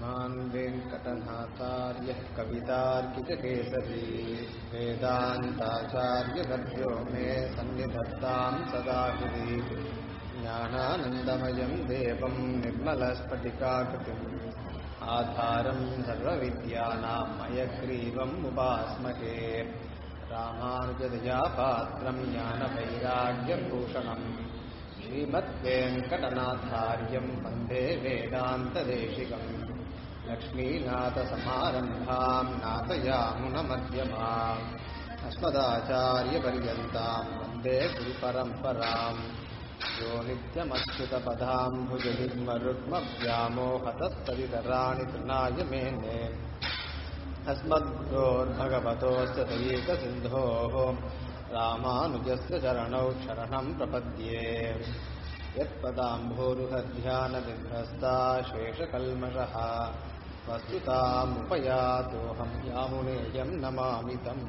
श्रीमान् वेङ्कटनाथार्यः कवितार्किककेसरी वेदान्ताचार्यवर्यो मे सन्निधत्तां सदा हृदि ज्ञानानन्दमयं देवं निर्मलस्फटिकाकृतिम् आधारं सर्वविद्यानां मयग्रीवम् उपास्महे रामानुजदयापात्रं ज्ञानवैराग्यभूषणम् श्रीमद्वेङ्कटनाथार्यं वन्दे वेदान्तदेशिकम् लक्ष्मीनाथसमारम्भां नाथयामुनमध्यमाम् अस्मदाचार्यपर्यन्तां वन्दे गुरुपरम्पराम् यो नित्यमच्युतपदाम्भुजयुग्मरुग्मव्यामोहतस्तदितराणि तृणाय मेने अस्मद्गुरोर्भगवतोऽस्य दयेकसिन्धोः रामानुजस्य चरणौ शरणं प्रपद्ये यत्पदाम्भोरुहध्यानविभ्रस्ता शेषकल्मषः वस्तुतामुपयातोऽहं यामुनेयं नमामि तम्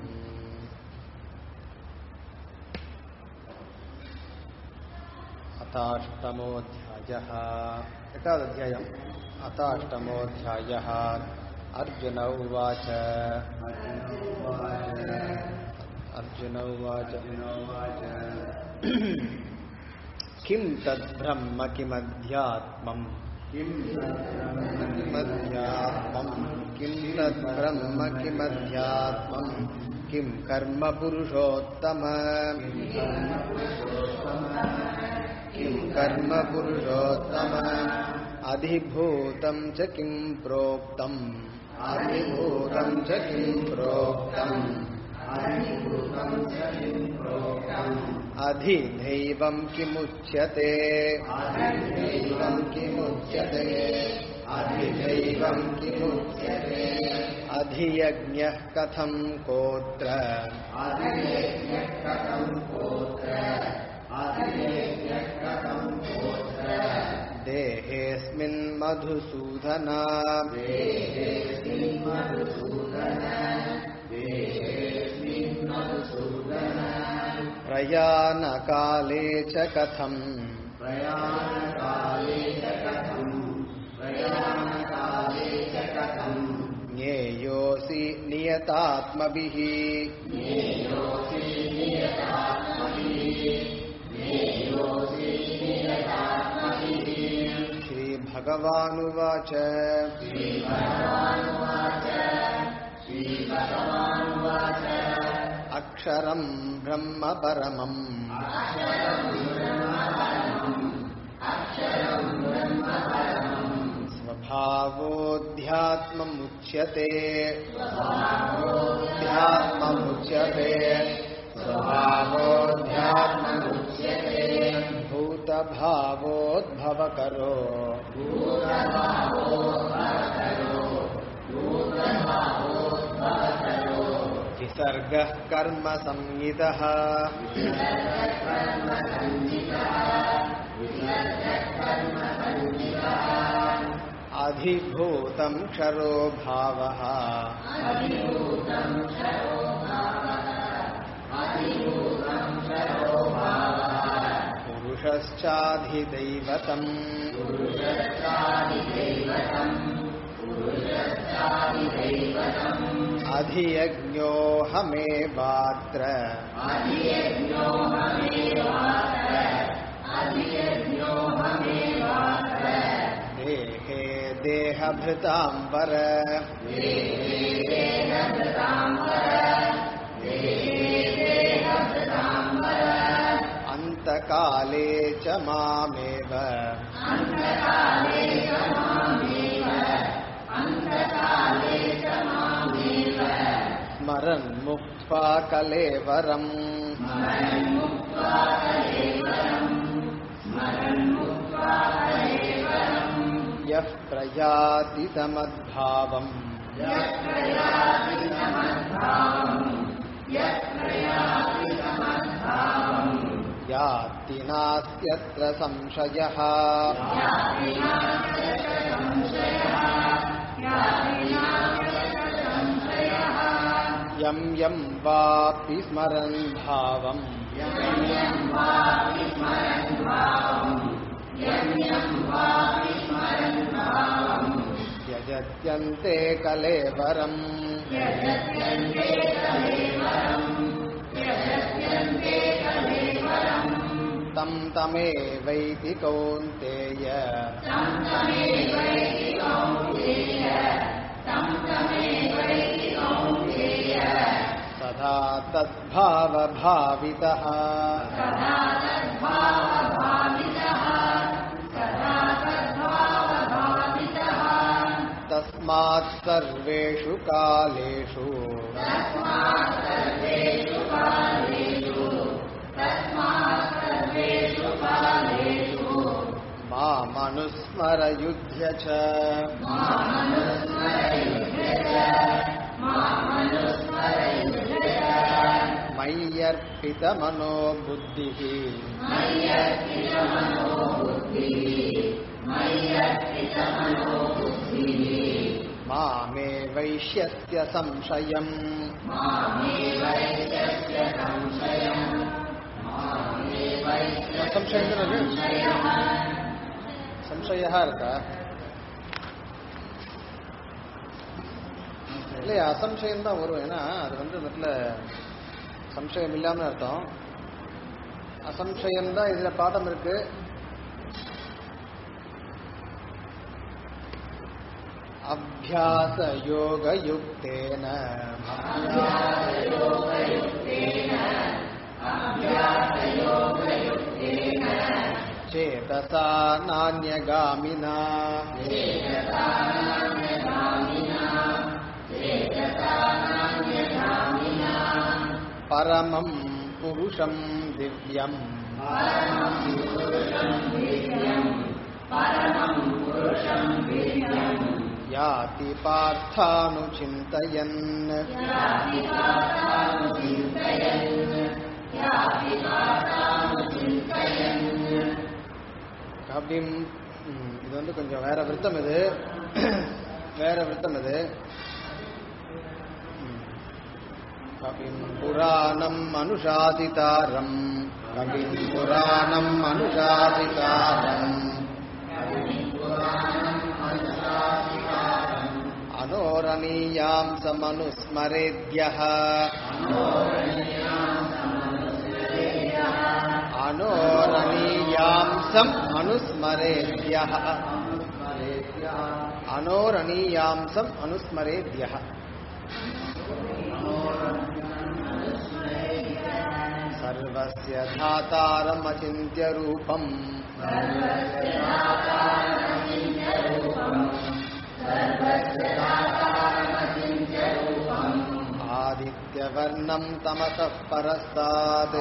अथाष्टमोऽध्यायः एतादध्यायम् अथाष्टमोऽध्यायः अर्जुन उवाच अर्जुन उवाच किं तद्ब्रह्म किमध्यात्मम् किमध्यात्मम् किं तद्ब्रह्म किमध्यात्मम् किं कर्म पुरुषोत्तम किं कर्म पुरुषोत्तम अधिभूतं च किं प्रोक्तम् अधिभूतं च किं प्रोक्तम् अधिदैवं किमुच्यते अधिदैवं किमुच्यते अधिदैवं किमुच्यते अधियज्ञः कथं कोत्र अधियज्ञः कथं कोत्र अधियज्ञः कथं कोत्र देहेऽस्मिन् मधुसूदन देहेऽस्मिन् मधुसूदन देहेऽस्मिन् मधुसूदन प्रयाणकाले च कथम् प्रयाणकाले च कथम् प्रयाणकाले च कथम् ज्ञेयोऽसि नियतात्मभिः ज्ञेयोऽसि नियतात्मभिः ज्ञेयोऽसि नियतात्मभिः श्रीभगवानुवाच श्रीभगवानुवाच श्रीभगवानुवाच अक्षरम् ब्रह्म परमम् स्वभावोऽध्यात्ममुच्यते स्वभावोऽध्यात्ममुच्यते स्वभावोऽध्यात्ममुच्यते भूतभावोद्भवकरो विसर्गः कर्म संज्ञितः अधिभूतं क्षरो भावः पुरुषश्चाधिदैवतम् अधियज्ञोऽहमेवात्र देहे देहभृतां वर अन्तकाले च मामेव स्मरन् मुक्त्वा कलेवरम् यः प्रयाति समद्भावम् याति नास्त्यत्र संशयः यं यं वापि स्मरन् भावम् त्यजत्यन्ते कलेवरम् तं तमेवैति कौन्तेय सदा तद्भावभावितः तस्मात् सर्वेषु कालेषु मामनुस्मरयुध्य च मय्यर्पितमनो बुद्धिः मामे वैश्यस्य संशयम् ಸಂಶಯ ಸಂಶಯ இருக்கா இல்லையா அசம்சயம் தான் வரும் ஏன்னா அது வந்து இந்த இடத்துல சம்சயம் இல்லாமல் அர்த்தம் அசம்சயம் தான் இதுல பாடம் இருக்கு அபியாச யோக யுக்தேன चेतसा नान्यगामिना परमं पुरुषं दिव्यम् याति पार्थानुचिन्तयन् கபிம் ம், இது வந்து கொஞ்சம் வேற விருத்தம் இது வேற விருத்தம் இது ம். கபிம் புராணம் அனுஷாதிதாரம் கபிம் புராணம் அனுஷாதிதாரம் அனோரணியாம் சமனுஸ்மரேத்யः अनोरणीयांसम् अनुस्मरेद्यः अनोरणीयांसम् अनुस्मरेद्यः सर्वस्य धातारमचिन्त्य रूपम् आदित्यवर्णम् तमसः परस्तात्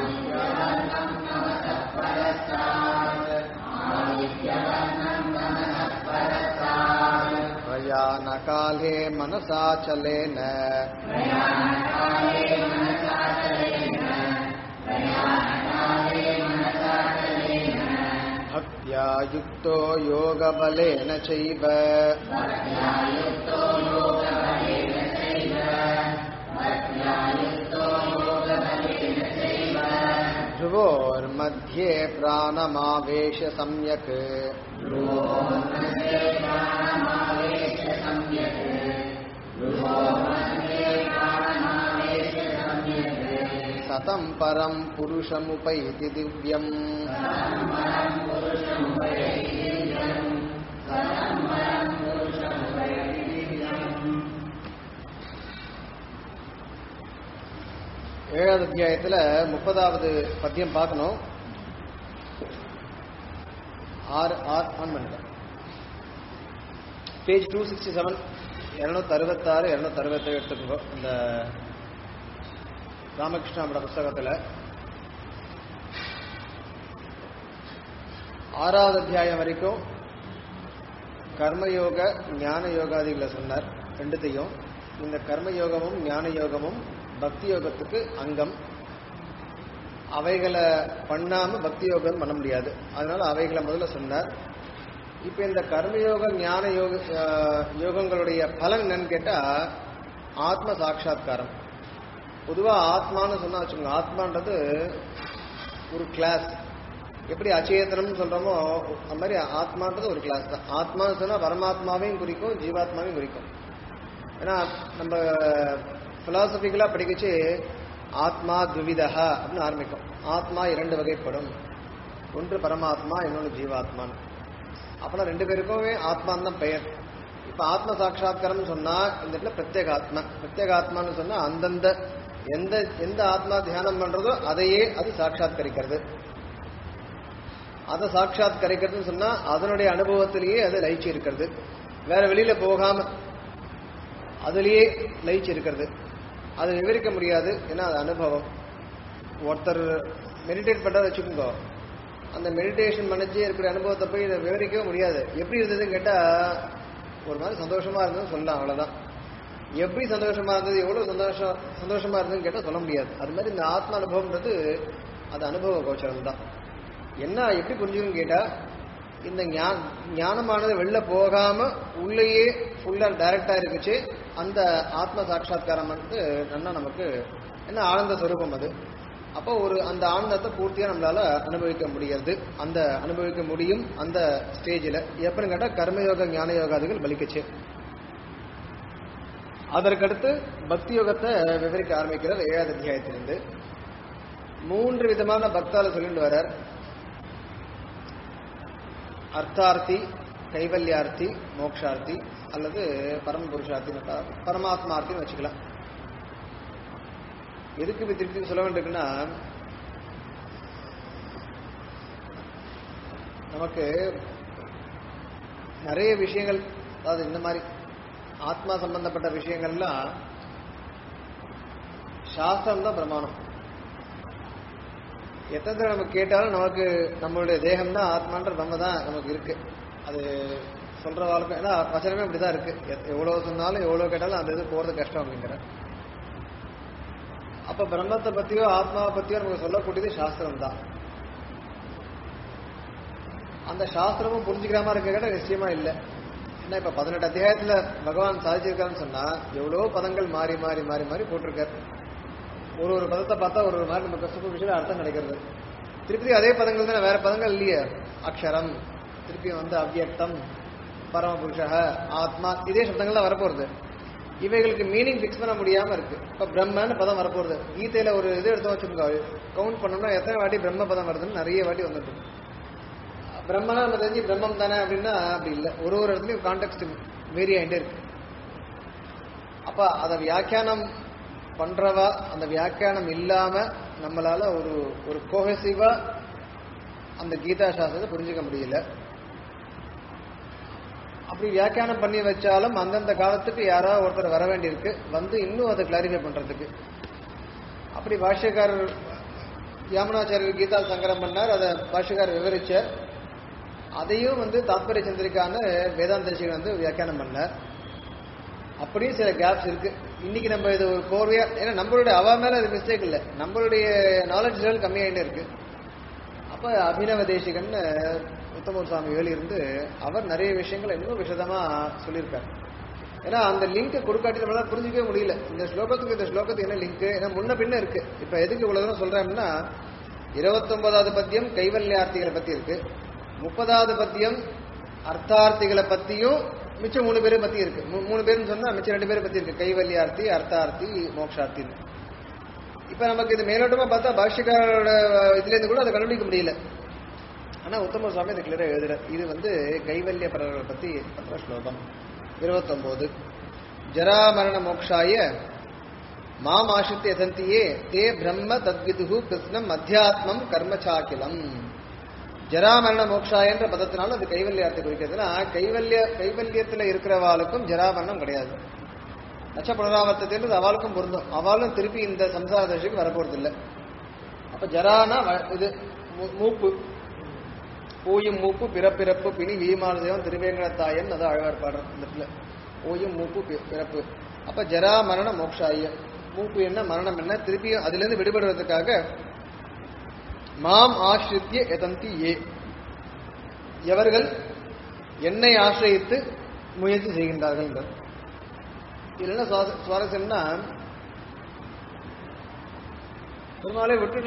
प्रयाणकाले मनसाचलेन भक्त्या युक्तो योगबलेन चैव ध्रुवोर्मध्ये प्राणमावेश सम्यक् सतं परं पुरुषमुपैति दिव्यम् ஏழாவது அத்தியாயத்துல முப்பதாவது பத்தியம் பார்க்கணும் ஆறு ஆறு ஆன் பண்ணிட்டேன் பேஜ் டூ சிக்ஸ்டி செவன் இரநூத்தி அறுபத்தாறு இரநூத்தி அறுபத்தேழு எடுத்துக்கோ இந்த ராமகிருஷ்ணாவோட புஸ்தகத்துல ஆறாவது அத்தியாயம் வரைக்கும் கர்மயோக ஞான யோகாதிகளை சொன்னார் ரெண்டுத்தையும் இந்த கர்மயோகமும் ஞான யோகமும் பக்தி யோகத்துக்கு அங்கம் அவைகளை பண்ணாம பக்தி யோகம் பண்ண முடியாது அதனால அவைகளை முதல்ல சொன்னார் இப்ப இந்த கர்மயோக ஞான யோக அஹ், யோகங்களுடைய பலன் என்னன்னு கேட்டா ஆத்ம சாட்சா்காரம் பொதுவா ஆத்மான்னு சொன்னா வச்சுக்கோங்க ஆத்மான்றது ஒரு கிளாஸ் எப்படி அச்சேதனம் சொல்றோமோ அந்த மாதிரி ஆத்மான்றது ஒரு கிளாஸ் தான் ஆத்மான்னு சொன்னா பரமாத்மாவையும் குறிக்கும் ஜீவாத்மாவையும் குறிக்கும் ஏன்னா நம்ம பிலாசபிக்கலா படிக்கச்சு ஆத்மா துவிதஹா அப்படின்னு ஆரம்பிக்கும் ஆத்மா இரண்டு வகைப்படும் ஒன்று பரமாத்மா இன்னொன்று ஜீவாத்மான் அப்பனா ரெண்டு பேருக்குமே ஆத்மான் தான் பெயர் இப்ப ஆத்ம சாட்சா்காரம் சொன்னா இந்த இடத்துல பிரத்யேக ஆத்மா பிரத்யேக ஆத்மான்னு சொன்னா அந்தந்த எந்த எந்த ஆத்மா தியானம் பண்றதோ அதையே அது சாட்சாத்கரிக்கிறது அதை சாட்சாத்கரிக்கிறதுன்னு சொன்னா அதனுடைய அனுபவத்திலேயே அது லயிச்சு இருக்கிறது வேற வெளியில போகாம அதுலயே லயிச்சு இருக்கிறது அதை விவரிக்க முடியாது ஏன்னா அது அனுபவம் ஒருத்தர் மெடிடேட் பண்றத வச்சுக்கோங்க அந்த மெடிடேஷன் பண்ணிச்சு இருக்கிற அனுபவத்தை போய் இதை விவரிக்கவே முடியாது எப்படி இருந்ததுன்னு கேட்டா ஒரு மாதிரி சந்தோஷமா இருந்ததுன்னு சொல்லலாம் அவ்வளவுதான் எப்படி சந்தோஷமா இருந்தது எவ்வளவு சந்தோஷம் சந்தோஷமா இருந்ததுன்னு கேட்டா சொல்ல முடியாது அது மாதிரி இந்த ஆத்ம அனுபவம்ன்றது அது அனுபவ கோச்சரம் தான் என்ன எப்படி புரிஞ்சுக்கணும்னு கேட்டா இந்த ஞான ஞானமானது வெளில போகாம உள்ளேயே ஃபுல்லா டைரக்டா இருக்குச்சு அந்த ஆத்ம சாட்சா்காரம் வந்து நல்லா நமக்கு என்ன ஆனந்த ஸ்வரூபம் அது அப்போ ஒரு அந்த ஆனந்தத்தை பூர்த்தியா நம்மளால அனுபவிக்க முடியாது அந்த அனுபவிக்க முடியும் அந்த ஸ்டேஜில் எப்படின்னு கேட்டா கர்மயோக ஞான யோகாதிகள் பலிக்குச்சு அதற்கடுத்து பக்தி யோகத்தை விவரிக்க ஆரம்பிக்கிறார் ஏழாவது அத்தியாயத்திலிருந்து மூன்று விதமான பக்தால சொல்லிட்டு வரார் அர்த்தார்த்தி கைவல்யார்த்தி மோக்ஷார்த்தி அல்லது பரம புருஷார்த்தி பரமாத்மார்த்தின்னு வச்சுக்கலாம் எதுக்கு இப்ப திருப்பி சொல்ல வேண்டியிருக்குன்னா நமக்கு நிறைய விஷயங்கள் அதாவது இந்த மாதிரி ஆத்மா சம்பந்தப்பட்ட விஷயங்கள்லாம் சாஸ்திரம் தான் பிரமாணம் எத்தனை நம்ம கேட்டாலும் நமக்கு நம்மளுடைய தேகம் தான் ஆத்மான்ற நம்ம தான் நமக்கு இருக்கு அது சொல்ற வாழ்க்கை ஏன்னா வசனமே அப்படிதான் இருக்கு எத்- எவ்வளவு சொன்னாலும் எவ்வளவு கேட்டாலும் அந்த இது போறது கஷ்டம் அப்படிங்கிற அப்ப பிரம்மத்தை பத்தியோ ஆத்மாவை பத்தியோ நமக்கு சொல்லக்கூடியது சாஸ்திரம் தான் அந்த சாஸ்திரமும் புரிஞ்சுக்கிற மாதிரி இருக்க கேட்ட நிச்சயமா இல்லை ஏன்னா இப்ப பதினெட்டு அத்தியாயத்துல பகவான் சாதிச்சிருக்காருன்னு சொன்னா எவ்வளவோ பதங்கள் மாறி மாறி மாறி மாறி போட்டிருக்காரு ஒரு ஒரு பதத்தை பார்த்தா ஒரு ஒரு மாதிரி நமக்கு சூப்பர்ஃபிஷியல் அர்த்தம் கிடைக்கிறது திருப்பி அதே பதங்கள் தான் வேற பதங்கள் இல்லையே அக்ஷரம் திருப்பி வந்து அவ்யக்தம் பரமபுருஷ ஆத்மா இதே சப்தங்கள் தான் வரப்போறது இவைகளுக்கு மீனிங் ஃபிக்ஸ் பண்ண முடியாம இருக்கு இப்ப பிரம்மன்னு பதம் வரப்போறது கீதையில ஒரு இது எடுத்து வச்சுக்கோங்க கவுண்ட் பண்ணோம்னா எத்தனை வாட்டி பிரம்ம பதம் வருதுன்னு நிறைய வாட்டி வந்துட்டு இருக்கு. பிரம்மனா நம்ம தெரிஞ்சு பிரம்மம் தானே அப்படின்னா அப்படி இல்லை ஒரு ஒரு இடத்துலயும் கான்டெக்ட் வேரி ஆகிட்டே இருக்கு அப்ப அதை வியாக்கியானம் பண்றவா அந்த வியாக்கியானம் இல்லாம நம்மளால ஒரு ஒரு கோஹசிவா அந்த கீதா சாஸ்திரத்தை புரிஞ்சுக்க முடியல அப்படி வியாக்கியானம் பண்ணி வச்சாலும் அந்தந்த காலத்துக்கு யாராவது ஒருத்தர் வர வேண்டியிருக்கு வந்து இன்னும் அதை கிளாரிஃபை பண்றதுக்கு அப்படி பாஷ்யக்காரர் யாமனாச்சாரியர் கீதா சங்கரம் பண்ணார் அதை பாஷ்யக்காரர் விவரிச்சார் அதையும் வந்து தாத்பரிய சந்திரிக்கான வேதாந்த ரிஷிகள் வந்து வியாக்கியானம் பண்ணார் அப்படியும் சில கேப்ஸ் இருக்கு இன்னைக்கு நம்ம இது ஒரு கோர்வையா ஏன்னா நம்மளுடைய அவ மேல அது மிஸ்டேக் இல்லை நம்மளுடைய நாலேஜ் லெவல் கம்மியாயிட்டே இருக்கு அப்ப அபினவ தேசிகன்னு உத்தமூர் சுவாமி வேலி இருந்து அவர் நிறைய விஷயங்கள் இன்னும் விசதமா சொல்லியிருக்காரு ஏன்னா அந்த லிங்க் கொடுக்காட்டி நம்மளால புரிஞ்சிக்கவே முடியல இந்த ஸ்லோகத்துக்கு இந்த ஸ்லோகத்துக்கு என்ன லிங்க் ஏன்னா முன்ன பின்ன இருக்கு இப்ப எதுக்கு இவ்வளவு தூரம் சொல்றேன் அப்படின்னா இருபத்தொன்பதாவது பத்தியம் கைவல்யார்த்திகளை பத்தி இருக்கு முப்பதாவது பத்தியம் அர்த்தார்த்திகளை பத்தியும் மிச்சம் மூணு பேரை பத்தி இருக்கு மூ- மூணு பேர்னு சொன்னா மிச்சம் ரெண்டு பேரை பத்தி இருக்கு கைவல்யார்த்தி அர்த்தார்த்தி மோக்ஷார்த்தின்னு இப்ப நமக்கு இது மேலோட்டமா பார்த்தா பாஷ்யக்காரோட இதுல இருந்து கூட அதை கண்டுபிடிக்க முடியல ஆனா உத்தம சுவாமி அதை கிளியரா எழுதுற இது வந்து கைவல்ய பரவர்களை பத்தி பண்ற ஸ்லோகம் இருபத்தொன்பது ஜரா மரண மோக்ஷாய மாம் ஆசிரித்த எதந்தியே தே பிரம்ம தத்விதுகு கிருஷ்ணம் அத்தியாத்மம் கர்மச்சாக்கிலம் ஜராமரண மோக்ஷாயன்ற பதத்தினால அது கைவல்யார்த்தை குறிக்கிறதுனா கைவல்ய கைவல்யத்துல இருக்கிறவாளுக்கும் ஜராமரணம் கிடையாது நச்ச புனராவர்த்தத்தின்றது அவளுக்கும் பொருந்தும் அவளும் திருப்பி இந்த சம்சார தசைக்கு வரப்போறது இல்லை அப்ப ஜரானா வ- இது மூ- மூப்பு ஓயும் மூப்பு பிறப்பிறப்பு பிணி வீமால் தேவன் திருவேங்கடத்தாயன் அது அழகார் பாடுற இந்த இடத்துல ஓயும் மூப்பு பி- பிறப்பு அப்ப ஜரா மரண மோக்ஷாய மூப்பு என்ன மரணம் என்ன திருப்பியும் அதுல இருந்து விடுபடுவதற்காக மாம் ஆசிரித்திய எதந்தி ஏ எவர்கள் என்னை ஆசிரியத்து முயற்சி செய்கின்றார்கள் என்பது. இதுல என்ன சுவார- சுவாரஸ்யம்னா பெருமாளே விட்டுடலாம்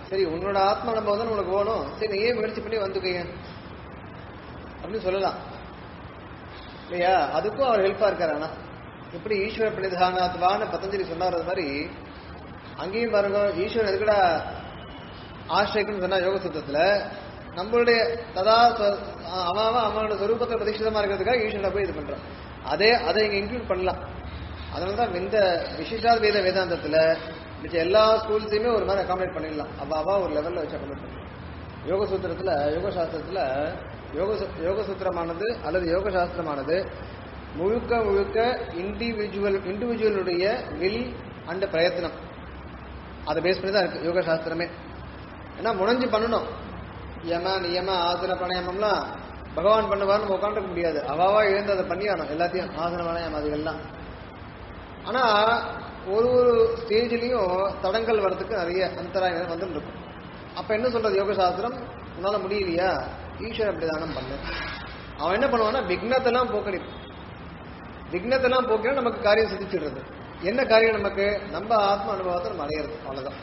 சரி உன்னோட ஆத்ம அனுபவம் தான் உனக்கு வேணும் சரி நீயே முயற்சி பண்ணி வந்துக்கைய அப்படின்னு சொல்லலாம் இல்லையா அதுக்கும் அவர் ஹெல்ப்பா இருக்காரு ஆனா எப்படி ஈஸ்வர பிரணிதானாத்வான்னு பதஞ்சலி சொன்னார் அது மாதிரி அங்கேயும் பாருங்க ஈஸ்வரன் எதுக்குடா ஆசிரியக்குன்னு சொன்னா யோக சூத்திரத்துல நம்மளுடைய ததா ஸ்வ- அவன் அவன் அவனோட சொரூபத்தை பிரதிஷ்டிதமா இருக்கிறதுக்காக ஈஸ்வரனை போய் இது பண்றான் அதே அதை இங்க இன்க்ளூட் பண்ணலாம் அதனாலதான் இந்த விசிஷ்டாத் வேத வேதாந்தத்துல மிச்ச எல்லா ஸ்கூல்ஸையுமே ஒரு மாதிரி அகாமடேட் பண்ணிடலாம் அவ அவ ஒரு லெவல்ல வச்சு அகாமடேட் பண்ணலாம் யோக சூத்திரத்துல யோக சாஸ்திரத்துல யோக சு- யோக சூத்திரமானது அல்லது யோக சாஸ்திரமானது முழுக்க முழுக்க இண்டிவிஜுவல் இண்டிவிஜுவலுடைய வில் அண்ட் பிரயத்னம் அதை பேஸ் பண்ணி தான் இருக்கு யோக சாஸ்திரமே ஏன்னா முனைஞ்சு பண்ணணும் யம நியம ஆசன பிராணாயாமம்லாம் பகவான் பண்ணுவார் நம்ம உட்காந்துருக்க முடியாது அவாவா எழுந்து அதை பண்ணியானோம் எல்லாத்தையும் ஆசன பிராணாயாமம் அதுகள்லாம் ஆனா ஒரு ஒரு ஸ்டேஜ்லயும் தடங்கள் வர்றதுக்கு நிறைய அந்தராயம் வந்துட்டு இருக்கும் அப்ப என்ன சொல்றது யோக சாஸ்திரம் உன்னால முடியலையா ஈஸ்வர பிரதானம் பண்ணு அவன் என்ன பண்ணுவான்னா விக்னத்தெல்லாம் போக்கடிப்பான் விக்னத்தெல்லாம் போக்கினா நமக்கு காரியம் சிதிச்சிடுறது என்ன காரியம் நமக்கு நம்ம ஆத்ம அனுபவத்தை நம்ம அடையிறது அவ்வளவுதான்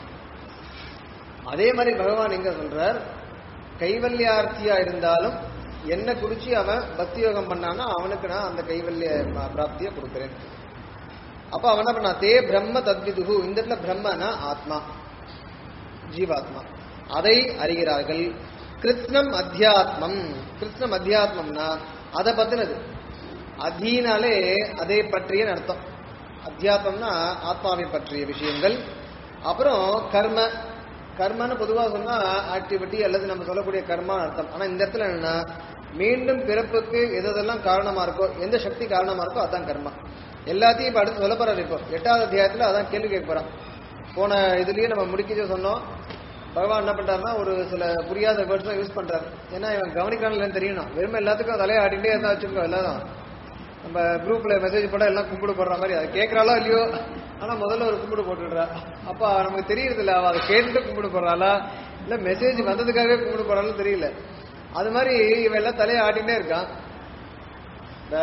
அதே மாதிரி பகவான் எங்க சொல்றார் கைவல்யார்த்தியா இருந்தாலும் என்ன குறிச்சு அவன் பக்தி யோகம் பண்ணானா அவனுக்கு நான் அந்த கைவல்ய ப- பிராப்தியை கொடுக்கிறேன் அப்ப அவன் என்ன பண்ணா தே பிரம்ம தத்விதுகு இந்த இடத்துல பிரம்மனா ஆத்மா ஜீவாத்மா அதை அறிகிறார்கள் கிருத்னம் அத்தியாத்மம் கிருத்னம் அத்தியாத்மம்னா அதை பத்தினது அதீனாலே அதை பற்றிய அர்த்தம் அத்தியாத்மம்னா ஆத்மாவை பற்றிய விஷயங்கள் அப்புறம் கர்ம கர்மன்னு பொதுவாக சொன்னா ஆக்டிவிட்டி அல்லது நம்ம சொல்லக்கூடிய கர்மான்னு அர்த்தம் ஆனா இந்த இடத்துல என்னன்னா மீண்டும் பிறப்புக்கு எது எதெல்லாம் காரணமா இருக்கோ எந்த சக்தி காரணமா இருக்கோ அதான் கர்மா எல்லாத்தையும் இப்ப அடுத்து சொல்ல போறாரு இப்போ எட்டாவது அத்தியாயத்துல அதான் கேள்வி கேட்க போறான் போன இதுலயே நம்ம முடிக்கவே சொன்னோம் பகவான் என்ன பண்றாருன்னா ஒரு சில புரியாத வேர்ட்ஸ் யூஸ் பண்றாரு ஏன்னா இவன் கவனிக்கிறான்னு தெரியணும் வெறும் எல்லாத்துக்கும் தலையை ஆடிட்டே இருந்தா வச்சுக்கோ எல்லாரும் நம்ம குரூப்ல மெசேஜ் போட எல்லாம் கும்பிடு போடுற மாதிரி அதை கேட்கறாளோ இல்லையோ ஆனா முதல்ல ஒரு கும்பிடு போட்டுடுறா அப்ப நமக்கு தெரியறது இல்ல அவ அதை கேட்டுட்டு கும்பிடு போடுறாளா இல்ல மெசேஜ் வந்ததுக்காகவே கும்பிடு போடுறாலும் தெரியல அது மாதிரி இவன் எல்லாம் தலையை ஆட்டிகிட்டே இருக்கான் இந்த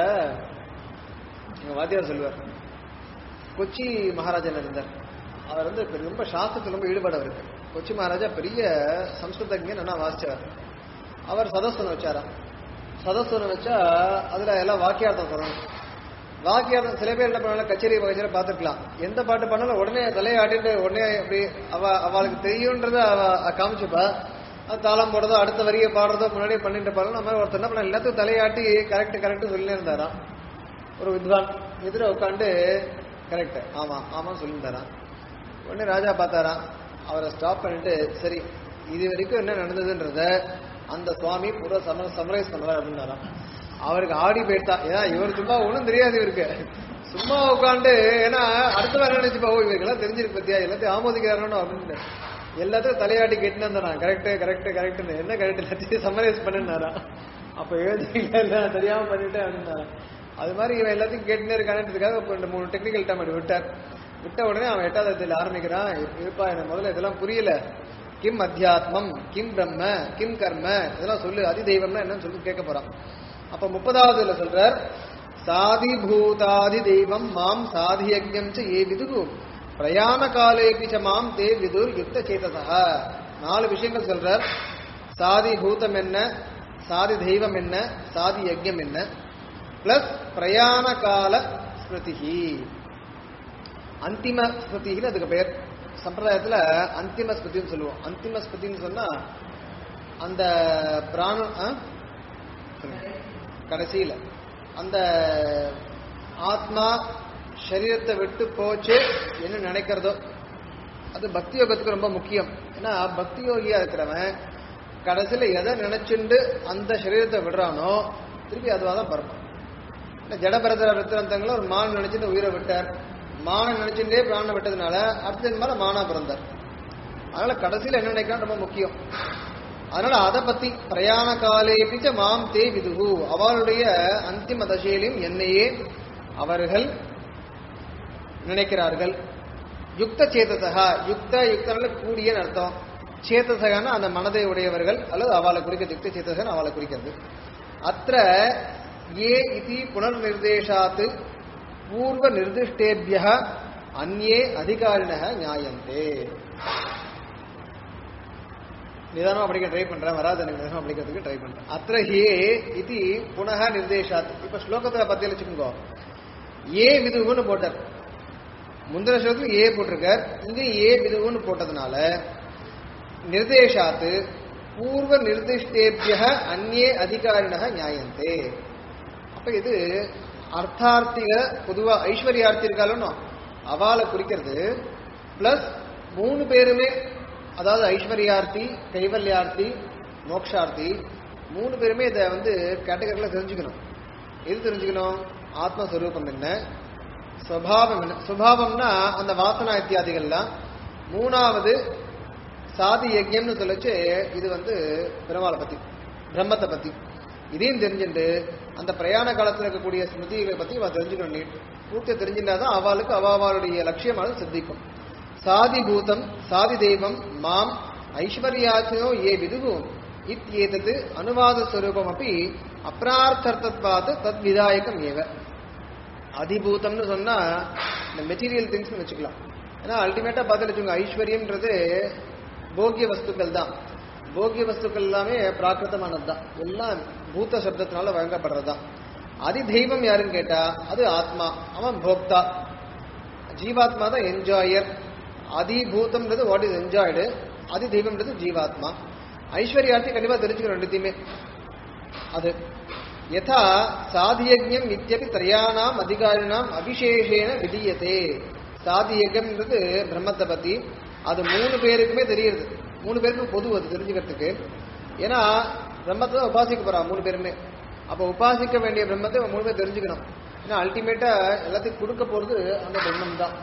எங்க வாத்தியார் சொல்லுவார் கொச்சி மகாராஜன் இருந்தார் அவர் வந்து பெரிய- ரொம்ப சாஸ்திரத்தில் ரொம்ப ஈடுபாடு அவருக்கு கொச்சி மகாராஜா பெரிய சம்ஸ்கிருதங்க நல்லா வாசிச்சவர் அவர் சதஸ்வனம் வச்சாராம் சதஸ்வனம் வச்சா அதுல எல்லாம் வாக்கியார்த்தம் சொல்லணும் வாக்கியார்த்தம் சில பேர் என்ன பண்ணாலும் கச்சேரி வகைச்சில பார்த்துருக்கலாம் எந்த பாட்டு பண்ணாலும் உடனே தலையை ஆட்டிட்டு உடனே அப்படி அவ அவளுக்கு தெரியுன்றத அவ காமிச்சுப்பா அது தாளம் போடுறதோ அடுத்த வரியை பாடுறதோ முன்னாடியே பண்ணிட்டு பாருங்க நம்ம ஒருத்தர் என்ன பண்ண எல்லாத்துக்கும் தலையாட்டி கரெக்ட் கரெக்ட் சொல்லி இருந்தாராம் ஒரு வித்வான் எதிர உட்காந்து கரெக்ட் ஆமா ஆமா சொல்லியிருந்தாராம் உடனே ராஜா பார்த்தாராம் அவரை ஸ்டாப் பண்ணிட்டு சரி இது வரைக்கும் என்ன நடந்ததுன்றத அந்த சுவாமி பூரா சம சமரைஸ் பண்றாரு அப்படின்னாராம் அவருக்கு ஆடி போயிட்டா ஏன்னா இவர் சும்மா ஒண்ணும் தெரியாது இவருக்கு சும்மா உட்காந்து ஏன்னா அடுத்த வாரம் நினைச்சுப்பா ஓ இவருக்கெல்லாம் தெரிஞ்சிருக்கு பத்தியா எல்லாத்தையும் ஆமோதிக்கிறாரோ அப்படின்னு எல்லாத்தையும் தலையாட்டி கேட்டுன்னு இருந்தாராம் கரெக்ட் கரெக்ட் கரெக்ட்னு என்ன கரெக்ட் எல்லாத்தையும் சமரைஸ் பண்ணினாராம் அப்ப எழுதிங்க தெரியாம பண்ணிட்டேன் அப்படின்னாராம் அது மாதிரி இவன் எல்லாத்தையும் கேட்டுனே இருக்கானதுக்காக இப்போ ரெண்டு மூணு டெக்னிக்கல் டைம் அப்படி விட்டார் விட்ட உடனே அவன் எட்டாவது அத்தியாயத்துல ஆரம்பிக்கிறான் இருப்பா எனக்கு முதல்ல இதெல்லாம் புரியல கிம் அத்தியாத்மம் கிம் பிரம்ம கிம் கர்ம இதெல்லாம் சொல்லு அதிதெய்வம்னா என்னன்னு சொல்லி கேட்க போறான் அப்ப முப்பதாவதுல சொல்றார் சாதி பூதாதி தெய்வம் மாம் சாதி யஜ்ஞம் ச ஏ விதுகு பிரயாண காலேபி ச மாம் தே விதுர் யுக்த சேதசா நாலு விஷயங்கள் சொல்றார் சாதி பூதம் என்ன சாதி தெய்வம் என்ன சாதி யஜ்ஞம் என்ன பிளஸ் பிரயாண கால ஸ்மிருதிஹி அந்திம ஸ்மிருதின்னு அதுக்கு பெயர் சம்பிரதாயத்துல அந்திம ஸ்மிருதின்னு சொல்லுவோம் அந்திம ஸ்மிருதின்னு சொன்னா அந்த பிராண ஆ? சொல்லுங்க. கடைசியில அந்த ஆத்மா சரீரத்தை விட்டு போச்சு என்ன நினைக்கிறதோ அது பக்தி யோகத்துக்கு ரொம்ப முக்கியம் ஏன்னா பக்தி யோகியா இருக்கிறவன் கடைசியில எதை நினைச்சுண்டு அந்த சரீரத்தை விடுறானோ திருப்பி அதுவாக தான் பிறப்பான் இந்த ஜடபரதர வித்திரந்தங்களும் ஒரு மான் நினைச்சுட்டு உயிரை விட்டார் மானை நினைச்சுட்டே பிராணம் விட்டதுனால அடுத்த ஜென்மால மானா பிறந்தார் அதனால கடைசியில என்ன நினைக்கிறான் ரொம்ப முக்கியம் அதனால அதை பத்தி பிரயாண காலே பிச்ச மாம் தே விதுகு அவளுடைய அந்திம தசையிலும் என்னையே அவர்கள் நினைக்கிறார்கள் யுக்த சேதசகா யுக்த யுக்தனால கூடிய அர்த்தம் சேதசகான அந்த மனதை உடையவர்கள் அல்லது அவளை குறிக்கிறது யுக்த சேதசகன் அவளை குறிக்கிறது அத்த ஏ இது புனர்நிர்தேசாத் பூர்வ நிர்திஷ்டேபிய அந்நே அதிகாரிண நியாயந்தே நிதானமா படிக்க ட்ரை பண்றேன் வராது எனக்கு நிதானமா படிக்கிறதுக்கு ட்ரை பண்றேன் அത്ര ஹே இது புனக நிர்தேசாத் இப்ப ஸ்லோகத்துல பத்தி வச்சுக்கோங்க ஏ விதுகுன்னு போட்டார் முந்தின ஸ்லோகத்துல ஏ போட்டிருக்கார் இங்க ஏ விதுகுன்னு போட்டதுனால நிர்தேசாத்து பூர்வ நிர்திஷ்டேபிய அந்நே அதிகாரிணக நியாயந்தே அப்ப இது அர்த்தார்த்திக பொதுவா ஐஸ்வர்யார்த்தி இருக்காலும் அவாளை குறிக்கிறது பிளஸ் மூணு பேருமே அதாவது ஐஸ்வர்யார்த்தி கைவல்யார்த்தி மோக்ஷார்த்தி மூணு பேருமே இதை வந்து கேட்டகரியில தெரிஞ்சுக்கணும் எது தெரிஞ்சுக்கணும் ஆத்மஸ்வரூபம் என்ன சுவாவம் என்ன சுபாவம்னா அந்த வாசனா இத்தியாதிகள்லாம் மூணாவது சாதி யஜ்யம்னு சொல்லிச்சு இது வந்து பெருமாளை பத்தி பிரம்மத்தை பத்தி இதையும் தெரிஞ்சுட்டு அந்த பிரயாண காலத்தில் இருக்கக்கூடிய ஸ்மிருதிகளை பத்தி அவ தெரிஞ்சுக்கணும் நீட் பூர்த்தியை தெரிஞ்சிருந்தாதான் அவளுக்கு அவாவாளுடைய லட்சியமானது சித்திக்கும் சாதி பூதம் சாதி தெய்வம் மாம் ஐஸ்வர்யாச்சோ ஏ விதுகு இத்யேதது அனுவாத ஸ்வரூபம் அப்படி அப்ரார்த்தத்வாத் தத் விதாயகம் ஏவ அதிபூதம்னு சொன்னா இந்த மெட்டீரியல் திங்ஸ்னு வச்சுக்கலாம் ஏன்னா அல்டிமேட்டா பார்த்துட்டு வச்சுக்கோங்க ஐஸ்வர்யம்ன்றது போக்கிய வஸ்துக்கள் தான் போக்கிய வஸ்துக்கள் எல்லாமே பிராகிருத்தமானது தான் எல்லாம் பூத்த சப்தத்தினால வழங்கப்படுறது தான் அதி தெய்வம் யாருன்னு கேட்டா அது ஆத்மா அவன் போக்தா ஜீவாத்மா தான் என்ஜாயர் அதிபூதம்ன்றது வாட் இஸ் என்ஜாய்டு அதி தெய்வம்ன்றது ஜீவாத்மா ஐஸ்வர்யார்த்தி கண்டிப்பா தெரிஞ்சுக்கணும் ரெண்டுத்தையுமே அது யதா சாதியஜம் இத்தியபி திரையானாம் அதிகாரினாம் அபிஷேஷேன விதியதே சாதியஜம்ன்றது பிரம்மத்தை பத்தி அது மூணு பேருக்குமே தெரியுது மூணு பேருக்கும் பொது அது தெரிஞ்சுக்கிறதுக்கு ஏன்னா பிரம்மத்தை தான் உபாசிக்க போறா மூணு பேருமே அப்ப உபாசிக்க வேண்டிய பிரம்மத்தை இவன் மூணு பேர் தெரிஞ்சுக்கணும் ஏன்னா அல்டிமேட்டா எல்லாத்தையும் கொடுக்க போறது அந்த பிரம்மம் தான்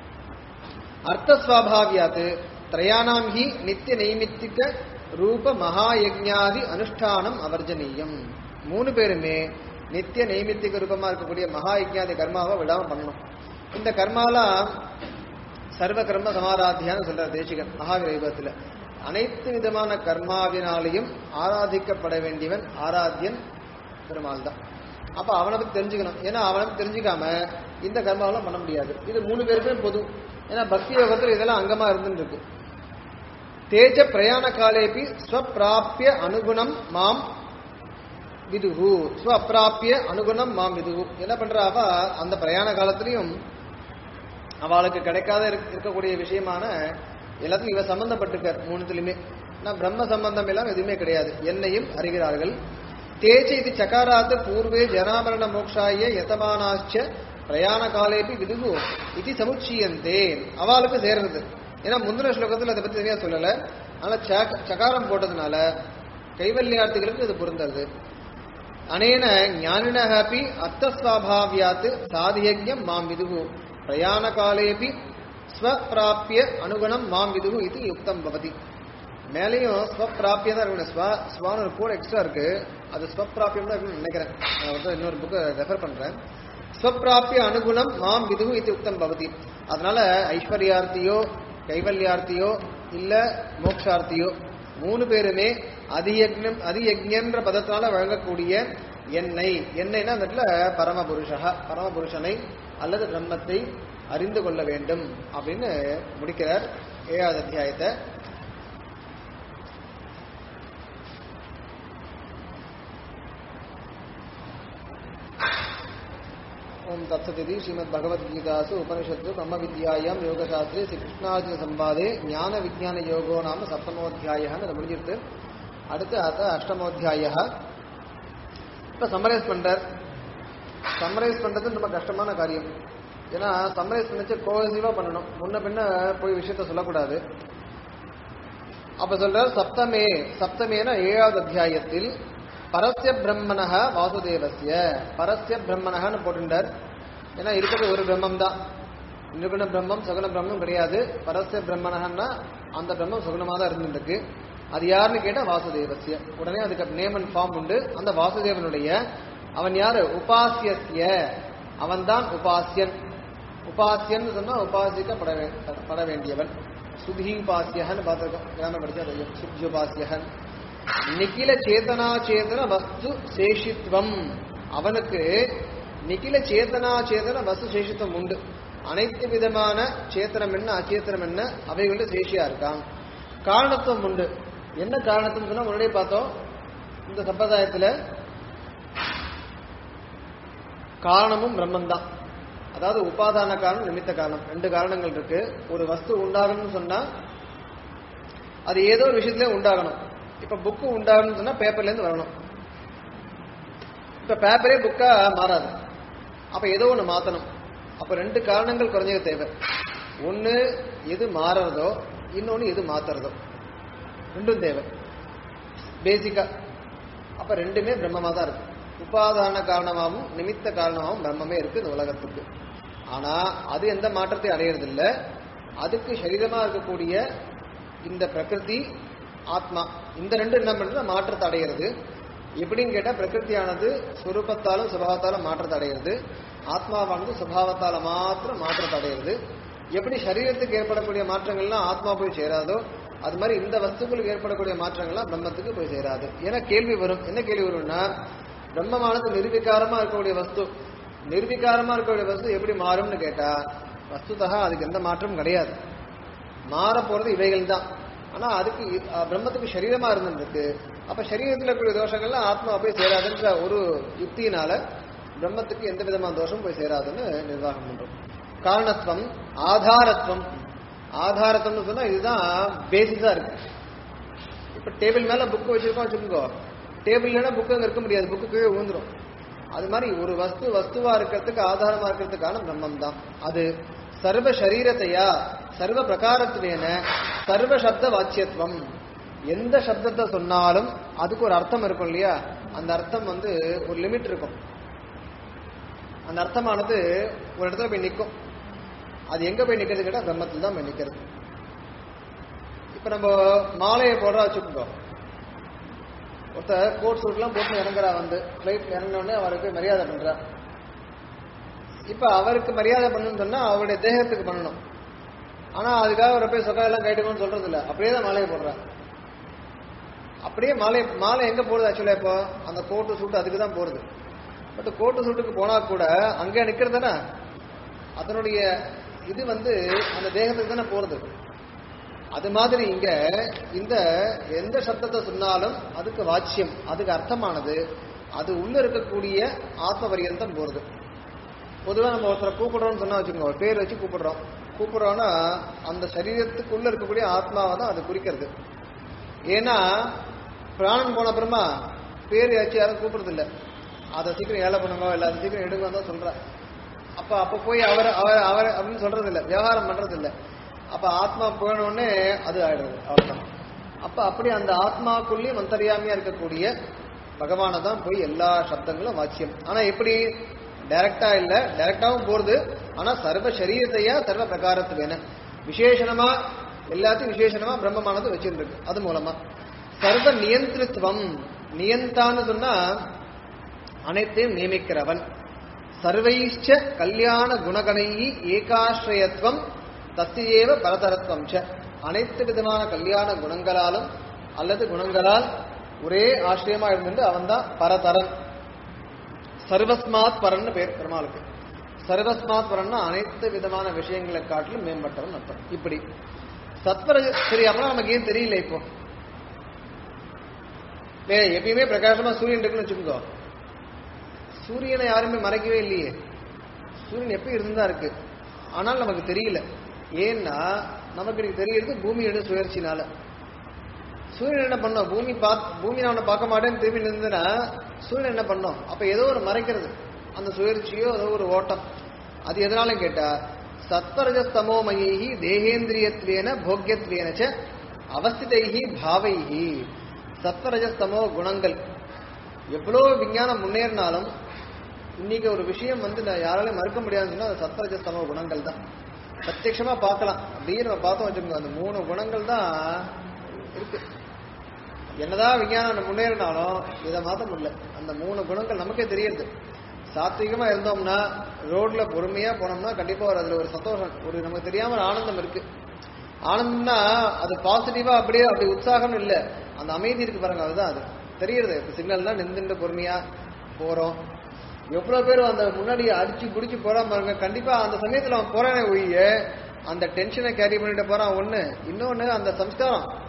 அர்த்தஸ்வாபாவியாத் திரையானாம் ஹி நித்திய நைமித்திக ரூப மகாயஜ்ஞாதி அனுஷ்டானம் அவர்ஜனீயம் மூணு பேருமே நித்திய நைமித்திக ரூபமா இருக்கக்கூடிய மகாயஜ்ஞாதி கர்மாவை விடாம பண்ணணும் இந்த கர்மாலாம் சர்வ கர்ம சமாராத்தியான்னு சொல்ற தேசிகன் மகாவிரைபத்துல அனைத்து விதமான கர்மாவினாலையும் ஆராதிக்கப்பட வேண்டியவன் ஆராத்தியன் பெருமாள் தான் அப்ப அவனை பத்தி தெரிஞ்சுக்கணும் ஏன்னா அவனை பத்தி தெரிஞ்சுக்காம இந்த கர்மாவெல்லாம் பண்ண முடியாது இது மூணு பேருக்குமே பொது ஏன்னா பக்தி யோகத்துல இதெல்லாம் அங்கமா இருந்துட்டு இருக்கு தேஜ பிரயாண காலேபி ஸ்வப்பிராப்பிய அனுகுணம் மாம் விதுகு ஸ்வப்பிராப்பிய அனுகுணம் மாம் விதுகு என்ன பண்றா அவ அந்த பிரயாண காலத்திலையும் அவளுக்கு கிடைக்காத இருக்க- இருக்கக்கூடிய விஷயமான எல்லாத்தையும் இவ சம்பந்தப்பட்டிருக்கார் மூணுத்துலயுமே நான் பிரம்ம சம்பந்தம் எல்லாம் எதுவுமே கிடையாது என்னையும் அறிகிறார்கள் தேஜ இது சகாராத் பூர்வே ஜனாமரண மோக்ஷாய யதமானாச்ச பிரயாண காலேபி விதுகு இது சமுச்சீயந்தே அவளுக்கு சேர்றது ஏன்னா முந்தின ஸ்லோகத்தில் அதை பத்தி சரியா சொல்லல ஆனா சக- சகாரம் போட்டதுனால கைவல்யார்த்திகளுக்கு இது பொருந்தது அனேன ஞானினः अपि அர்த்தஸ்வாபாவியாத் சாதியஜ்யம் மாம் விதுகு பிரயாணகாலேபி ஸ்வப்பிராப்பிய அனுகுணம் மாம் விதுகு இது யுக்தம் பவதி மேலேயும் ஸ்வப்பிராப்பியம் தான் இருக்கணும் ஸ்வ ஸ்வான்னு ஒரு கூட எக்ஸ்ட்ரா இருக்கு அது ஸ்வப்பிராப்பியம் தான் இருக்குன்னு நினைக்கிறேன் நான் வந்து இன்னொரு புக்கை ரெஃபர் பண்றேன் ஸ்வப்பிராப்பிய அனுகுணம் மாம் விதுகு இது யுக்தம் பவதி அதனால ஐஸ்வர்யார்த்தியோ கைவல்யார்த்தியோ இல்ல மோக்ஷார்த்தியோ மூணு பேருமே அதியக்னம் அதியக்ஞன்ற பதத்தினால வழங்கக்கூடிய எண்ணெய் எண்ணெய்னா அந்த இடத்துல பரமபுருஷா பரமபுருஷனை அல்லது பிரம்மத்தை அறிந்து கொள்ள வேண்டும் அப்படின்னு முடிக்கிறார் ஏழாவது அத்தியாயத்தை ओम तत्सदिति श्रीमद्भगवद्गीतासु उपनिषत्सु ब्रह्मविद्यायां योगशास्त्रे श्रीकृष्णार्जुन संवादे ஞான விஞ்ஞான யோகோ நாம சப்தமோத்தியாயன்னு அது முடிஞ்சிருக்கு அடுத்து அத அஷ்டமோத்தியாய இப்ப சம்மரைஸ் பண்றார் சம்மரைஸ் பண்றது ரொம்ப கஷ்டமான காரியம் ஏன்னா சம்மரைஸ் பண்ணிச்சு கோஹசிவா பண்ணணும் முன்ன பின்ன போய் விஷயத்த சொல்லக்கூடாது அப்ப சொல்றார் சப்தமே சப்தமேன ஏழாவது அத்தியாயத்தில் பரஸ்ய பிரம்மணக வாசுதேவஸ்ய பரஸ்ய பிரம்மணகன்னு போட்டுட்டார் ஏன்னா இருக்கிறது ஒரு பிரம்மம் தான் நிர்குண பிரம்மம் சகுண பிரம்மம் கிடையாது பரஸ்ய பிரம்மணகன்னா அந்த பிரம்மம் சுகுணமா தான் இருந்துருக்கு அது யாருன்னு கேட்டா வாசுதேவஸ்ய உடனே அதுக்கு நேம் அண்ட் ஃபார்ம் உண்டு அந்த வாசுதேவனுடைய அவன் யாரு உபாசியஸ்ய அவன்தான் உபாசியன் உபாசியன் சொன்னா உபாசிக்கப்பட வே- பட வேண்டியவன் சுதீபாசியகன் பார்த்திருக்கோம் கிராம படிச்சா தெரியும் சுத்யுபாசியகன் நிகில சேதனா சேதன வஸ்து சேஷித்வம் அவனுக்கு நிகில சேதனா சேதன வஸ்து சேஷித்வம் உண்டு அனைத்து விதமான சேத்தனம் என்ன அச்சேத்தனம் என்ன அவைகள சேஷியா இருக்கான் காரணத்துவம் உண்டு என்ன காரணத்துன்னு சொன்னா முன்னாடியே பார்த்தோம் இந்த சம்பிரதாயத்துல காரணமும் பிரம்மன் தான் அதாவது உபாதான காரணம் நிமித்த காரணம் ரெண்டு காரணங்கள் இருக்கு ஒரு வஸ்து உண்டாகணும்னு சொன்னா அது ஏதோ ஒரு விஷயத்துல உண்டாகணும் இப்ப புக்கு உண்டாகணும்னு சொன்னா பேப்பர்ல இருந்து வரணும் இப்ப பேப்பரே புக்கா மாறாது அப்ப ஏதோ ஒண்ணு மாத்தணும் அப்ப ரெண்டு காரணங்கள் குறைஞ்சது தேவை ஒண்ணு எது மாறுறதோ இன்னொன்னு எது மாத்துறதோ ரெண்டும் தேவை பேசிக்கா அப்ப ரெண்டுமே பிரம்மமா தான் இருக்கு உபாதான காரணமாகவும் நிமித்த காரணமாகவும் பிரம்மமே இருக்கு இந்த உலகத்துக்கு ஆனா அது எந்த மாற்றத்தை அடையிறது இல்ல அதுக்கு சரீரமா இருக்கக்கூடிய இந்த பிரகிருதி ஆத்மா இந்த ரெண்டு என்ன பண்ணுறது மாற்றத்தை அடையிறது எப்படின்னு கேட்டா பிரகிருதியானது சுரூபத்தாலும் சுபாவத்தாலும் மாற்றத்தை அடையிறது ஆத்மாவானது சுபாவத்தால மாத்திரம் மாற்றத்தை அடையிறது எப்படி சரீரத்துக்கு ஏற்படக்கூடிய மாற்றங்கள்லாம் ஆத்மா போய் சேராதோ அது மாதிரி இந்த வஸ்துக்களுக்கு ஏற்படக்கூடிய மாற்றங்கள்லாம் பிரம்மத்துக்கு போய் சேராது ஏன்னா கேள்வி வரும் என்ன கேள்வி வரும்னா பிரம்மமானது நிர்விகாரமா இருக்கக்கூடிய வஸ்து நிர்விகாரமா இருக்கக்கூடிய வஸ்து எப்படி மாறும்னு கேட்டா வஸ்துதா அதுக்கு எந்த மாற்றமும் கிடையாது மாற போறது இவைகள் தான் ஆனா அதுக்கு அஹ், பிரம்மத்துக்கு சரீரமா இருந்திருக்கு அப்ப சரீரத்தில் இருக்கக்கூடிய தோஷங்கள்லாம் ஆத்மா போய் சேராதுன்ற ஒரு யுக்தியினால பிரம்மத்துக்கு எந்த விதமான தோஷமும் போய் சேராதுன்னு நிர்வாகம் பண்றோம் காரணத்துவம் ஆதாரத்துவம் ஆதாரத்துவம்னு சொன்னா இதுதான் பேசிஸா இருக்கு இப்ப டேபிள் மேல புக் வச்சிருக்கோம் வச்சுக்கோங்க டேபிள் இல்லைன்னா புக்கு அங்க இருக்க முடியாது புக்கு கீழே விழுந்துரும் அது மாதிரி ஒரு வஸ்து வஸ்துவா இருக்கிறதுக்கு ஆதாரமா இருக்கிறதுக்கான பிரம்மம் தான் அது சர்வ சரீரத்தையா சர்வ பிரகாரத்துவேன சர்வ சப்த வாச்சியத்துவம் எந்த சப்தத்தை சொன்னாலும் அதுக்கு ஒரு அர்த்தம் இருக்கும் இல்லையா அந்த அர்த்தம் வந்து ஒரு லிமிட் இருக்கும் அந்த அர்த்தமானது ஒரு இடத்துல போய் நிற்கும் அது எங்க போய் நிக்கிறது கேட்டா பிரம்மத்தில் தான் போய் நிக்கிறது இப்ப நம்ம மாலையை போடுறா வச்சுக்கோங்க ஒருத்தர் கோட் சூட்லாம் போட்டு இறங்குறா வந்து ஃபிளைட் இறங்கினோடனே அவருக்கு மரியாதை பண்றா இப்ப அவருக்கு மரியாதை பண்ணணும்னு சொன்னா அவருடைய தேகத்துக்கு பண்ணணும் ஆனா அதுக்காக அவரை போய் சொக்கா எல்லாம் கைட்டுக்கணும்னு சொல்றது இல்ல அப்படியே தான் மாலையை போடுறா அப்படியே மாலை மாலை எங்க போடுது ஆக்சுவலா இப்போ அந்த கோட்டு சூட்டு அதுக்கு தான் போறது பட் கோட்டு சூட்டுக்கு போனா கூட அங்கே நிக்கிறது தானே அதனுடைய இது வந்து அந்த தேகத்துக்கு தானே போறது அது மாதிரி இங்க இந்த எந்த சப்தத்தை சொன்னாலும் அதுக்கு வாச்சியம் அதுக்கு அர்த்தமானது அது உள்ள இருக்கக்கூடிய ஆத்ம பரியந்தம் போறது பொதுவா நம்ம ஒருத்தரை கூப்பிடுறோம்னு சொன்னா வச்சுக்கோங்க ஒரு பேர் வச்சு கூப்பிடுறோம் கூப்பிடுறோம்னா அந்த சரீரத்துக்குள்ள இருக்கக்கூடிய ஆத்மாவை தான் அது குறிக்கிறது ஏன்னா பிராணன் போன அப்புறமா பேர் வச்சு யாரும் கூப்பிடுறது இல்ல அதை சீக்கிரம் ஏழை பண்ணுங்க இல்ல அதை சீக்கிரம் எடுங்க தான் சொல்ற அப்ப அப்ப போய் அவர் அவர் அவர் அப்படின்னு சொல்றது இல்ல விவகாரம் பண்றது இல்ல அப்ப ஆத்மா போனோடனே அது ஆயிடுறது அவ்வளவுதான் அப்ப அப்படி அந்த ஆத்மாக்குள்ளேயும் அந்தரியாமையா இருக்கக்கூடிய பகவானை தான் போய் எல்லா சப்தங்களும் வாச்சியம் ஆனா எப்படி டைரக்டா இல்ல டைரக்டாவும் போறது ஆனா சர்வ சரீரத்தையா சர்வ பிரகாரத்து வேணும் விசேஷணமா எல்லாத்தையும் விசேஷணமா பிரம்மமானது வச்சிருக்கு அது மூலமா சர்வ நியந்திரத்துவம் நியந்தான்னு சொன்னா அனைத்தையும் நியமிக்கிறவன் சர்வைச்ச கல்யாண குணகணை ஏகாஸ்ரயத்துவம் தத்தியேவ பரதரத்துவம் ச அனைத்து விதமான கல்யாண குணங்களாலும் அல்லது குணங்களால் ஒரே ஆசிரியமா இருந்துட்டு அவன்தான் பரதரன் சர்வஸ்மாத் பரன்னு பேர் பெருமாளுக்கு சர்வஸ்மாத் பரன்னா அனைத்து விதமான விஷயங்களை காட்டிலும் மேம்பட்டவன் அர்த்தம் இப்படி சத்வர சரி அப்புறம் நமக்கு ஏன் தெரியல இப்போ வே எப்பயுமே பிரகாசமா சூரியன் இருக்குன்னு வச்சுக்கோ சூரியனை யாருமே மறைக்கவே இல்லையே சூரியன் எப்பயும் இருந்துதான் இருக்கு ஆனால் நமக்கு தெரியல ஏன்னா நமக்கு இன்னைக்கு தெரியறது பூமியோட சுழற்சினால சூரியன் என்ன பண்ணோம் பூமி பாத் பூமி நான் உன்னை பார்க்க மாட்டேன்னு திரும்பி நின்றுனா சூரியன் என்ன பண்ணோம் அப்ப ஏதோ ஒரு மறைக்கிறது அந்த சுழற்சியோ ஏதோ ஒரு ஓட்டம் அது எதனால கேட்டா சத்வரஜஸ்தமோமயி தேகேந்திரியத்வேன போக்கியத்வேன ச அவஸ்திதைஹி பாவைஹி சத்வரஜஸ்தமோ குணங்கள் எவ்வளோ விஞ்ஞானம் முன்னேறினாலும் இன்னைக்கு ஒரு விஷயம் வந்து நான் யாராலையும் மறுக்க முடியாதுன்னு சொன்னா அது சத்வரஜஸ்தமோ குணங்கள் தான் பிரத்யட்சமா பார்க்கலாம் அப்படியே நம்ம பார்த்தோம் வச்சுக்கோங்க அந்த மூணு குணங்கள் தான் இருக்கு என்னதான் விஞ்ஞானம் முன்னேறினாலும் இதை மாத்த முடியல அந்த மூணு குணங்கள் நமக்கே தெரியுது சாத்விகமா இருந்தோம்னா ரோட்ல பொறுமையா போனோம்னா கண்டிப்பா ஒரு அதுல ஒரு சந்தோஷம் ஒரு நமக்கு தெரியாம ஒரு ஆனந்தம் இருக்கு ஆனந்தம்னா அது பாசிட்டிவா அப்படியே அப்படி உற்சாகம் இல்ல அந்த அமைதி இருக்கு பாருங்க அதுதான் அது தெரியுது இப்ப சிக்னல்னா நின்றுட்டு பொறுமையா போறோம் எவ்வளவு பேர் அந்த முன்னாடி அடிச்சு புடிச்சு போறான் பாருங்க கண்டிப்பா அந்த சமயத்துல அவன் போறானே ஒழிய அந்த டென்ஷனை கேரி பண்ணிட்டு போறான் ஒண்ணு இன்னொன்னு அந்த சம்ஸ்காரம்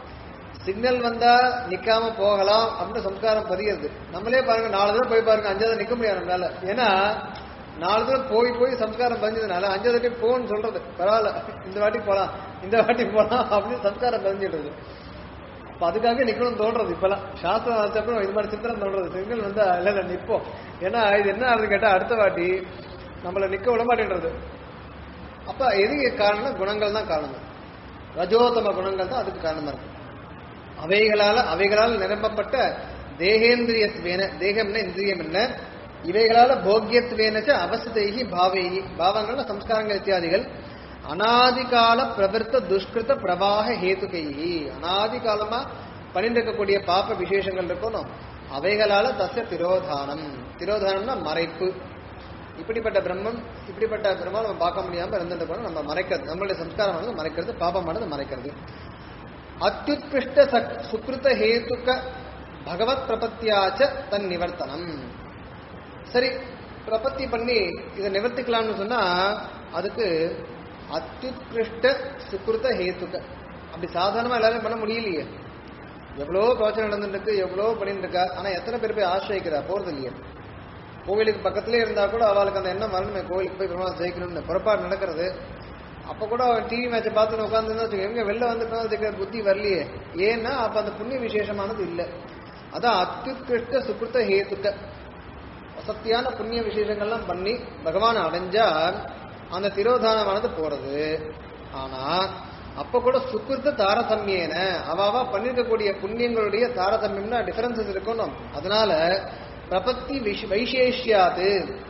சிக்னல் வந்தா நிக்காம போகலாம் அப்படின்னு சம்ஸ்காரம் பதிகிறது நம்மளே பாருங்க நாலு தடவை போய் பாருங்க அஞ்சாவது நிக்க முடியாது நம்மளால ஏன்னா நாலு தடவை போய் போய் சம்ஸ்காரம் பதிஞ்சதுனால அஞ்சாவது வாட்டி போன்னு சொல்றது பரவாயில்ல இந்த வாட்டி போலாம் இந்த வாட்டி போலாம் அப்படின்னு சம்ஸ்காரம் பதிஞ்சிடுறது அப்ப அதுக்காக நிக்கணும் தோன்றது இப்பெல்லாம் சாஸ்திரம் வச்சப்பறம் இது மாதிரி சித்திரம் தோன்றது சிக்னல் வந்தா இல்ல இல்ல நிப்போம் ஏன்னா இது என்ன ஆகுது கேட்டா அடுத்த வாட்டி நம்மள நிக்க விட மாட்டேன்றது அப்ப எதுக்கு காரணம் குணங்கள் தான் காரணம் ரஜோத்தம குணங்கள் தான் அதுக்கு காரணமா இருக்கு அவைகளால அவைகளால் நிரப்பப்பட்ட தேகேந்திரியத்வேன தேகம்னா இந்திரியம் என்ன இவைகளால போக்கியத்வேனச்ச அவசதைகி பாவைகி பாவங்கள்னா சம்ஸ்காரங்கள் இத்தியாதிகள் அனாதிகால பிரவர்த்த துஷ்கிருத பிரவாக ஹேதுகைகி அனாதி காலமா பண்ணிட்டு இருக்கக்கூடிய பாப்ப விசேஷங்கள் இருக்கணும் அவைகளால தச திரோதானம் திரோதானம்னா மறைப்பு இப்படிப்பட்ட பிரம்மம் இப்படிப்பட்ட பிரம்மம் நம்ம பார்க்க முடியாம இருந்துட்டு போனா நம்ம மறைக்கிறது நம்மளுடைய சம்ஸ்காரமானது மறைக்கிறது பாபமானது மறைக்கிறது அத்யுத்கிருஷ்ட சக்- சுக்ருத ஹேதுக்க பகவத் பிரபத்தியாச்ச தன் நிவர்த்தனம் சரி பிரபத்தி பண்ணி இதை நிவர்த்திக்கலாம்னு சொன்னா அதுக்கு அத்யுத்கிருஷ்ட சுக்ருத ஹேதுக்க அப்படி சாதாரணமா எல்லாரும் பண்ண முடியலையே எவ்வளோ பிரச்சனை நடந்துட்டு இருக்கு எவ்வளோ பண்ணிட்டு இருக்கா ஆனா எத்தனை பேர் போய் ஆசிரியிக்கிறா போறது இல்லையே கோவிலுக்கு பக்கத்திலே இருந்தா கூட அவளுக்கு அந்த எண்ணம் வரணுமே கோவிலுக்கு போய் பெருமாள் ஜெயிக்கணும்னு புறப்பாடு நடக்கிறது அப்ப கூட அவன் டிவி மேட்சை பார்த்து உட்காந்து வச்சுக்கோ எங்க வெளில வந்துட்டோம் அதுக்கு புத்தி வரலையே ஏன்னா அப்ப அந்த புண்ணிய விசேஷமானது இல்லை அதான் அத்யுத்கிருஷ்ட சுக்ருத்த ஹேத்துக்க வசத்தியான புண்ணிய விசேஷங்கள்லாம் பண்ணி பகவானை அடைஞ்சா அந்த திரோதானமானது போறது ஆனா அப்ப கூட சுக்கிருத்த தாரதமியன அவாவா பண்ணிருக்கக்கூடிய புண்ணியங்களுடைய தாரதமியம்னா டிஃபரன்சஸ் இருக்கணும் அதனால பிரபத்தி விஷ வைசேஷ்யாது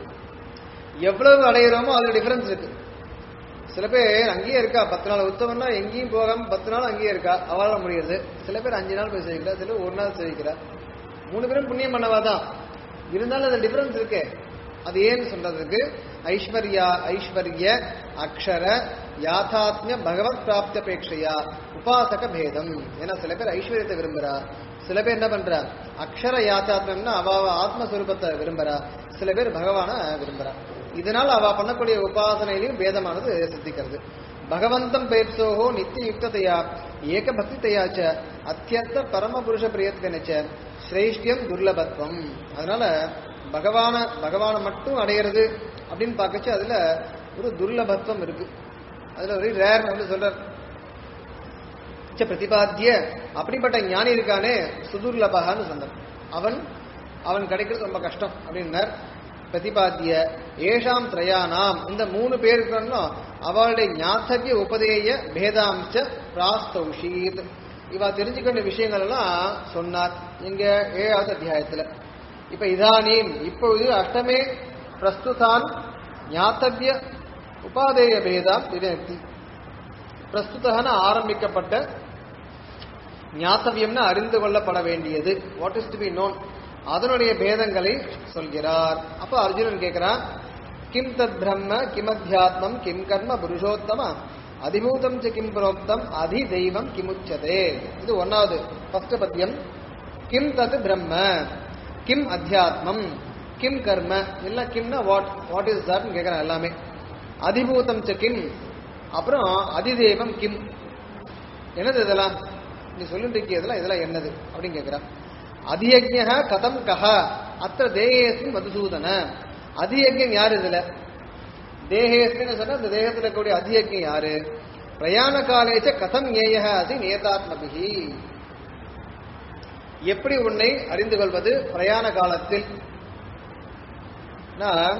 எவ்வளவு அடையிறோமோ அதுல டிஃபரன்ஸ் இருக்கு சில பேர் அங்கேயே இருக்கா பத்து நாள் உத்தவம்னா எங்கேயும் போகாம பத்து நாள் அங்கேயே இருக்கா அவளால முடியுது சில பேர் அஞ்சு நாள் போய் சேவிக்கிறா சில பேர் ஒரு நாள் சேவிக்கிறா மூணு பேரும் புண்ணியம் பண்ணவா தான் இருந்தாலும் அது டிஃபரன்ஸ் இருக்கு அது ஏன்னு சொல்றதுக்கு ஐஸ்வர்யா ஐஸ்வர்ய அக்ஷர யாதாத்மிய பகவத் பிராப்தியபேட்சையா உபாசக பேதம் ஏன்னா சில பேர் ஐஸ்வர்யத்தை விரும்புறா சில பேர் என்ன பண்றா அக்ஷர யாத்தாத்மியம்னா அவ அவ ஆத்மஸ்வரூபத்தை விரும்புறா சில பேர் பகவான விரும்புறா இதனால அவ பண்ணக்கூடிய உபாசனையிலையும் பேதமானது சித்திக்கிறது பகவந்தம் பேப்சோஹோ நித்திய யுக்ததையா ஏக பக்திதையா ச அத்தியந்த பரமபுருஷ பிரியத்வனச்ச சிரேஷ்டியம் துர்லபத்வம் அதனால பகவான பகவானை மட்டும் அடையிறது அப்படின்னு பார்க்கச்சு அதுல ஒரு துர்லபத்துவம் இருக்கு அதுல ஒரு ரேர் வந்து சொல்றார் ச பிரதிபாத்திய அப்படிப்பட்ட ஞானி இருக்கானே சுதுர்லபகான்னு சொன்னார் அவன் அவன் கிடைக்கிறது ரொம்ப கஷ்டம் அப்படின்னார் பிரதிபாத்திய ஏஷாம் திரயானாம் இந்த மூணு பேருக்கு அவளுடைய ஞாத்தவிய உபதேய பேதாம்ச பிராஸ்தௌஷீத் இவ தெரிஞ்சுக்கொண்ட விஷயங்கள் எல்லாம் சொன்னார் இங்க ஏழாவது அத்தியாயத்துல இப்ப இதானீம் இப்பொழுது அஷ்டமே பிரஸ்துதான் ஞாத்தவிய உபாதேய பேதாம் வினக்தி பிரஸ்துதன ஆரம்பிக்கப்பட்ட ஞாத்தவியம்னு அறிந்து கொள்ளப்பட வேண்டியது what is to be known அதனுடைய பேதங்களை சொல்கிறார் அப்ப அர்ஜுனன் கேட்கிறான் கிம் தத் பிரம்ம கிம் அத்தியாத்மம் கிம் கர்ம புருஷோத்தம அதிபூதம் ச கிம் புரோக்தம் அதி தெய்வம் கிமுச்சதே இது ஒன்னாவது ஃபர்ஸ்ட் பத்தியம் கிம் தத் பிரம்ம கிம் அத்தியாத்மம் கிம் கர்ம இல்ல கிம்னா வாட் வாட் இஸ் தட்னு கேட்கறான் எல்லாமே அதிபூதம் ச கிம் அப்புறம் அதிதேவம் கிம் என்னது இதெல்லாம் நீ சொல்லிட்டு இருக்கியதெல்லாம் இதெல்லாம் என்னது அப்படின்னு கேட்கிறான் அதியஜ்ய கதம் கஹ அத்த தேகேஸ்மின் மதுசூதன அதியஜ்யம் யாரு இதுல தேகேஸ்மின்னு சொன்னா இந்த தேகத்துல இருக்கக்கூடிய அதியஜ்யம் யாரு பிரயாண காலேச்ச கதம் ஏய அசி நேதாத்மபிகி எப்படி உன்னை அறிந்து கொள்வது பிரயாண காலத்தில் நான்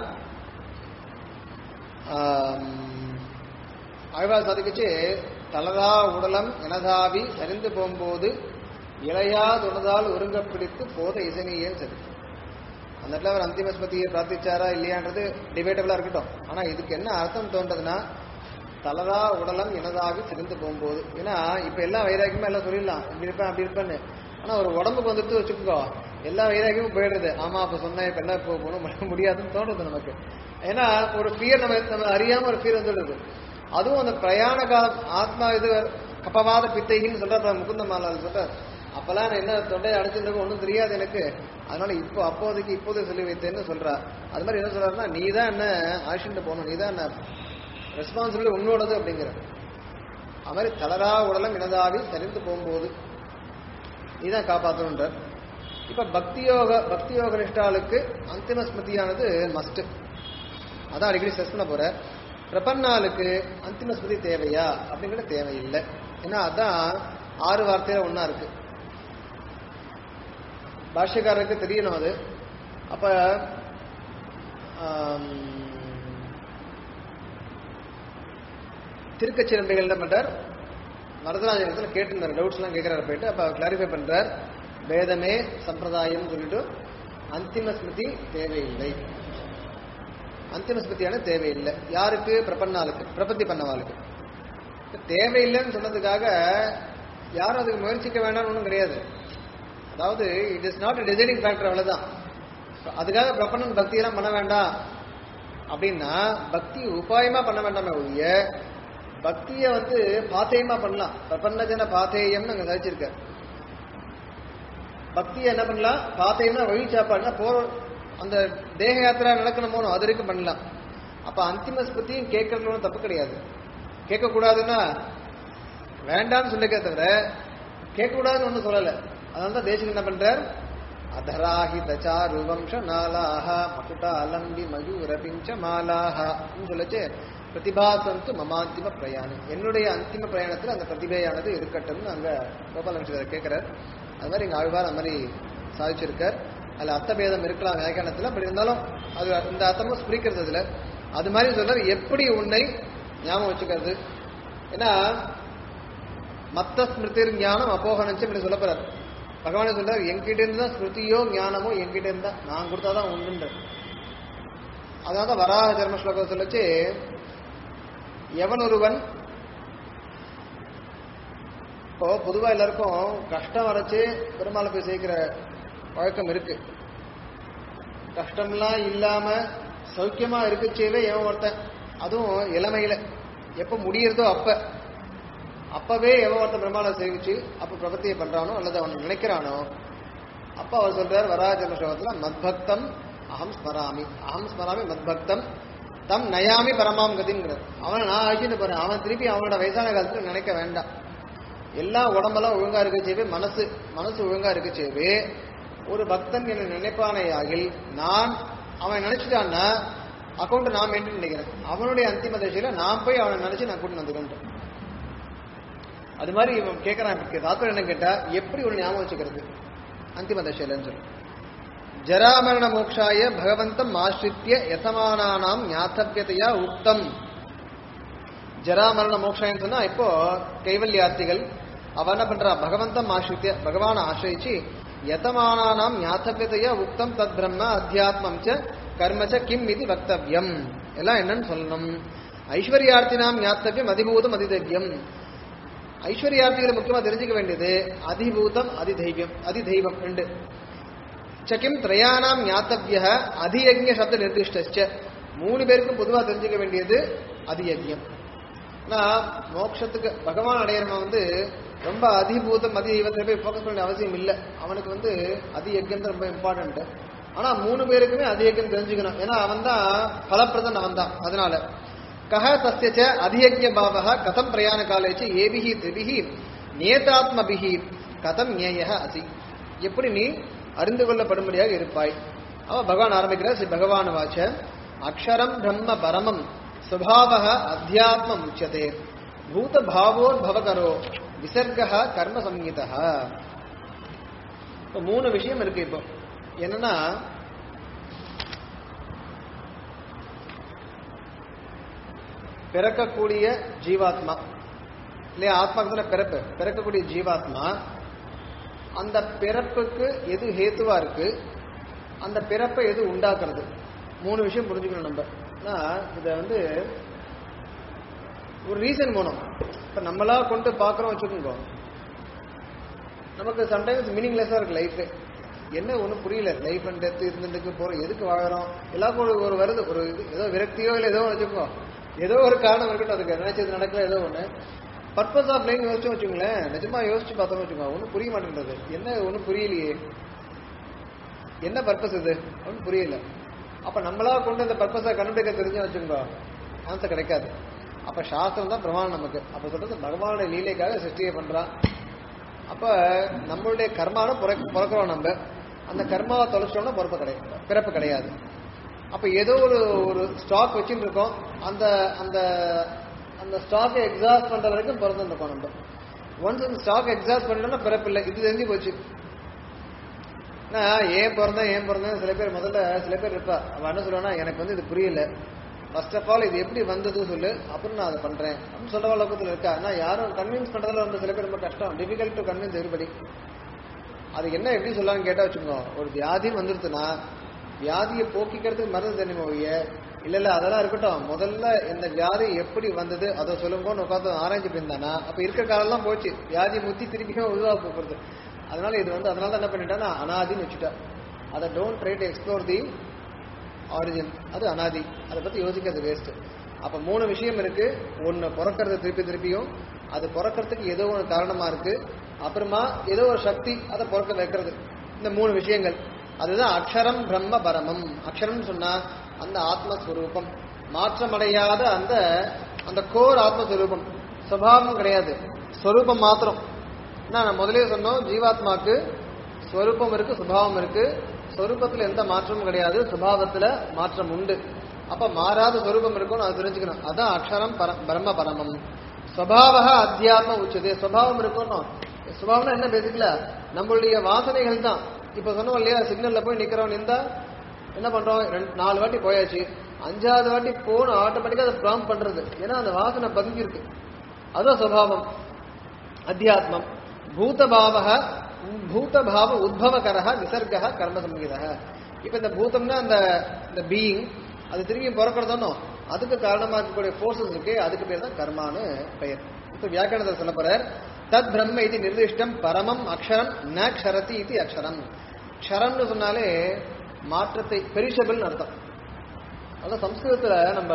ஆழ்வார் சதுக்கிச்சு தலதா உடலம் எனதாவி சரிந்து போகும்போது இளையாதுணதால் ஒருங்க பிடித்து போத இசைனியே சரி அந்த இடத்துல அவர் அந்திம ஸ்மதியை பிரார்த்திச்சாரா இல்லையான்றது டிபேட்டபிளா இருக்கட்டும் ஆனா இதுக்கு என்ன அர்த்தம் தோன்றதுன்னா தலதா உடலம் எனதாவி சிரிந்து போகும்போது ஏன்னா இப்ப எல்லா வைராக்கியமும் எல்லாம் சொல்லிடலாம் இப்படி இருப்பேன் அப்படி இருப்பேன்னு ஆனா ஒரு உடம்புக்கு வந்துட்டு வச்சுக்கோ எல்லா வைராக்கியமும் போயிடுறது ஆமா அப்ப சொன்னா இப்ப என்ன போக போகணும் பண்ண முடியாதுன்னு தோணுது நமக்கு ஏன்னா ஒரு ஃபியர் நம்ம நம்ம அறியாம ஒரு ஃபியர் வந்துடுது அதுவும் அந்த பிரயாண காலம் ஆத்மா இது கப்பவாத பித்தைகின்னு சொல்ற முகுந்த மாலால் சொல்ற அப்பெல்லாம் நான் என்ன தொண்டையை அடைச்சிருந்தோம் ஒன்றும் தெரியாது எனக்கு அதனால இப்போ அப்போதைக்கு இப்போதே சொல்லி வைத்தேன்னு சொல்றா அது மாதிரி என்ன சொல்றாருன்னா நீ தான் என்ன ஆக்ஷன் போகணும் நீ தான் என்ன ரெஸ்பான்சிபிலிட்டி உன்னோடது அப்படிங்கிற அது மாதிரி தளரா உடலம் இனதாவி சரிந்து போகும்போது நீதான் காப்பாற்றணுன்றார் இப்ப பக்தி யோக பக்தி யோக நிஷ்டாளுக்கு அந்திம ஸ்மிருதியானது மஸ்ட் அதான் அடிக்கடி ஸ்ட்ரெஸ் பண்ண போற பிரபன்னாளுக்கு அந்திம ஸ்மிருதி தேவையா அப்படிங்கிற தேவையில்லை ஏன்னா அதான் ஆறு வார்த்தையில ஒண்ணா இருக்கு பாஷ்யக்காரருக்கு தெரியணும் அது அப்ப ஆம், திருக்கச்சிரம்பிகள் என்ன பண்றார் வரதராஜனத்துல கேட்டிருந்தார் டவுட்ஸ் எல்லாம் கேட்கிறாரு போயிட்டு அப்ப கிளாரிஃபை பண்றார் வேதமே சம்பிரதாயம் சொல்லிட்டு அந்திம ஸ்மிருதி தேவையில்லை அந்திம ஸ்மிருதியான தேவையில்லை யாருக்கு பிரபன்னாளுக்கு பிரபத்தி பண்ணவாளுக்கு தேவையில்லைன்னு சொன்னதுக்காக யாரும் அதுக்கு முயற்சிக்க வேண்டாம்னு ஒன்றும் கிடையாது அதாவது it is not designing factor அவ்வளவுதான் அதுக்காக பிரபன்னன் பக்தியெல்லாம் பண்ண வேண்டாம் அப்படின்னா பக்தி உபாயமா பண்ண வேண்டாமே ஒழிய பக்தியை வந்து பாத்தேயமா பண்ணலாம் பிரபன்னஜன பாத்தேயம்னு அங்க கழிச்சிருக்க பக்தியை என்ன பண்ணலாம் பாத்தேயம்னா வழி சாப்பாடுனா போற அந்த தேக யாத்திரா நடக்கணுமோ அது வரைக்கும் பண்ணலாம் அப்ப அந்திம ஸ்மிருதியும் கேட்கறதுல ஒண்ணும் தப்பு கிடையாது கேட்கக்கூடாதுன்னா வேண்டாம்னு சொல்லிக்க தவிர கேட்கக்கூடாதுன்னு ஒன்றும் சொல்லலை அதனால தான் தேசிகன் என்ன பண்றார் அதராஹி தச்சாரு வம்ச நாளாக மகுடா அலம்பி மயூர பிஞ்ச மாலாக சொல்லச்சு பிரதிபாசந்து மமாந்திம பிரயாணம் என்னுடைய அந்திம பிரயாணத்தில் அந்த பிரதிபையானது இருக்கட்டும்னு அங்க கோபாலமிஷர் கேட்கிறார் அது மாதிரி எங்க ஆழ்வார் அந்த மாதிரி சாதிச்சிருக்கார் அதுல அர்த்தபேதம் இருக்கலாம் வியாக்கியானத்துல அப்படி இருந்தாலும் அது இந்த அர்த்தமும் ஸ்பிரிக்கிறது இதுல அது மாதிரி சொல்றாரு எப்படி உன்னை ஞாபகம் வச்சுக்கிறது ஏன்னா மத்த ஸ்மிருதிர் ஞானம் அப்போகனச்சு இப்படி சொல்ல போறாரு பகவானே சொல்றாரு என்கிட்ட இருந்தா ஸ்மிருதியோ ஞானமோ என்கிட்ட இருந்தா நான் கொடுத்தாதான் உண்டு அதாவது தான் வராக ஜென்ம ஸ்லோகம் சொல்லச்சு எவன் ஒருவன் இப்போ பொதுவா எல்லாருக்கும் கஷ்டம் வரைச்சு பெருமாளை போய் சேர்க்கிற வழக்கம் இருக்கு கஷ்டம்லாம் இல்லாம சௌக்கியமா இருக்கச்சேவே எவன் ஒருத்தன் அதுவும் இளமையில எப்ப முடியறதோ அப்ப அப்பவே எவன் ஒருத்தன் பெருமாளை சேவிச்சு அப்ப பிரபத்தியை பண்றானோ அல்லது அவன் நினைக்கிறானோ அப்ப அவர் சொல்றார் வராஜன ஸ்லோகத்துல மத்பக்தம் அகம் ஸ்மராமி அகம் ஸ்மராமி மத்பக்தம் தம் நயாமி பரமாம் கதிங்கிறார் அவனை நான் அழிச்சுட்டு போறேன் அவன் திருப்பி அவனோட வயசான காலத்துல நினைக்க வேண்டாம் எல்லா உடம்பெல்லாம் ஒழுங்கா இருக்க செய்வே மனசு மனசு ஒழுங்கா இருக்க செய்வே ஒரு பக்தன் என்ன நினைப்பானே ஆகில் நான் அவன் நினைச்சிட்டான்னா அக்கௌண்ட் நான் மெயின்டைன் பண்ணிக்கிறேன் அவனுடைய அந்திம தசையில நான் போய் அவனை நினைச்சு நான் கூட்டு வந்துக்கிறேன் அது மாதிரி இவன் கேட்கறான் தாத்தர் என்ன கேட்டா எப்படி ஒரு ஞாபகம் வச்சுக்கிறது அந்திம தசையிலன்னு சொல்லி ஜராமரண மோக்ஷாய பகவந்தம் ஆசிரித்திய யசமானானாம் ஞாத்தவியதையா உக்தம் ஜராமரண மோக்ஷாயன்னு சொன்னா இப்போ கைவல்யார்த்திகள் அவ என்ன பண்றா பகவந்தம் ஆசிரித்திய பகவான ஆசிரிச்சு யதமானானாம் ஞாத்தவியதையா உக்தம் தத் பிரம்ம அத்தியாத்மம் ச கர்மச்ச கிம் இது வக்தவ்யம் எல்லாம் என்னன்னு சொல்லணும் ஐஸ்வர்யார்த்தினாம் ஞாத்தவியம் அதிபூதம் அதிதவ்யம் ஐஸ்வர்யார்த்திகளை முக்கியமா தெரிஞ்சுக்க வேண்டியது அதிபூதம் அதிதைவியம் அதிதெய்வம் ரெண்டு சக்கிம் திரயானாம் ஞாத்தவிய அதியஜ்ய சப்த நிர்திஷ்ட மூணு பேருக்கும் பொதுவா தெரிஞ்சுக்க வேண்டியது அதியஜ்யம் நான் மோட்சத்துக்கு பகவான் அடையிறவன் வந்து ரொம்ப அதிபூதம் அதி தெய்வத்தை போய் ஃபோக்கஸ் பண்ண அவசியம் இல்லை அவனுக்கு வந்து அதி யஜ்யம் தான் ரொம்ப இம்பார்ட்டன்ட் ஆனா மூணு பேருக்குமே அதி யஜ்யம் தெரிஞ்சுக்கணும் ஏன்னா அவன் தான் பலப்பிரதன் அவன் தான் அதனால கஹ தஸ்யச்ச அதியஜ்ய பாவக கதம் பிரயாண காலேச்சு ஏபிஹி திரிபிஹி நேதாத்மபிஹி கதம் ஞேய அசி எப்படி நீ அறிந்து கொள்ளப்படும்படியாக இருப்பாய் அவன் பகவான் ஆரம்பிக்கிறார் ஸ்ரீ பகவான் வாச்ச அக்ஷரம் பிரம்ம பரமம் சுபாவக அத்தியாத்மம் உச்சதே பூத பாவோத்பவகரோ விசர்க கர்ம சம்ஹிதா இப்போ மூணு விஷயம் இருக்கு இப்போ என்னன்னா பிறக்கக்கூடிய ஜீவாத்மா இல்லையா ஆத்மாக்கு தானே பிறப்பு பிறக்கக்கூடிய ஜீவாத்மா அந்த பிறப்புக்கு எது ஹேத்துவா இருக்கு அந்த பிறப்பை எது உண்டாக்குறது மூணு விஷயம் புரிஞ்சுக்கணும் நம்ம ஆனா இத வந்து ஒரு ரீசன் போனோம் இப்ப நம்மளா கொண்டு பாக்குறோம் வச்சுக்கோங்க நமக்கு சம்டைம்ஸ் மீனிங்லெஸ்ஸா இருக்கு லைஃப் என்ன ஒன்றும் புரியல லைஃப் அண்ட் டெத் இருந்துட்டு போறோம் எதுக்கு வாழறோம் எல்லாருக்கும் ஒரு ஒரு வருது ஒரு இது ஏதோ விரக்தியோ இல்லை ஏதோ வச்சுக்கோ ஏதோ ஒரு காரணம் இருக்கட்டும் அதுக்கு நினைச்சது நடக்கல ஏதோ ஒண்ணு பர்பஸ் ஆஃப் லைஃப் யோசிச்சு வச்சுங்களேன் நிஜமா யோசிச்சு பார்த்தோம் வச்சுக்கோங்க ஒன்றும் புரிய மாட்டேன்றது என்ன ஒன்றும் புரியலையே என்ன பர்பஸ் இது ஒன்றும் புரியல அப்ப நம்மளா கொண்டு இந்த பர்பஸை கண்டுபிடிக்க தெரிஞ்சு வச்சுக்கோ ஆன்சர் கிடைக்காது அப்ப சாஸ்திரம் தான் பிரமாணம் நமக்கு அப்ப சொல்றது பகவானுடைய லீலைக்காக சிருஷ்டியை பண்றான் அப்ப நம்மளுடைய கர்மாவை பிறக்க பிறக்கிறோம் நம்ம அந்த கர்மாவை தொலைச்சிட்டோம்னா பிறப்பு கிடையாது பிறப்பு கிடையாது அப்ப ஏதோ ஒரு ஒரு ஸ்டாக் வச்சுட்டு இருக்கோம் அந்த அந்த அந்த ஸ்டாக்கை எக்ஸாஸ்ட் பண்ற வரைக்கும் பிறந்து இருக்கோம் நம்ம ஒன்ஸ் அந்த ஸ்டாக் எக்ஸாஸ்ட் பண்ணிட்டோம்னா பிறப்பு இல்லை இது தெரிஞ்சு போச்சு நான் ஏன் பிறந்தேன் ஏன் பிறந்தேன் சில பேர் முதல்ல சில பேர் இருப்பா அவன் என்ன சொல்லுவானா எனக்கு வந்து இது புரியல ஃபர்ஸ்ட் ஆஃப் ஆல் இது எப்படி வந்தது சொல்லு அப்புறம் நான் அதை பண்றேன் அப்படின்னு சொல்ற லோகத்தில் இருக்கா நான் யாரும் கன்வின்ஸ் பண்றதுல வந்து சில பேர் ரொம்ப கஷ்டம் டிஃபிகல்ட் டு கன்வின்ஸ் எவ்ரிபடி அது என்ன எப்படி சொல்லலாம்னு கேட்டா வச்சுக்கோ ஒரு வியாதி வந்துருச்சுன்னா வியாதியை போக்கிக்கிறதுக்கு மருந்து தெரியுமா ஒழிய இல்ல இல்ல அதெல்லாம் இருக்கட்டும் முதல்ல இந்த வியாதி எப்படி வந்தது அதை சொல்லுங்கன்னு உட்காந்து ஆராய்ச்சி பண்ணியிருந்தானா அப்ப இருக்கிற காலம்லாம் போச்சு வியாதி முத்தி திருப்பியும் உருவா போக்குறது அதனால இது வந்து அதனால தான் என்ன பண்ணிட்டானா அனாதின்னு வச்சுட்டா அதை don't try to explore the origin அது அனாதி அதை பத்தி யோசிக்கிறது வேஸ்ட் அப்ப மூணு விஷயம் இருக்கு ஒன்னு பிறக்கிறது திருப்பி திருப்பியும் அது பிறக்கிறதுக்கு ஏதோ ஒரு காரணமா இருக்கு அப்புறமா ஏதோ ஒரு சக்தி அதை பிறக்க வைக்கிறது இந்த மூணு விஷயங்கள் அதுதான் அக்ஷரம் பிரம்ம பரமம் அக்ஷரம் சொன்னா அந்த ஆத்மஸ்வரூபம் மாற்றமடையாத அந்த அந்த கோர் ஆத்மஸ்வரூபம் சுபாவம் கிடையாது ஸ்வரூபம் மாத்திரம் என்ன நான் முதலே சொன்னோம் ஜீவாத்மாக்கு ஸ்வரூபம் இருக்கு சுபாவம் இருக்கு ஸ்வரூபத்துல எந்த மாற்றமும் கிடையாது சுபாவத்துல மாற்றம் உண்டு அப்ப மாறாத ஸ்வரூபம் இருக்கும்னு அதை தெரிஞ்சுக்கணும் அதான் அக்ஷரம் பர பிரம்ம பரமம் ஸ்வபாவ அத்தியாத்ம உச்சதே சுபாவம் இருக்கணும் சுபாவம்னா என்ன பேசிக்கல நம்மளுடைய வாசனைகள் தான் இப்ப சொன்னோம் இல்லையா சிக்னல்ல போய் நிக்கிறவன் இருந்தா என்ன பண்றோம் ரெண்டு நாலு வாட்டி போயாச்சு அஞ்சாவது வாட்டி போன ஆட்டோமேட்டிக்கா அதை ப்ராம் பண்றது ஏன்னா அந்த வாசனை பதுங்கி இருக்கு அதுதான் சுபாவம் அத்தியாத்மம் பூதபாவ பூதபாவ உத்பவகர விசர்க கர்ம சங்கீத இப்ப இந்த பூதம்னா அந்த இந்த பீயிங் அது திரும்பி பிறக்கிறதோனோ அதுக்கு காரணமா இருக்கக்கூடிய ஃபோர்ஸஸ் இருக்கு அதுக்கு பேர் தான் கர்மான்னு பெயர் இப்ப வியாக்கரணத்தை சொல்ல போறார் தத் பிரம்ம இது நிர்திஷ்டம் பரமம் அக்ஷரம் ந க்ஷரதி இது அக்ஷரம் க்ஷரம்னு சொன்னாலே மாற்றத்தை பெரிஷபிள்னு அர்த்தம் அதான் சம்ஸ்கிருதத்துல நம்ம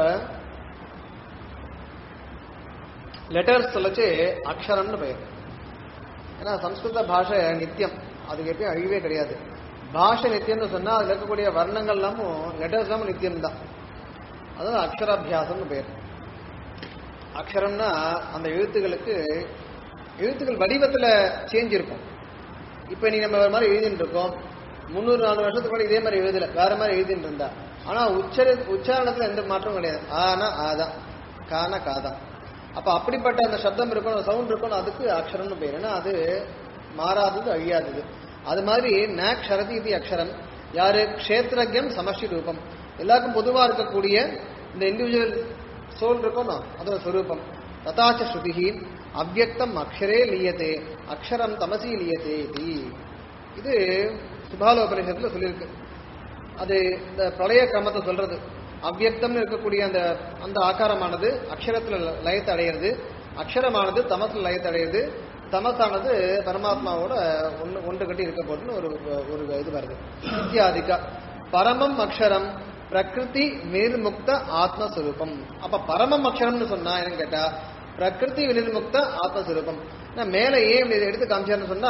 லெட்டர்ஸ் சொல்லச்சு அக்ஷரம்னு பெயர் ஏன்னா சம்ஸ்கிருத பாஷை நித்தியம் அதுக்கு எப்பயும் அழிவே கிடையாது பாஷை நித்தியம்னு சொன்னா அதுல இருக்கக்கூடிய வர்ணங்கள் எல்லாமும் லெட்டர்ஸ் எல்லாமும் நித்தியம் தான் அதாவது அக்ஷராபியாசம்னு பெயர் அக்ஷரம்னா அந்த எழுத்துகளுக்கு எழுத்துக்கள் வடிவத்துல சேஞ்ச் இருக்கும் இப்ப நீ நம்ம வேற மாதிரி எழுதிட்டு இருக்கோம் முந்நூறு நாலு வருஷத்துக்கு முன்னாடி இதே மாதிரி எழுதல வேற மாதிரி எழுதிட்டு இருந்தா ஆனா உச்சர உச்சாரணத்துல எந்த மாற்றமும் கிடையாது ஆனா ஆதான் கானா காதான் அப்ப அப்படிப்பட்ட அந்த சப்தம் இருக்கணும் சவுண்ட் இருக்கணும் அதுக்கு அக்ஷரம்னு பேர் ஏன்னா அது மாறாதது அழியாதது அது மாதிரி நாக்ஷரதி இது அக்ஷரம் யாரு க்ஷேத்திரஜம் சமஷ்டி ரூபம் எல்லாருக்கும் பொதுவா இருக்கக்கூடிய இந்த இண்டிவிஜுவல் சோல் இருக்கணும் அதோட ஸ்வரூபம் ததாச்ச ஸ்ருதிஹி அவ்வக்தம் அக்ஷரே லீயத்தே அக்ஷரம் தமசி லீயத்தே இது இது சுபாலோபனிஷத்துல சொல்லியிருக்கு அது இந்த பிரளய கிரமத்தை சொல்றது அவ்வக்தம்னு இருக்கக்கூடிய அந்த அந்த ஆகாரமானது அக்ஷரத்துல லயத்தை அடையிறது அக்ஷரமானது தமசுல லயத்தை அடையிறது தமசானது பரமாத்மாவோட ஒன்று ஒன்று கட்டி இருக்க போதுன்னு ஒரு ஒரு இது வருது இத்தியாதிக்கா பரமம் அக்ஷரம் பிரகிருதி நிர்முக்த ஆத்மஸ்வரூபம் அப்ப பரமம் அக்ஷரம்னு சொன்னா என்னன்னு கேட்டா பிரகிருதி நிர்முக்த ஆத்மஸ்வரூபம் நான் மேல ஏன் இதை எடுத்து காமிச்சாருன்னு சொன்னா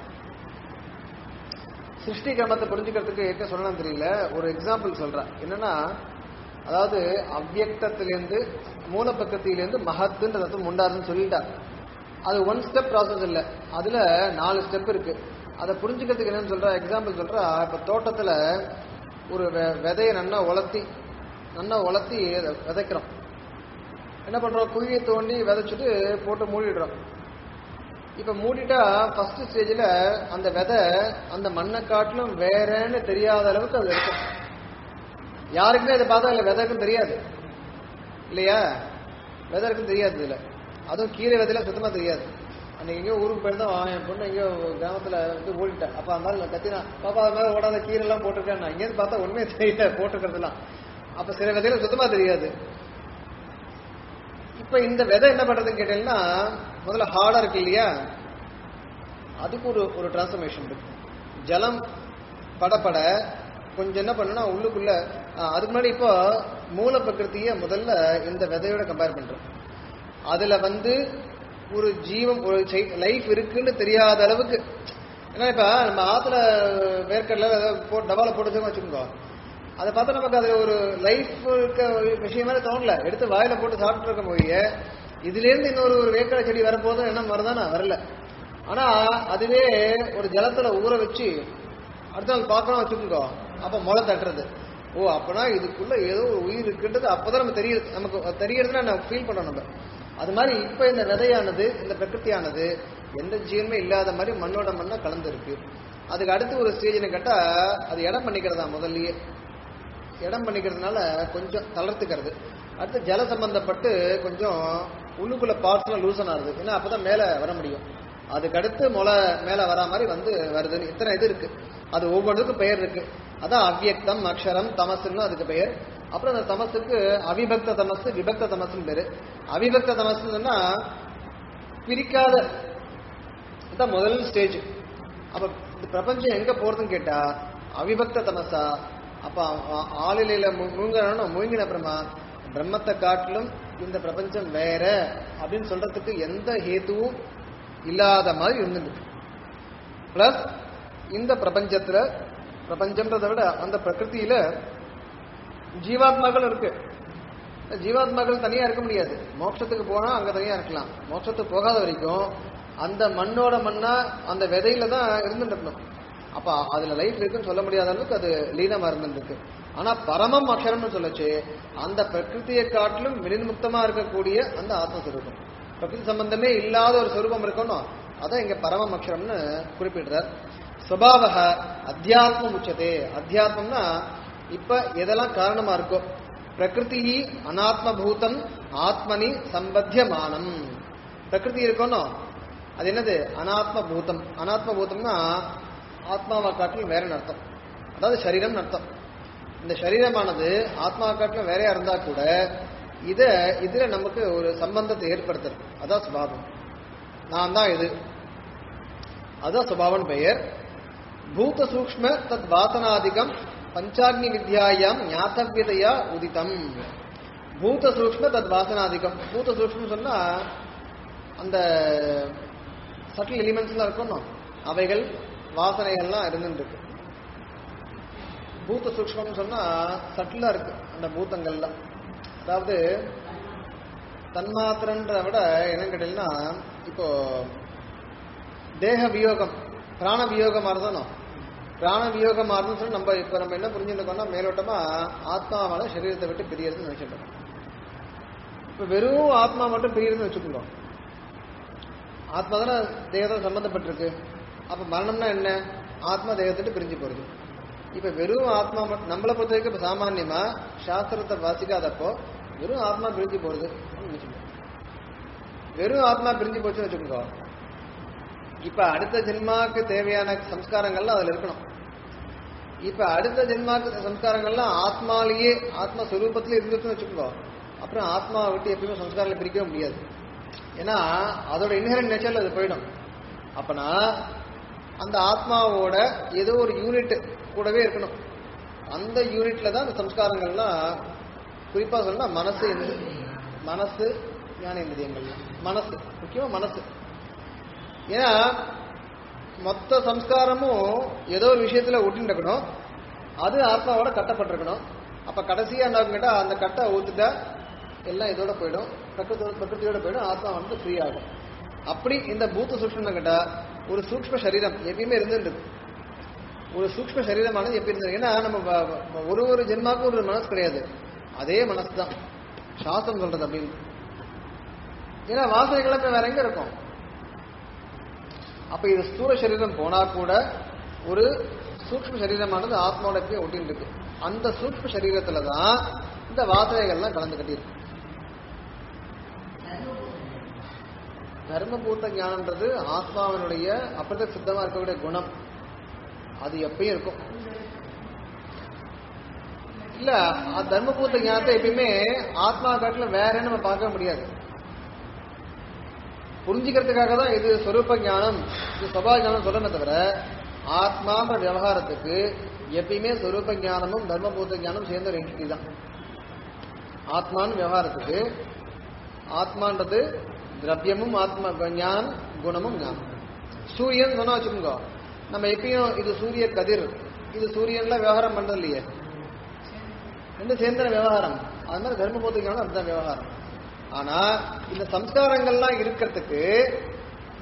சிருஷ்டி கிரமத்தை புரிஞ்சுக்கிறதுக்கு என்ன சொல்லணும் தெரியல ஒரு எக்ஸாம்பிள் சொல்றேன் என்னன்னா அதாவது அவ்வியக்தத்திலேருந்து மூலப்பக்கத்திலேருந்து மகத்துன்ற தத்துவம் உண்டாருன்னு சொல்லிட்டார் அது ஒன் ஸ்டெப் ப்ராசஸ் இல்லை அதுல நாலு ஸ்டெப் இருக்கு அதை புரிஞ்சுக்கிறதுக்கு என்னன்னு சொல்ற எக்ஸாம்பிள் சொல்றா இப்ப தோட்டத்துல ஒரு வெ- விதைய நல்லா உலர்த்தி நல்லா உலர்த்தி அதை விதைக்கிறோம் என்ன பண்றோம் குழியை தோண்டி விதைச்சிட்டு போட்டு மூடிடுறோம் இப்ப மூடிட்டா ஃபர்ஸ்ட் ஸ்டேஜ்ல அந்த விதை அந்த மண்ணை காட்டிலும் வேறன்னு தெரியாத அளவுக்கு அது இருக்கும் யாருக்குமே அதை பார்த்தா இல்ல விதை இருக்குன்னு தெரியாது இல்லையா விதை இருக்குன்னு தெரியாது இதுல அதுவும் கீரை விதையில சுத்தமா தெரியாது அன்னைக்கு எங்கேயோ ஊருக்கு போயிருந்தோம் என் பொண்ணு எங்கேயோ கிராமத்துல வந்து ஓடிட்டேன் அப்ப அந்த மாதிரி கத்தினா பாப்பா அது மேல ஓடாத கீரை எல்லாம் போட்டிருக்கேன் நான் இங்கேருந்து பார்த்தா உண்மையே தெரியல போட்டிருக்கிறதுலாம் அப்ப சில விதையில சுத்தமா தெரியாது இப்ப இந்த விதை என்ன பண்றதுன்னு கேட்டீங்கன்னா முதல்ல ஹார்டா இருக்கு இல்லையா அதுக்கு ஒரு ஒரு டிரான்ஸ்ஃபர்மேஷன் இருக்கு ஜலம் படப்பட கொஞ்சம் என்ன பண்ணணும்னா உள்ளுக்குள்ள ஆ, அதுக்கு முன்னாடி இப்போ மூல பிரகிருத்திய முதல்ல இந்த விதையோட கம்பேர் பண்றோம் அதுல வந்து ஒரு ஜீவம் ஒரு லைஃப் இருக்குன்னு தெரியாத அளவுக்கு ஏன்னா இப்ப நம்ம ஆத்துல வேர்க்கடல போட்டு டபால போட்டு வச்சுக்கோங்க அதை பார்த்தா நமக்கு அது ஒரு லைஃப் இருக்க ஒரு விஷயம் மாதிரி தோணல எடுத்து வாயில போட்டு சாப்பிட்டு இருக்க போய் இதுல இருந்து இன்னொரு ஒரு வேர்க்கடை செடி வரப்போதும் என்ன வருதானா வரல ஆனா அதுவே ஒரு ஜலத்துல ஊற வச்சு அடுத்த நாள் பார்க்கணும் வச்சுக்கோங்க அப்ப முளை தட்டுறது ஓ அப்பனா இதுக்குள்ள ஏதோ ஒரு உயிர் இருக்குன்றது அப்பதான் நம்ம தெரியுது நமக்கு தெரியறதுன்னா நம்ம ஃபீல் பண்ணோம் நம்ம அது மாதிரி இப்ப இந்த விதையானது இந்த பிரகிருதியானது எந்த ஜீவனுமே இல்லாத மாதிரி மண்ணோட மண்ணா கலந்து இருக்கு அதுக்கு அடுத்து ஒரு ஸ்டேஜ்னு கேட்டா அது இடம் பண்ணிக்கிறதா முதல்லயே இடம் பண்ணிக்கிறதுனால கொஞ்சம் தளர்த்துக்கிறது அடுத்து ஜல சம்பந்தப்பட்டு கொஞ்சம் உள்ளுக்குள்ள பார்ட்ஸ்லாம் லூசன் ஆகுது ஏன்னா அப்பதான் மேல வர முடியும் அதுக்கு அடுத்து முளை மேல வரா மாதிரி வந்து வருதுன்னு இத்தனை இது இருக்கு அது ஒவ்வொன்றுக்கும் பெயர் இருக்கு அதான் அவ்யக்தம் அக்ஷரம் தமசுன்னு அதுக்கு பெயர் அப்புறம் அந்த தமசுக்கு அவிபக்த தமசு விபக்த தமசுன்னு பேரு அவிபக்த தமசுன்னா பிரிக்காத இதான் முதல் ஸ்டேஜ் அப்ப இந்த பிரபஞ்சம் எங்க போறதுன்னு கேட்டா அவிபக்த தமசா அப்ப ஆ- ஆளிலையில முழுங்கணும் முழுங்கின அப்புறமா பிரம்மத்தை காட்டிலும் இந்த பிரபஞ்சம் வேற அப்படின்னு சொல்றதுக்கு எந்த ஹேத்துவும் இல்லாத மாதிரி இருந்துட்டு பிளஸ் இந்த பிரபஞ்சத்துல பிரபஞ்சம்ன்றதை விட அந்த பிரகிருதியில ஜீவாத்மாக்கள் இருக்கு ஜீவாத்மாக்கள் தனியா இருக்க முடியாது மோட்சத்துக்கு போனா அங்க தனியா இருக்கலாம் மோட்சத்துக்கு போகாத வரைக்கும் அந்த மண்ணோட மண்ணா அந்த விதையில தான் இருந்துட்டு இருக்கணும் அப்ப அதுல லைஃப் இருக்குன்னு சொல்ல முடியாத அளவுக்கு அது லீனமா இருந்துட்டு இருக்கு ஆனா பரமம் அக்ஷரம்னு சொல்லச்சு அந்த பிரகிருதியை காட்டிலும் வினிர்முக்தமா இருக்கக்கூடிய அந்த ஆத்மஸ்வரூபம் பிரகிருதி சம்பந்தமே இல்லாத ஒரு சொரூபம் இருக்கணும் அதான் இங்க பரமம் அக்ஷரம்னு குறிப்பிடுறார் சுபாவக அத்தியாத்மம் உச்சதே அத்தியாத்மம்னா இப்ப எதெல்லாம் காரணமா இருக்கோ பிரகிருதி அனாத்மபூதம் ஆத்மனி சம்பத்தியமானம் பிரகிருதி இருக்கணும் அது என்னது அனாத்ம பூதம் அனாத்ம பூதம்னா ஆத்மாவை காட்டிலும் வேற அர்த்தம் அதாவது சரீரம் அர்த்தம் இந்த சரீரமானது ஆத்மா காட்டிலும் வேறையா இருந்தா கூட இத இதுல நமக்கு ஒரு சம்பந்தத்தை ஏற்படுத்துறது அதான் சுபாவம் நான் தான் இது அதான் சுபாவன் பெயர் பூத சூக்ம தத் வாசனாதிகம் பஞ்சாக்னி வித்யாயாம் ஞாத்தவியதையா உதிதம் பூத சூக்ம தத் வாசனாதிகம் பூத சூக்மம் சொன்னா அந்த சட்டில் எலிமெண்ட்ஸ்லாம் இருக்கணும் அவைகள் வாசனைகள்லாம் இருந்துருக்கு பூத சூக்மம்னு சொன்னா சட்டிலா இருக்கு அந்த பூத்தங்கள்லாம் அதாவது தன்மாத்திரன்ற விட என்னன்னு கேட்டீங்கன்னா இப்போ தேக வியோகம் பிராண வியோகமா இருந்தாலும் பிராண வியோகமா இருந்துன்னு சொல்லி நம்ம இப்ப நம்ம என்ன புரிஞ்சுருக்கோம்னா மேலோட்டமா ஆத்மாவால சரீரத்தை விட்டு பிரியறதுன்னு நினைச்சிட்டோம் இப்ப வெறும் ஆத்மா மட்டும் பிரியறதுன்னு வச்சுக்கோங்க ஆத்மா தானே தேகத்தோட சம்பந்தப்பட்டிருக்கு அப்ப மரணம்னா என்ன ஆத்மா தேகத்திட்டு பிரிஞ்சு போறது இப்ப வெறும் ஆத்மா மட்டும் நம்மளை பொறுத்த வரைக்கும் இப்ப சாமான்யமா சாஸ்திரத்தை வாசிக்காதப்போ வெறும் ஆத்மா பிரிஞ்சு போறது நினைச்சுக்கோங்க. வெறும் ஆத்மா பிரிஞ்சு போச்சுன்னு வச்சுக்கோங்க இப்ப அடுத்த ஜென்மாக்கு தேவையான சம்ஸ்காரங்கள்லாம் அதுல இருக்கணும் இப்ப அடுத்த ஜென்மாக்கு சம்ஸ்காரங்கள்லாம் ஆத்மாலேயே ஆத்மா ஸ்வரூபத்திலே இருந்துச்சுன்னு வச்சுக்கோங்க அப்புறம் ஆத்மாவை விட்டு எப்பயுமே சம்ஸ்காரங்களை பிரிக்கவே முடியாது ஏன்னா அதோட இன்ஹரண்ட் நேச்சர்ல அது போயிடும் அப்பனா அந்த ஆத்மாவோட ஏதோ ஒரு யூனிட் கூடவே இருக்கணும் அந்த யூனிட்ல தான் அந்த சம்ஸ்காரங்கள்லாம் குறிப்பா சொன்னா மனசு இந்து- மனசு ஞானேந்திரியங்கள் மனசு முக்கியமா மனசு ஏன்னா மொத்த சம்ஸ்காரமும் ஏதோ ஒரு விஷயத்துல ஒட்டின்னு இருக்கணும் அது ஆத்மாவோட கட்டப்பட்டிருக்கணும் அப்ப கடைசியா என்ன கேட்டா அந்த கட்டை ஊத்துட்டா எல்லாம் இதோட போயிடும் பிரகிருத்தோட பிரகிருதியோட போயிடும் ஆத்மா வந்து ஃப்ரீ ஆகும் அப்படி இந்த பூத்த சூக்ஷ்மம் கேட்டா ஒரு சூக்ஷ்ம சரீரம் எப்பயுமே இருந்துட்டு ஒரு சூக்ஷ்ம சரீரமானது எப்படி இருந்தது ஏன்னா நம்ம வ- வ- ஒரு ஒரு ஜென்மாக்கும் ஒரு மனசு கிடையாது அதே மனசு தான் சாஸ்திரம் சொல்றது அப்படின்னு ஏன்னா வாசனைகள் இப்ப வேற எங்க இருக்கும் அப்ப இது ஸ்தூல சரீரம் போனா கூட ஒரு சூக்ஷ்ம சரீரமானது ஆத்மாவோட போய் ஒட்டின்னு இருக்கு அந்த சூக்ஷ்ம சரீரத்துல தான் இந்த வாசனைகள்லாம் கலந்து கட்டியிருக்கு தர்மபூத்த ஞானம்ன்றது ஆத்மாவினுடைய அப்பிரத சித்தமா இருக்கக்கூடிய குணம் அது எப்பயும் இருக்கும் இல்ல அ- தர்மபூத்த ஞானத்தை எப்பயுமே ஆத்மா காட்டில வேற நம்ம பார்க்க முடியாது புரிஞ்சுக்கிறதுக்காக தான் இது ஸ்வரூப ஞானம் இது சபா ஞானம் சொல்லணுமே தவிர ஆத்மான்ற விவகாரத்துக்கு எப்பயுமே ஸ்வரூப ஞானமும் தர்மபூத்த ஞானம் சேர்ந்த ஒரு என்டிட்டி தான் ஆத்மான்னு விவகாரத்துக்கு ஆத்மான்றது திரவியமும் ஆத்மா ஞானம் குணமும் ஞானம் சூரியன் சொன்னா வச்சுக்கோங்க நம்ம எப்பயும் இது சூரிய கதிர் இது சூரியன்ல விவகாரம் பண்றது இல்லையே ரெண்டு சேர்ந்த விவகாரம் அது மாதிரி தர்மபூத்த ஞானம் அதுதான் விவகாரம் ஆனா இந்த சம்ஸ்காரங்கள்லாம் இருக்கிறதுக்கு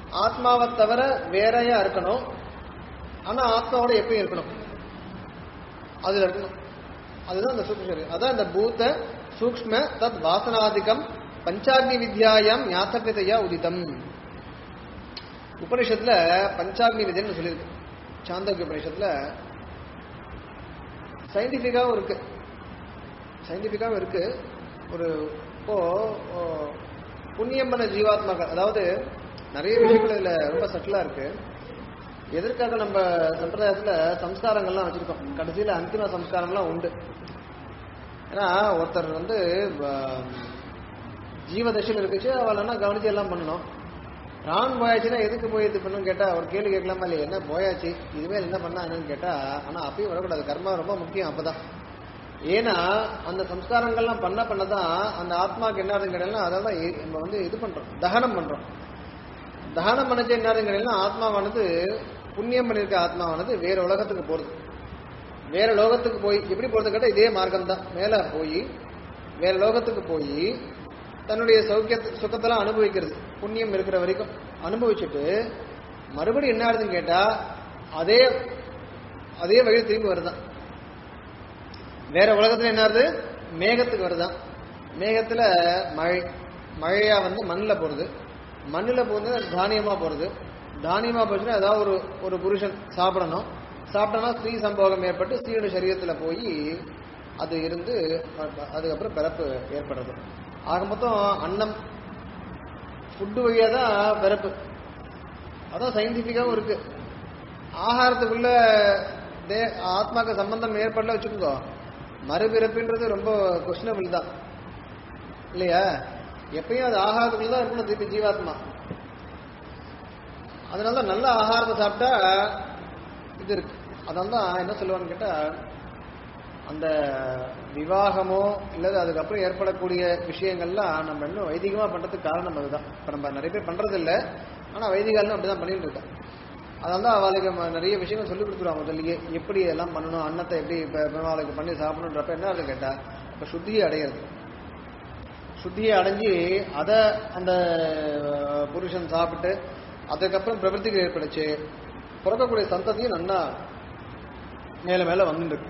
ஆத்மாவை தவிர வேறையா இருக்கணும் ஆனா ஆத்மாவோட எப்பயும் இருக்கணும் அதுல இருக்கணும் அதுதான் அந்த சூக்ஷ்ம சரீரம் அதான் இந்த பூத சூக்ஷ்ம தத் வாசனாதிகம் பஞ்சாக்னி வித்யாயாம் ஞாத்தவிதையா உதிதம் உபனிஷத்துல பஞ்சாக்னி விதைன்னு சொல்லியிருக்கு சாந்தோக்கிய உபனிஷத்துல சயின்டிபிக்காவும் இருக்கு சயின்டிபிக்காவும் இருக்கு ஒரு இப்போ ஓ, புண்ணியம் பண்ண ஜீவாத்மாக்கள் அதாவது நிறைய விஷயங்கள் இதுல ரொம்ப சட்டிலா இருக்கு எதற்காக நம்ம சம்பிரதாயத்துல சம்ஸ்காரங்கள்லாம் வச்சிருக்கோம் கடைசியில அந்திம சம்ஸ்காரம்லாம் உண்டு ஏன்னா ஒருத்தர் வந்து வ- ஜீவதசையில் இருக்குச்சு அவள் கவனிச்சு எல்லாம் பண்ணணும் பிரான் போயாச்சுன்னா எதுக்கு போய் இது பண்ணணும் கேட்டா ஒரு கேள்வி கேட்கலாமா இல்லையா என்ன போயாச்சு இதுவே என்ன பண்ணா என்னன்னு கேட்டா ஆனா அப்பயும் வரக்கூடாது கர்மா ரொம்ப முக்கியம் அப்பதான் ஏன்னா அந்த சம்ஸ்காரங்கள்லாம் பண்ண பண்ணதான் அந்த ஆத்மாக்கு என்ன ஆகுதுன்னு கேட்டா அதான் நம்ம வந்து இது பண்றோம் தகனம் பண்றோம் தகனம் பண்ணச்சு என்ன ஆகுதுன்னு கேட்டா ஆத்மாவானது புண்ணியம் பண்ணியிருக்க ஆத்மாவானது வேற உலகத்துக்கு போறது வேற லோகத்துக்கு போய் எப்படி போறது கேட்டா இதே மார்க்கம் தான் மேல போய் வேற லோகத்துக்கு போய் தன்னுடைய சௌக்கியத்தை சுகத்தெல்லாம் அனுபவிக்கிறது புண்ணியம் இருக்கிற வரைக்கும் அனுபவிச்சுட்டு மறுபடியும் என்ன ஆகுதுன்னு கேட்டா அதே அதே வழி திரும்பி வருதான் வேற உலகத்துல என்ன ஆகுது மேகத்துக்கு வருதான் மேகத்துல மழை மழையா வந்து மண்ணில் போறது மண்ணில் போகுது அது தானியமா போறது தானியமா போச்சுன்னா ஏதாவது ஒரு ஒரு புருஷன் சாப்பிடணும் சாப்பிட்டோம்னா ஸ்ரீ சம்போகம் ஏற்பட்டு ஸ்ரீயோட சரீரத்துல போய் அது இருந்து அ- அதுக்கப்புறம் பிறப்பு ஏற்படுறது ஆக மொத்தம் அன்னம் ஃபுட்டு வழியா தான் பிறப்பு அதான் சயின்டிஃபிக்காவும் இருக்கு ஆகாரத்துக்குள்ள தே ஆத்மாக்கு சம்பந்தம் ஏற்படல வச்சுக்கோங்க மறுபிறப்புன்றது ரொம்ப கொஸ்டினபிள் தான் இல்லையா எப்பயும் அது ஆகாரத்துக்குள்ள தான் இருக்கணும் திருப்பி ஜீவாத்மா அதனால தான் நல்ல ஆகாரத்தை சாப்பிட்டா இது இருக்கு அதனால தான் என்ன சொல்லுவான்னு கேட்டா அந்த விவாகமோ இல்லது அதுக்கப்புறம் ஏற்படக்கூடிய விஷயங்கள்லாம் நம்ம இன்னும் வைதிகமா பண்றதுக்கு காரணம் அதுதான் இப்ப நம்ம நிறைய பேர் பண்றது இல்ல ஆனா வைதிகாலும் அப்படிதான் பண்ணிட்டு இருக்கேன் அதனால தான் அவளுக்கு ம- நிறைய விஷயங்கள் சொல்லி கொடுத்துருவாங்க முதல்லயே எப்படி எல்லாம் பண்ணணும் அன்னத்தை எப்படி இப்ப பெருமாளுக்கு பண்ணி சாப்பிடணுன்றப்ப என்ன ஆகுது கேட்டா இப்ப சுத்தியை அடையிறது சுத்தியை அடைஞ்சு அதை அந்த அஹ், புருஷன் சாப்பிட்டு அதுக்கப்புறம் பிரபத்திக்கு ஏற்படுச்சு பிறக்கக்கூடிய சந்ததியும் நன்னா மேல மேல வந்துட்டு இருக்கு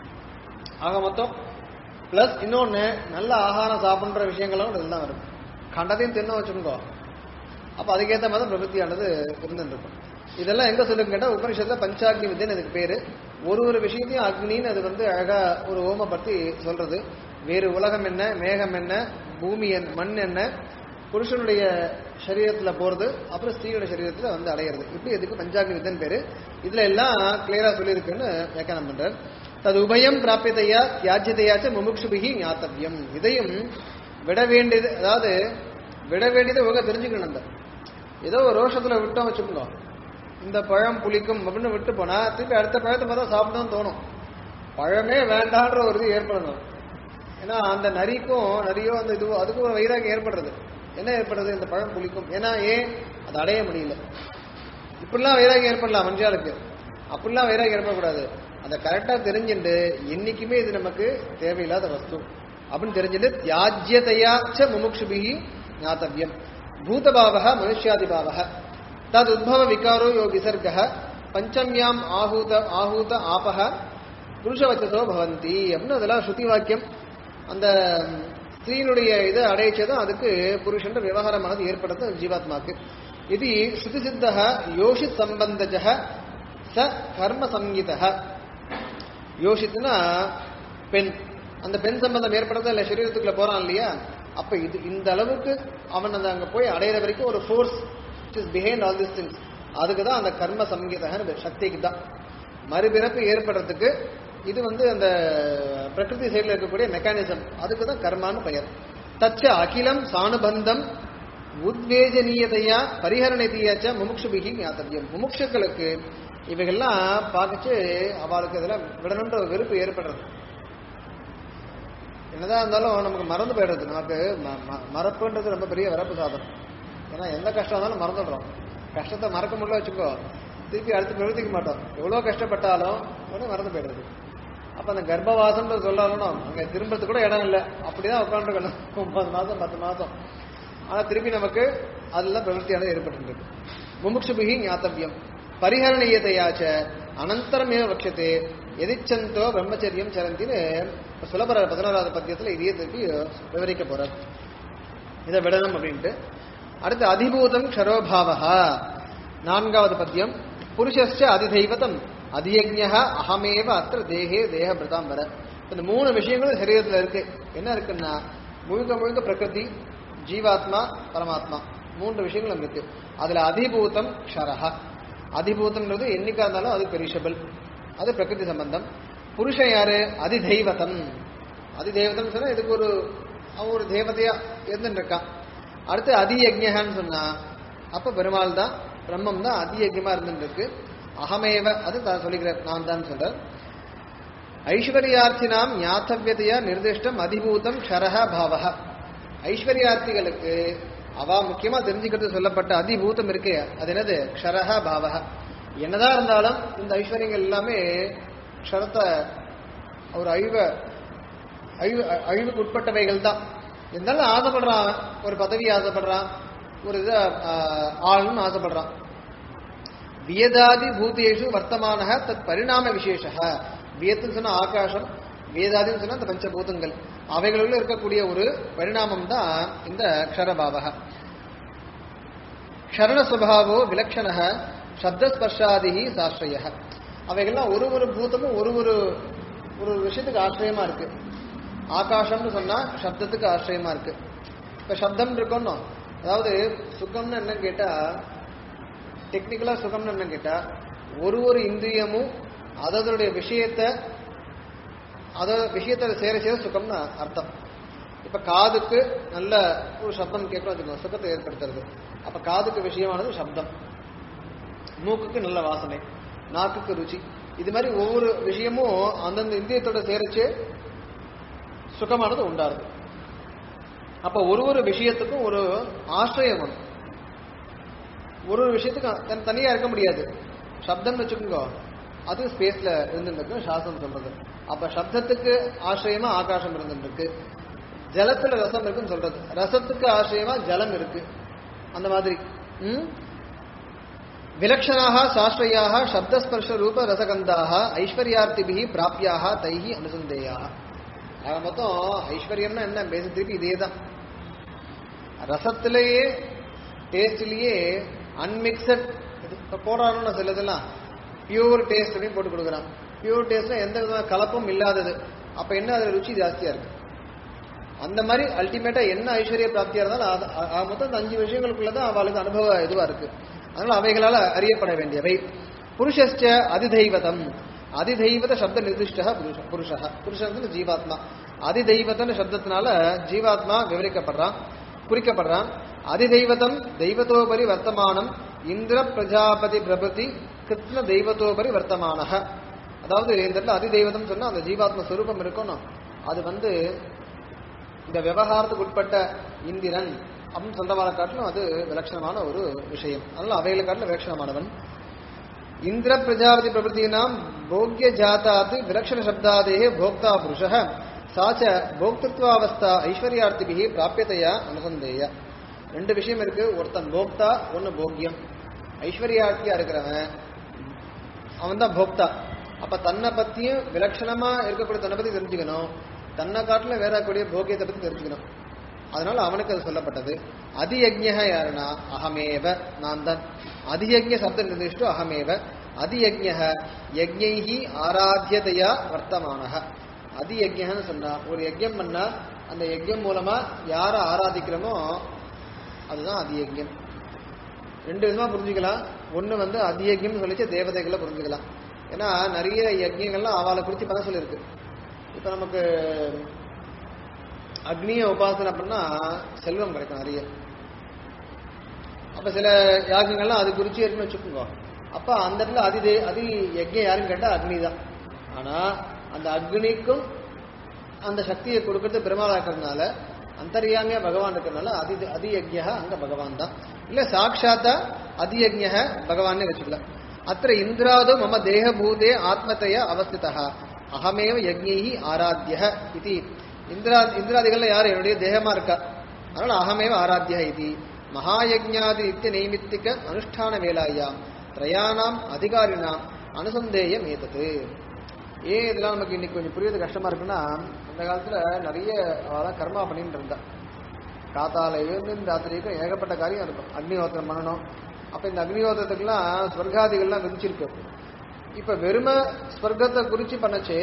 ஆக மொத்தம் பிளஸ் இன்னொன்னு நல்ல ஆகாரம் சாப்பிடுற விஷயங்களும் இதெல்லாம் வரும் கண்டதையும் தின்ன வச்சுக்கோ அப்ப அதுக்கேற்ற மாதிரி தான் பிரபத்தியானது இருந்துட்டு இருக்கும் இதெல்லாம் எங்க சொல்லுங்க கேட்டா உபனிஷத்துல பஞ்சாக்னி வித்யன்னு அதுக்கு பேரு ஒரு ஒரு விஷயத்தையும் அக்னின்னு அது வந்து அழகா ஒரு ஓம பத்தி சொல்றது வேறு உலகம் என்ன மேகம் என்ன பூமி என்ன மண் என்ன புருஷனுடைய சரீரத்துல போறது அப்புறம் ஸ்திரீயோட சரீரத்துல வந்து அடையிறது இப்படி இதுக்கு பஞ்சாக்னி வித்தன் பேரு இதுல எல்லாம் கிளியரா சொல்லியிருக்குன்னு வியாக்கியானம் பண்றார் தது உபயம் பிராபியதையா தியாஜ்யதையாச்ச முமுக்ஷுபிகி ஞாத்தவியம் இதையும் விட வேண்டியது அதாவது விட வேண்டியதை ஒழுங்கா தெரிஞ்சுக்கணும் அந்த ஏதோ ஒரு ரோஷத்துல விட்டோம் வச்சுக்கோங்க இந்த பழம் புளிக்கும் அப்படின்னு விட்டு போனா திருப்பி அடுத்த பழத்தை பார்த்தா சாப்பிடணும்னு தோணும் பழமே வேண்டான்ற ஒரு இது ஏற்படணும் ஏன்னா அந்த நரிக்கும் நரியோ அந்த இதுவோ அதுக்கும் ஒரு வைராகியம் ஏற்படுறது என்ன ஏற்படுறது இந்த பழம் புளிக்கும் ஏன்னா ஏன் அதை அடைய முடியல இப்படிலாம் வைராகியம் ஏற்படலாம் மனுஷாளுக்கு அப்படிலாம் வைராகியம் ஏற்படக்கூடாது அதை கரெக்டா தெரிஞ்சுட்டு என்னைக்குமே இது நமக்கு தேவையில்லாத வஸ்து அப்படின்னு தெரிஞ்சுட்டு தியாஜ்யதையாச்ச முமுக்ஷுபிகி ஞாத்தவியம் பூதபாவக மனுஷ்யாதிபாவக தது உத்பவ விகாரோ யோ விசர்க பஞ்சம்யாம் ஆஹூத ஆஹூத ஆபக புருஷவச்சசோ பவந்தி அப்படின்னு அதெல்லாம் ஸ்ருதி வாக்கியம் அந்த ஸ்திரீனுடைய இதை அடைச்சதும் அதுக்கு புருஷன்ற விவகாரமானது ஏற்படுறது ஜீவாத்மாக்கு இது ஸ்ருதி சித்தக யோஷித் சம்பந்தஜ ச கர்ம சங்கீதக யோசித்துனா பெண் அந்த பெண் சம்பந்தம் ஏற்படுறதா இல்ல சரீரத்துக்குள்ள போறான் இல்லையா அப்ப இது இந்த அளவுக்கு அவன் அந்த அங்க போய் அடையிற வரைக்கும் ஒரு force is behind all this things அதுக்கு தான் அந்த கர்ம சங்கீதக சக்திக்கு தான் மறுபிறப்பு ஏற்படுறதுக்கு இது வந்து அந்த பிரகிருதி சைடில் இருக்கக்கூடிய மெக்கானிசம் அதுக்கு தான் கர்மான்னு பெயர் தச்ச அகிலம் சானுபந்தம் உத்வேஜனீயதையா பரிஹரணீதியாச்ச முமுக்ஷுபிகி ஞாத்தவியம் முமுட்சுக்களுக்கு இவைகள்லாம் பார்த்துச்சு அவளுக்கு இதெல்லாம் விடணுன்ற ஒரு வெறுப்பு ஏற்படுறது என்னதான் இருந்தாலும் நமக்கு மறந்து போயிடுறது நமக்கு ம- ம- மறப்புன்றது ரொம்ப பெரிய வரப்பு சாதனம் ஏன்னா எந்த கஷ்டம் இருந்தாலும் மறந்துடுறோம் கஷ்டத்தை மறக்க முடியல வச்சுக்கோ திருப்பி அடுத்து பிரவர்த்திக்க மாட்டோம் எவ்வளோ கஷ்டப்பட்டாலும் உடனே மறந்து போயிடுறது அப்ப அந்த கர்ப்பவாசம்ன்றது சொல்லாலும் அங்க திரும்பறதுக்கு கூட இடம் இல்லை அப்படிதான் உட்காந்துருக்கணும் ஒன்பது மாசம் பத்து மாசம் ஆனா திருப்பி நமக்கு அதெல்லாம் பிரவருத்தியானது ஏற்பட்டு முமுட்சுபிகி ஞாத்தவியம் பரிஹரணீயதையாச்ச அனந்தரமேவ வக்ஷத்தே எதிச்சந்தோ பிரம்மச்சரியம் சரந்தின்னு சுலபர பதினோராவது பத்தியத்துல இதையே திருப்பி விவரிக்க போறார் இதை விடணும் அப்படின்ட்டு அடுத்து அதிபூதம் க்ஷரோபாவா நான்காவது பத்தியம் புருஷஸ்ய அதிதெய்வதம் அதியஜ்ஞ அகமேவ அத்திர தேகே தேக பிரதாம் வர இந்த மூணு விஷயங்களும் சரீரத்துல இருக்கு என்ன இருக்குன்னா முழுக்க முழுக்க பிரகிருதி ஜீவாத்மா பரமாத்மா மூன்று விஷயங்களும் இருக்கு அதுல அதிபூதம் க்ஷரஹ அதிபூதம்ன்றது என்னைக்கா இருந்தாலும் அது பெரிஷபிள் அது பிரகிருதி சம்பந்தம் புருஷன் யாரு அதிதெய்வதம் அதிதெய்வதம் சொன்னா இதுக்கு ஒரு அவன் ஒரு தேவதையா இருந்துட்டு இருக்கான் அடுத்து அதியஜ்ஞன்னு சொன்னா அப்ப பெருமாள் தான் பிரம்மம் தான் அதியஜ்யமா இருந்துட்டு இருக்கு அகமேவ அது தான் சொல்லிக்கிறேன் நான் தான் சொல்றேன் ஐஸ்வர்யார்த்தினாம் ஞாத்தவியதையா நிர்திஷ்டம் அதிபூதம் க்ஷரஹ பாவக ஐஸ்வர்யார்த்திகளுக்கு அவ முக்கியமா தெரிஞ்சுக்கிறது சொல்லப்பட்ட அதிபூதம் இருக்கே அது என்னது க்ஷரஹ பாவக என்னதான் இருந்தாலும் இந்த ஐஸ்வர்யங்கள் எல்லாமே க்ஷரத்தை ஒரு அழிவ அழிவு அழிவுக்கு உட்பட்டவைகள் தான் இருந்தாலும் ஆசைப்படுறான் அவன். ஒரு பதவி ஆசைப்படுறான் ஒரு இது ஆளுன்னு ஆசைப்படுறான் வியதாதி பூதேஷு வர்த்தமான தத் பரிணாம விசேஷ வியத்துன்னு சொன்னா ஆகாசம் வேதாதின்னு சொன்னா இந்த பஞ்சபூதங்கள் அவைகளுள்ள இருக்கக்கூடிய ஒரு பரிணாமம் தான் இந்த க்ஷரபாவக க்ஷரண சுபாவோ விலக்ஷண சப்தஸ்பர்ஷாதி சாஸ்திரய அவைகள்லாம் ஒரு ஒரு பூதமும் ஒரு ஒரு ஒரு விஷயத்துக்கு ஆசிரியமா இருக்கு ஆகாசம்னு சொன்னா சப்தத்துக்கு ஆசிரியமா இருக்கு இப்ப சப்தம் இருக்கணும் அதாவது சுகம்னு என்ன கேட்டா டெக்னிக்கலா சுகம்னு என்ன கேட்டா ஒரு ஒரு இந்திரியமும் அதனுடைய விஷயத்தை அதோட விஷயத்தை சேர சேர சுகம்னு அர்த்தம் இப்ப காதுக்கு நல்ல ஒரு சப்தம் கேட்கணும் வச்சுக்கோங்க சுகத்தை ஏற்படுத்துறது அப்ப காதுக்கு விஷயமானது சப்தம் மூக்குக்கு நல்ல வாசனை நாக்குக்கு ருச்சி இது மாதிரி ஒவ்வொரு விஷயமும் அந்தந்த இந்திரியத்தோட சேரிச்சு சுகமானது உண்டாருது அப்ப ஒரு ஒரு விஷயத்துக்கும் ஒரு ஆசிரியம் வேணும் ஒரு ஒரு விஷயத்துக்கும் தன் தனியா இருக்க முடியாது சப்தம்னு வச்சுக்கோங்க அது ஸ்பேஸ்ல இருந்துருக்கு சாஸ்திரம் சொல்றது அப்ப சப்தத்துக்கு ஆசிரியமா ஆகாசம் இருந்துருக்கு ஜலத்துல ரசம் இருக்குன்னு சொல்றது ரசத்துக்கு ஆசிரியமா ஜலம் இருக்கு அந்த மாதிரி ம்? விலக்ஷணாக சாஸ்திரையாக சப்தஸ்பர்ஷ ரூப ரசகந்தாக ஐஸ்வர்யார்த்திபிகி பிராப்தியாக தைஹி அனுசந்தேயாக ஆக மொத்தம் ஐஸ்வர்யம்னா என்ன பேச திருப்பி இதே தான் ரசத்திலேயே டேஸ்ட்லயே அன்மிக்சட் இப்போ போடுறான்னு சிலதெல்லாம் பியூர் டேஸ்ட் அப்படின்னு போட்டு கொடுக்குறான் பியூர் டேஸ்ட்னா எந்த விதமான கலப்பும் இல்லாதது அப்ப என்ன அதுல ருச்சி ஜாஸ்தியா இருக்கு அந்த மாதிரி அல்டிமேட்டா என்ன ஐஸ்வர்ய பிராப்தியா இருந்தாலும் அது- அ- அ- மொத்தம் இந்த அஞ்சு விஷயங்களுக்குள்ளதான் அவளுக்கு அனுபவ இதுவா இருக்கு அதனால அவைகளால அறியப்பட வேண்டியவை புருஷஸ்ச அதிதெய்வதம் அதிதெய்வத சப்த நிர்திஷ்ட புருஷ புருஷ புருஷன் ஜீவாத்மா அதிதெய்வதன் சப்தத்தினால ஜீவாத்மா விவரிக்கப்படுறான் குறிக்கப்படுறான் அதிதெய்வதம் தெய்வத்தோபரி வர்த்தமானம் இந்திர பிரஜாபதி பிரபதி கிருத்ன தெய்வத்தோபரி வர்த்தமானக அதாவது இந்த இடத்துல அதிதெய்வதம் சொன்னா அந்த ஜீவாத்ம ஸ்வரூபம் இருக்கணும் அது வந்து இந்த விவகாரத்துக்கு உட்பட்ட இந்திரன் அப்படின்னு சொல்றவரை காட்டிலும் அது விலட்சணமான ஒரு விஷயம் அதனால அவைகளை காட்டிலும் விலட்சணமானவன் இந்திர பிரஜாபதி பிரபுத்தீனாம் போக்கிய ஜாத்தாத் விலக்ஷண சப்தாதேக போக்தா புருஷ சாச்ச போக்திருத்வாவஸ்தா ஐஸ்வர்யார்த்திபிகி பிராபியதையா அனுசந்தேய ரெண்டு விஷயம் இருக்கு ஒருத்தன் போக்தா ஒன்னு போக்கியம் ஐஸ்வர்யார்த்தியா இருக்கிறவன் அவன் தான் போக்தா அப்ப தன்னை பத்தியும் விலட்சணமா இருக்கக்கூடிய தன்னை பத்தி தெரிஞ்சுக்கணும் தன்னை காட்டுல வேற கூடிய போக்கியத்தை பத்தி தெரிஞ்சுக்கணும் அதனால அவனுக்கு அது சொல்லப்பட்டது அதியஜ்ஞ யாருன்னா அகமேவ நான் தான் அதியஜ்ஞ சப்த நிர்திஷ்டோ அகமேவ அதியஜ்ஞ யஜ்ஞைஹி ஆராத்தியதையா வர்த்தமானக அதியஜ்ஞன்னு சொன்னா ஒரு யஜ்ஞம் பண்ணா அந்த யஜ்ஞம் மூலமா யாரை ஆராதிக்கிறோமோ அதுதான் அதியஜ்ஞம் ரெண்டு விதமா புரிஞ்சுக்கலாம் ஒண்ணு வந்து அதியஜ்யம் சொல்லிச்சு தேவதைகளை புரிஞ்சுக்கலாம் ஏன்னா நிறைய யஜ்யங்கள்லாம் அவளை குறித்து பண்ண சொல்லியிருக்கு இப்ப நமக்கு அக்னிய உபாசனை பண்ணா செல்வம் கிடைக்கும் நிறைய அப்ப சில யாகங்கள்லாம் அது குறிச்சு இருக்குன்னு வச்சுக்கோங்க அப்ப அந்த இடத்துல அதி தே- அதி யஜ்யம் யாருன்னு கேட்டா அக்னி தான் ஆனா அந்த அக்னிக்கும் அந்த சக்தியை கொடுக்கறது பெருமாளா இருக்கிறதுனால அந்தரியாமியா பகவான் இருக்கிறதுனால அதி அதி யஜ்யா அங்க பகவான் தான் இல்ல சாட்சாத்தா அதி யஜ்ய பகவானே வச்சுக்கலாம் அத்த இந்திராதோ மம தேகபூதே ஆத்மத்தைய அவஸ்திதா அகமேவ யஜ்ஞை ஆராத்திய இது இந்திரா இந்திராதிகள்ல யார் என்னுடைய தேகமா இருக்கா அதனால அகமேவ ஆராத்தியா இது மகாயஜ்ஞாதி நித்திய நைமித்திக அனுஷ்டான வேலாயாம் திரயானாம் அதிகாரினாம் அனுசந்தேயம் ஏதது ஏன் இதெல்லாம் நமக்கு இன்னைக்கு கொஞ்சம் புரியுறது கஷ்டமா இருக்குன்னா அந்த காலத்துல நிறைய அவெல்லாம் கர்மா பண்ணிட்டு இருந்தா காத்தால எழுந்து இந்த ராத்திரிக்கும் ஏகப்பட்ட காரியம் இருக்கும் அக்னிஹோத்திரம் பண்ணணும் அப்ப இந்த அக்னிஹோத்திரத்துக்குலாம் ஸ்வர்காதிகள்லாம் விதிச்சிருக்கு இப்ப வெறும ஸ்வர்க்கத்தை குறிச்சு பண்ணச்சே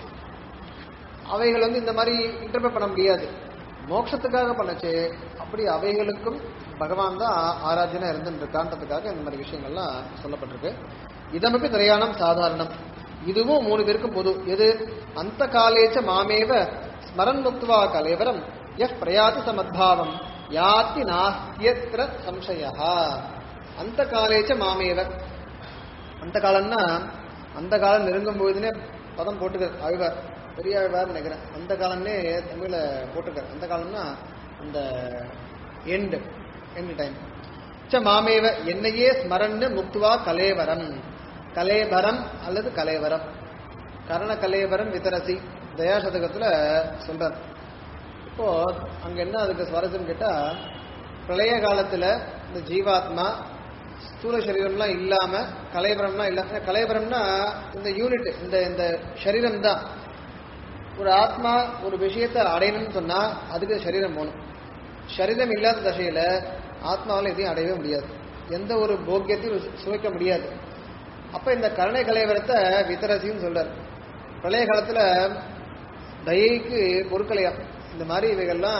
அவைகள் வந்து இந்த மாதிரி இன்டர்பிரட் பண்ண முடியாது மோட்சத்துக்காக பண்ணச்சே அப்படி அவைகளுக்கும் பகவான் தான் ஆராதனை இருந்துருக்கான்றதுக்காக இந்த மாதிரி விஷயங்கள்லாம் சொல்லப்பட்டிருக்கு இதமப்பி திரையானம் சாதாரணம் இதுவும் மூணு பேருக்கும் பொது எது அந்த காலேச்ச மாமேவ ஸ்மரன் முக்துவா கலேவரம் எஃப் பிரயாதி சமத்பாவம் யாத்தி நாஸ்தியத்திர சம்சயா அந்த காலேச்ச மாமேவ அந்த காலம்னா அந்த காலம் நெருங்கும் போதுனே பதம் போட்டுக்கார் ஆழ்வார் பெரிய ஆழ்வார் நினைக்கிறேன் அந்த காலம்னே தமிழ்ல போட்டுக்கார் அந்த காலம்னா அந்த எண்டு எண்டு டைம் ச மாமேவ என்னையே ஸ்மரன்னு முக்துவா கலேவரம் கலேபரம் அல்லது கலேவரம் கரண கலேவரம் விதரசி தயாசதகத்துல சொல்றார் இப்போ அங்க என்ன அதுக்கு சுவாரஸ்யம் கேட்டா பிரளய காலத்துல இந்த ஜீவாத்மா ஸ்தூல சரீரம்லாம் இல்லாம கலைபரம்லாம் இல்லாம கலைபரம்னா இந்த யூனிட் இந்த இந்த சரீரம் தான் ஒரு ஆத்மா ஒரு விஷயத்தை அடையணும்னு சொன்னா அதுக்கு சரீரம் போகணும் சரீரம் இல்லாத தசையில ஆத்மாவால் எதையும் அடையவே முடியாது எந்த ஒரு போக்கியத்தையும் சு- சுவைக்க முடியாது அப்ப இந்த கருணை கலைவரத்தை வித்தரசின்னு சொல்றார் பிரளய காலத்துல தயைக்கு பொருட்களையா இந்த மாதிரி இவைகள்லாம்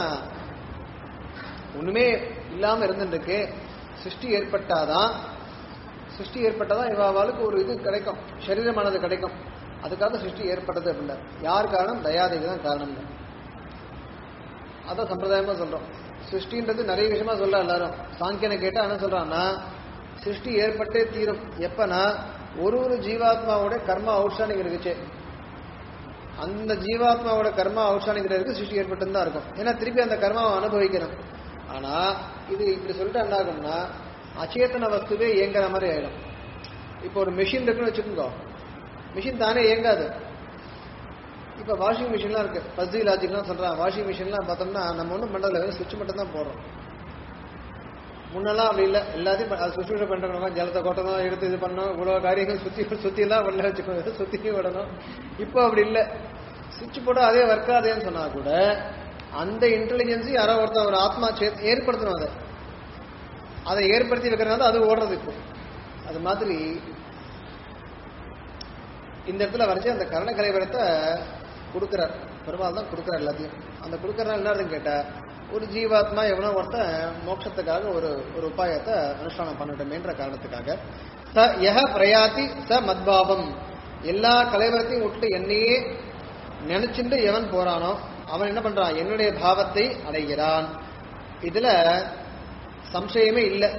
ஒண்ணுமே இல்லாம இருந்துருக்கு சிருஷ்டி ஏற்பட்டாதான் சிருஷ்டி ஏற்பட்டாதான் இவாளுக்கு ஒரு இது கிடைக்கும் சரீரமானது கிடைக்கும் அதுக்காக சிருஷ்டி ஏற்பட்டது அப்படின்னா யார் காரணம் தயாதேவி தான் காரணம் அதான் சம்பிரதாயமா சொல்றோம் சிருஷ்டின்றது நிறைய விஷயமா சொல்ற எல்லாரும் சாங்கியனை கேட்டா என்ன சொல்றான்னா சிருஷ்டி ஏற்பட்டே தீரும் எப்பனா ஒரு ஒரு ஜீவாத்மாவோட கர்மா அவுட்ஸ்டாண்டிங் இருக்குச்சே அந்த ஜீவாத்மாவோட கர்மா அவுட்ஸ்டாண்டிங்கிறதுக்கு சிருஷ்டி ஏற்பட்டு தான் இருக்கும் ஏன்னா திருப்பி அந்த கர்மாவை அனுபவிக்கணும் ஆனா இது இப்படி சொல்லிட்டு என்ன ஆகும்னா அச்சேதன வஸ்துவே இயங்குற மாதிரி ஆயிடும் இப்போ ஒரு மெஷின் இருக்குன்னு வச்சுக்கோங்க மிஷின் தானே இயங்காது இப்போ வாஷிங் மிஷின்லாம் இருக்கு பஸ்ஸி லாஜிக்லாம் சொல்றாங்க வாஷிங் மிஷின்லாம் பார்த்தோம்னா நம்ம ஒன்றும் பண்ணுறதுல வெறும் சுவிட்ச் மட்டும் தான் போடுறோம் முன்னெல்லாம் அப்படி இல்லை எல்லாத்தையும் ப- அது சுற்றுலா பண்ணுறவங்க ஜலத்தை கொட்டணும் எடுத்து இது பண்ணணும் இவ்வளோ காரியங்கள் சுற்றி சுற்றிலாம் உள்ள வச்சுக்கணும் சுற்றி விடணும் இப்போ அப்படி இல்லை சுவிட்ச் போட அதே ஒர்க் ஆகுதுன்னு சொன்னா கூட அந்த இன்டெலிஜென்ஸை யாரோ ஒருத்தன் ஒரு ஆத்மா சே ஏற்படுத்தணும் அதை அதை ஏற்படுத்தி வைக்கிறனால அது ஓடுறது இப்போ அது மாதிரி இந்த இடத்துல வரைச்சு அந்த கரண கலைவரத்தை கொடுக்குறார் பெருமாள் தான் கொடுக்குறார் எல்லாத்தையும் அந்த கொடுக்குறதுனால என்ன இருக்குன்னு கேட்டா ஒரு ஜீவாத்மா எவனோ ஒருத்தன் மோட்சத்துக்காக ஒரு ஒரு உபாயத்தை அனுஷ்டானம் பண்ணட்டுமேன்ற காரணத்துக்காக ச யஹ பிரயாதி ச மத்பாவம் எல்லா கலைவரத்தையும் விட்டு என்னையே நினைச்சுட்டு எவன் போறானோ அவன் என்ன பண்றான் என்னுடைய பாவத்தை அடைகிறான் இதுல சம்சயமே இல்லை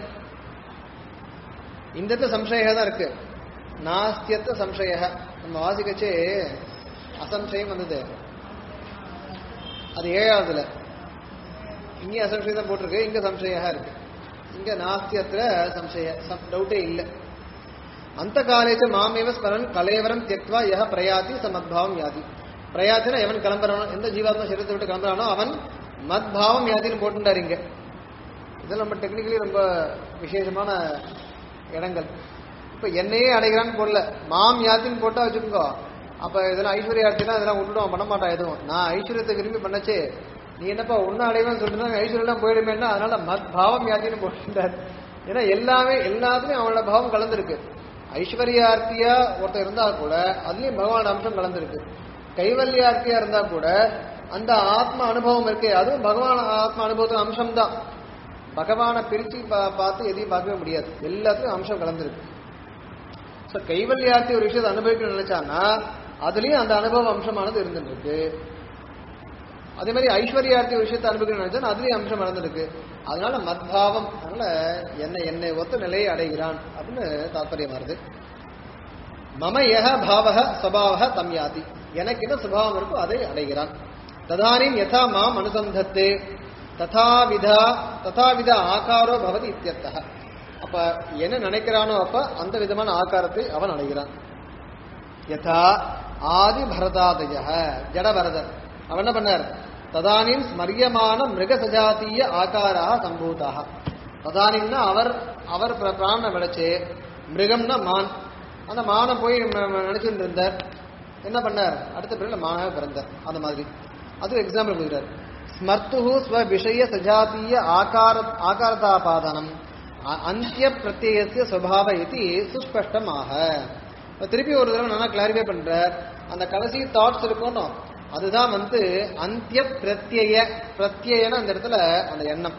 இந்த இடத்துல சம்சயம் தான் இருக்கு நாஸ்தியத்த சம்சய நம்ம வாசிக்கச்சே அசம்சயம் வந்தது அது ஏழாவதுல இங்கே அசம்சயம் தான் போட்டிருக்கு இங்க சம்சயா இருக்கு இங்க நாஸ்தியத்துல சம்சய டவுட்டே இல்லை அந்த காலேஜ மாமேவ ஸ்மரன் கலேவரம் தியக்வா யஹ பிரயாதி ச மத்பாவம் யாதி பிரயாத்தினா எவன் கிளம்புறானோ எந்த ஜீவாத்மா சரீரத்தை விட்டு கிளம்புறானோ அவன் மத்பாவம் யாதின்னு போட்டுட்டார் இங்க இதெல்லாம் நம்ம டெக்னிக்கலி ரொம்ப விசேஷமான இடங்கள் இப்ப என்னையே அடைகிறான்னு போடல மாம் யாத்தின்னு போட்டா வச்சுக்கோங்க அப்ப இதெல்லாம் ஐஸ்வர்யார்த்தினா இதெல்லாம் விட்டுடுவான் பண்ண மாட்டான் எதுவும் நான் ஐஸ்வர்யத்தை விரும்பி பண்ணச்சே நீ என்னப்பா ஒன்னும் அடைவேன்னு சொல்லிட்டு ஐஸ்வர்யம் போயிடுமேன்னா அதனால மத் பாவம் யாத்தின்னு போட்டுட்டார் ஏன்னா எல்லாமே எல்லாத்துலயும் அவனோட பாவம் கலந்துருக்கு ஐஸ்வர்யார்த்தியா ஒருத்தர் இருந்தா கூட அதுலயும் பகவான் அம்சம் கலந்துருக்கு கைவல்யார்த்தியா இருந்தா கூட அந்த ஆத்ம அனுபவம் இருக்கே அதுவும் பகவான் ஆத்ம அனுபவத்தின் அம்சம் தான் பகவானை பிரிச்சு பா- பார்த்து எதையும் பார்க்கவே முடியாது எல்லாத்துலயும் அம்சம் கலந்துருக்கு ஸோ கைவல்யார்த்தி ஒரு விஷயத்தை அனுபவிக்கணும்னு நினைச்சான்னா அதுலயும் அந்த அனுபவ அம்சமானது இருந்துட்டு இருக்கு அதே மாதிரி ஐஸ்வர்யார்த்தி ஒரு விஷயத்தை அனுபவிக்கணும்னு நினைச்சா அதுலயும் அம்சம் நடந்திருக்கு அதனால மத்பாவம் அதனால என்னை என்னை ஒத்த நிலையை அடைகிறான் அப்படின்னு தாற்பயம் வருது மம யஹ பாவக சபாவக தம் யாதி எனக்கு என்ன சுபாவம் இருக்கோ அதை அடைகிறான் ததானிம் யதா மாம் அனுசந்தத்தே ததாவிதா ததாவித ஆகாரோ பவதி இத்தியர்த்தः அப்ப என்ன நினைக்கிறானோ அப்ப அந்த விதமான ஆகாரத்தை அவன் அடைகிறான் யதா ஆதி பரதாதய ஜடபரதர் அவன் என்ன பண்ணார் ததானிம் ஸ்மரியமான மிருக சஜாத்திய ஆகாரா சம்பூதாக ததானிம்னா அவர் அவர் பிர- பிராணனை விளைச்சு மிருகம்னா மான் அந்த மானை போய் ம- ம- நினைச்சுட்டு இருந்தார் என்ன பண்ணார் அடுத்த பிறகு மானாக பிறந்தார் அந்த மாதிரி அது எக்ஸாம்பிள் கொடுக்குறார் ஸ்மர்த்து ஸ்வ விஷய சஜாத்திய ஆகார ஆகாரதாபாதனம் அ- அந்திய பிரத்யேகத்திய சுவாவ இது சுஸ்பஷ்டமாக இப்ப திருப்பி ஒரு தடவை நல்லா கிளாரிஃபை பண்றார் அந்த கடைசி தாட்ஸ் இருக்கணும் அதுதான் வந்து அந்திய பிரத்யய பிரத்யயன அந்த இடத்துல அந்த எண்ணம்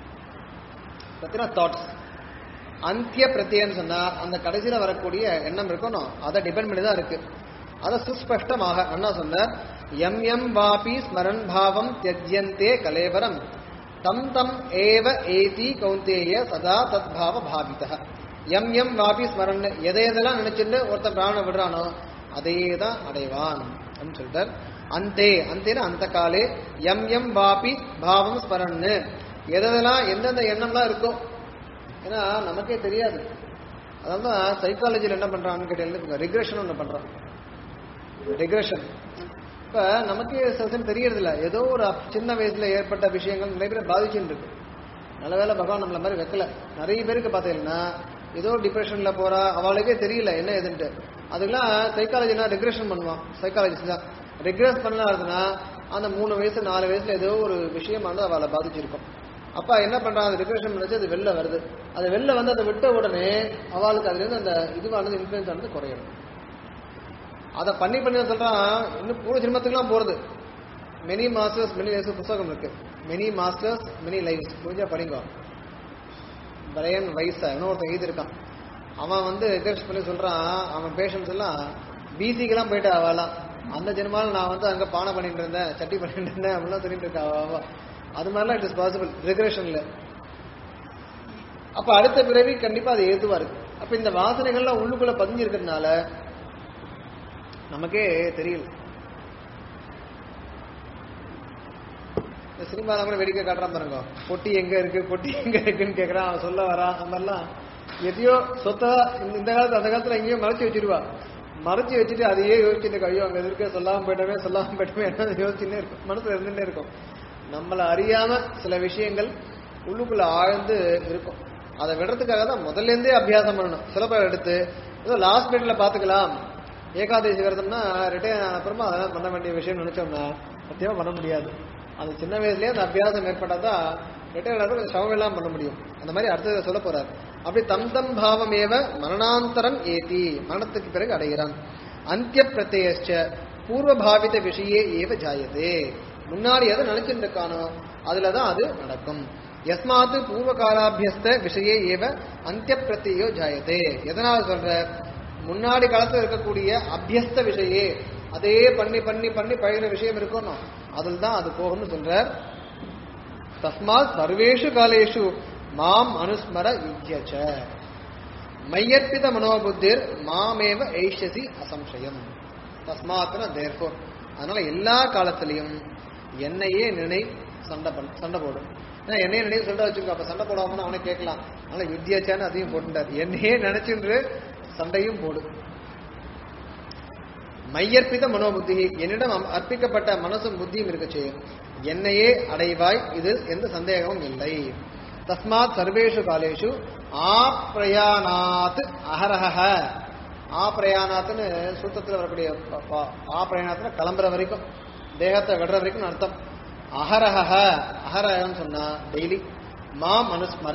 பிரத்யனா தாட்ஸ் அந்திய பிரத்யன்னு சொன்னா அந்த கடைசியில வரக்கூடிய எண்ணம் இருக்கணும் அதை டிபெண்ட் பண்ணி தான் இருக்கு அதை சுஸ்பஷ்டமாக அண்ணா சொன்னார் எம் எம் வாபி ஸ்மரன் பாவம் தியஜ்யந்தே கலேபரம் தம் தம் ஏவ ஏதி கௌந்தேய சதா தத் பாவ பாவிதः எம் எம் வாபி ஸ்மரன் எதை எதெல்லாம் நினைச்சுட்டு ஒருத்தன் பிராணம் விடுறானோ அதே தான் அடைவான் அப்படின்னு சொல்லிட்டார் அந்தே அந்தேன அந்த காலே எம் எம் வாபி பாவம் ஸ்மரன்னு எதெல்லாம் எந்தெந்த எண்ணம்லாம் இருக்கோ ஏன்னா நமக்கே தெரியாது அதான் தான் சைக்காலஜியில் என்ன பண்றான்னு கேட்டீங்கன்னா ரிக்ரெஷன் ஒன்று பண்றான் ரிக்ரெஷன் இப்ப நமக்கே சில சமயம் தெரியறது இல்ல ஏதோ ஒரு அப்- சின்ன வயசுல ஏற்பட்ட விஷயங்கள் நிறைய பேர் பாதிச்சுட்டு இருக்கு நல்ல வேளை பகவான் நம்மள மாதிரி வைக்கல நிறைய பேருக்கு பார்த்தீங்கன்னா ஏதோ டிப்ரெஷன்ல போறா அவளுக்கே தெரியல என்ன ஏதுன்ட்டு அதுக்கெல்லாம் சைக்காலஜினா ரிக்ரெஷன் பண்ணுவான் சைக்காலஜிஸ்ட் தான் ரிக்ரெஸ் பண்ணலாதுன்னா அந்த மூணு வயசு நாலு வயசுல ஏதோ ஒரு விஷயம் வந்து அவளை பாதிச்சிருக்கும் அப்பா என்ன பண்றான் அது ரிக்ரெஷன் பண்ணிச்சு அது வெளில வருது அது வெளில வந்து அதை விட்ட உடனே அவளுக்கு அதுல இருந்து அந்த இதுவானது இன்ஃபுளுன்ஸ் ஆனது குறையும் அதை பண்ணி பண்ணி சொல்றான் இன்னும் பூர்வ ஜென்மத்துக்குலாம் போறது மெனி மாஸ்டர்ஸ் மெனி லைஃப்ஸ் புத்தகம் இருக்கு மெனி மாஸ்டர்ஸ் மெனி லைஃப்ஸ் புரிஞ்சா படிங்க பிரையன் வைஸா இன்னொருத்தன் எழுதியிருக்கான் அவன் வந்து ரிசர்ச் பண்ணி சொல்றான் அவன் பேஷன்ஸ் எல்லாம் பிசிக்கெல்லாம் போயிட்டு அவெல்லாம் அந்த ஜென்மால நான் வந்து அங்க பானை பண்ணிட்டு இருந்தேன் சட்டி பண்ணிட்டு இருந்தேன் அப்படிலாம் சொல்லிட்டு இருக்கா அவ அவ. அது மாதிரிலாம் இட் இஸ் பாசிபிள் ரிக்ரெஷன்ல அப்ப அடுத்த பிறவி கண்டிப்பா அது ஏதுவா இருக்கு அப்ப இந்த வாசனைகள்லாம் உள்ளுக்குள்ள பதிஞ்சு இருக்கிறதுனால நமக்கே தெரியல இந்த சினிமால கூட வேடிக்கை காட்டுறான் பாருங்க பொட்டி எங்க இருக்கு பொட்டி எங்க இருக்குன்னு கேக்குறான் அவன் சொல்ல வரான் அந்த மாதிரிலாம் எதையோ சொத்தா இந்த இந்த காலத்து அந்த காலத்துல எங்கேயோ மறைச்சு வச்சிருவா மறைச்சு வச்சுட்டு அதையே யோசிச்சுட்டு இருக்கு. ஐயோ அங்க இருக்க சொல்லாம போயிட்டோமே சொல்லாம போயிட்டோமே என்ன யோசிச்சுட்டே இருக்கும் மனசுல இருந்துட்டே இருக்கும் நம்மள அறியாம சில விஷயங்கள் உள்ளுக்குள்ள ஆழ்ந்து இருக்கும் அதை விடுறதுக்காக தான் முதல்ல இருந்தே அபியாசம் பண்ணணும் சிலப்பம் எடுத்து ஏதோ லாஸ்ட் மினிட்ல பாத்துக்கலாம் ஏகாதசி விரதம்னா ரிட்டையர் ஆன அப்புறமா அதெல்லாம் பண்ண வேண்டிய விஷயம் நினைச்சோம்னா சத்தியமா பண்ண முடியாது அது சின்ன வயசுலயே அந்த அபியாசம் ஏற்பட்டாதான் ரிட்டையர் ஆனது கொஞ்சம் சமம் எல்லாம் பண்ண முடியும் அந்த மாதிரி அடுத்தது சொல்ல போறாரு அப்படி தம் தம் பாவமேவ மரணாந்தரம் ஏதி மரணத்துக்கு பிறகு அடைகிறான் அந்திய பிரத்யச்ச பூர்வ பாவித விஷயே ஏவ ஜாயதே முன்னாடி எதை நினைச்சிட்டு இருக்கானோ அதுலதான் அது நடக்கும் யஸ்மாத் பூர்வ காலாபியஸ்த விஷயே ஏவ அந்திய பிரத்யோ ஜாயதே எதனால சொல்ற முன்னாடி காலத்துல இருக்கக்கூடிய அபியஸ்த விஷயே அதே பண்ணி பண்ணி பண்ணி பழகின விஷயம் இருக்கணும் அதில் தான் அது போகும்னு சொல்றார் தஸ்மாத் சர்வேஷு காலேஷு மாம் அனுஸ்மர யுத்தியச்ச மையற்பித மனோபுத்திர் மாமேவ ஐஷசி அசம்சயம் தஸ்மாத்னா தேர்ஃபோர் அதனால எல்லா காலத்திலையும் என்னையே நினை சண்டை பண்ண சண்டை போடும் ஏன்னா என்னையே நினைவு சொல்ற வச்சுக்கோ அப்ப சண்டை போடாம அவனை கேட்கலாம் அதனால யுத்தியாச்சான்னு அதையும் போட்டுட்டார் என்னையே நினைச்சுன்று சண்டையும் போடு மையற்பித மனோபுத்தி என்னிடம் அம்- அர்ப்பிக்கப்பட்ட மனசும் புத்தியும் இருக்கச்சு என்னையே அடைவாய் இது எந்த சந்தேகமும் இல்லை தஸ்மாத் சர்வேஷு காலேஷு ஆப்ரயானாத் அஹரஹ ஆப்ரயானாத்னு சூத்திரத்தில் வரக்கூடிய ப- ப- ஆப்ரயானாத்னு கிளம்புற வரைக்கும் தேகத்தை விடுற வரைக்கும் அர்த்தம் அஹரஹ அஹரஹன்னு சொன்னா டெய்லி மாம் அனுஸ்மர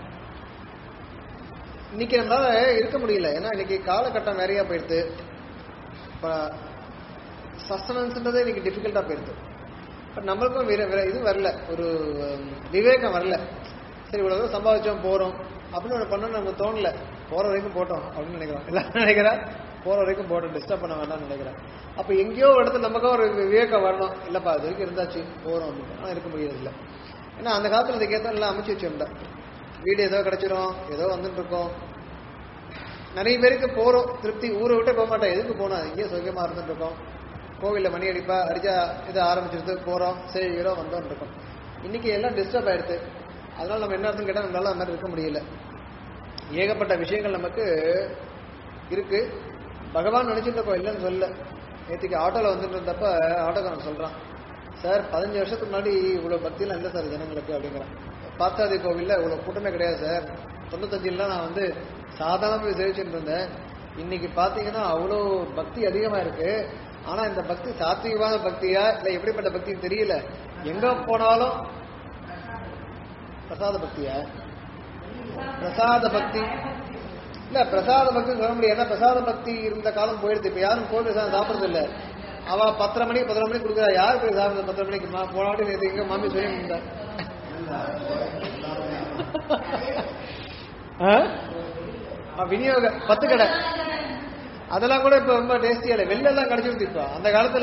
இன்னைக்கு நம்மளால இருக்க முடியல ஏன்னா இன்னைக்கு காலகட்டம் நிறைய போயிடுது இப்போ சஸ்டனன்ஸ்ன்றதே இன்னைக்கு டிஃபிகல்ட்டாக போயிடுது பட் நம்மளுக்கும் வேற வேற இது வரல ஒரு உம், விவேகம் வரல சரி இவ்வளவு தூரம் சம்பாதிச்சோம் போறோம் அப்படின்னு ஒன்று பண்ண நமக்கு தோணல போற வரைக்கும் போட்டோம் அப்படின்னு நினைக்கிறோம் எல்லாரும் நினைக்கிறா போற வரைக்கும் போட்டோம் டிஸ்டர்ப் பண்ண வேண்டாம்னு நினைக்கிறேன் அப்ப எங்கேயோ ஒரு இடத்துல நமக்கும் ஒரு விவேகம் வரணும் இல்லப்பா அது வரைக்கும் இருந்தாச்சு போறோம் அப்படின்னு ஆனா இருக்க முடியாது இல்லை ஏன்னா அந்த காலத்துல அதுக்கேற்ற எல்லாம் அமைச்சு வச்சோம்ல வீடு ஏதோ கிடைச்சிரும் ஏதோ வந்துட்டு இருக்கோம் நிறைய பேருக்கு போறோம் திருப்தி ஊரை விட்டு போக மாட்டோம் எதுக்கு போனோம் இங்கேயே சுகமா இருந்துட்டு இருக்கோம் கோவில்ல மணி அடிப்பா அடிச்சா இதை ஆரம்பிச்சிருது போறோம் செய்கிறோம் வந்தோம் இருக்கோம் இன்னைக்கு எல்லாம் டிஸ்டர்ப் ஆயிடுது அதனால நம்ம என்ன அர்த்தம் கேட்டா நம்மளால அந்த மாதிரி இருக்க முடியல ஏகப்பட்ட விஷயங்கள் நமக்கு இருக்கு பகவான் நினைச்சிட்டு இருக்கோம் இல்லைன்னு சொல்ல நேற்றுக்கு ஆட்டோல வந்துட்டு இருந்தப்ப ஆட்டோக்காரன் சொல்றான் சார் பதினஞ்சு வருஷத்துக்கு முன்னாடி இவ்வளவு பக்தியெல்லாம் இல்லை சார் ஜனங்களுக்கு அப்படிங்கிறான் பார்த்தசாதி கோவில்ல இவ்வளவு கூட்டமே கிடையாது சார் தொண்ணூத்தஞ்சுலாம் நான் வந்து சாதாரண போய் சேவிச்சுட்டு இருந்தேன் இன்னைக்கு பாத்தீங்கன்னா அவ்வளோ பக்தி அதிகமா இருக்கு ஆனா இந்த பக்தி சாத்விகமான பக்தியா இல்ல எப்படிப்பட்ட பக்தின்னு தெரியல எங்க போனாலும் பிரசாத பக்தியா பிரசாத பக்தி இல்ல பிரசாத பக்தி சொல்ல முடியாது ஏன்னா பிரசாத பக்தி இருந்த காலம் போயிடுது இப்ப யாரும் கோவில் பிரசாதம் சாப்பிடுறது இல்ல அவ பத்தரை மணிக்கு பதினொரு மணிக்கு கொடுக்குறா யார் போய் சாப்பிடுறது பத்தரை மணிக்கு மா- போன வாட்டி நேத்து எங்க மாமி சொல்லி இருந்தா ஆ? ஆ, விநியோக பத்து கடை அதெல்லாம் கூட இப்ப ரொம்ப டேஸ்டியா இல்லை வெளில எல்லாம் கிடைச்சிருது இப்போ அந்த காலத்துல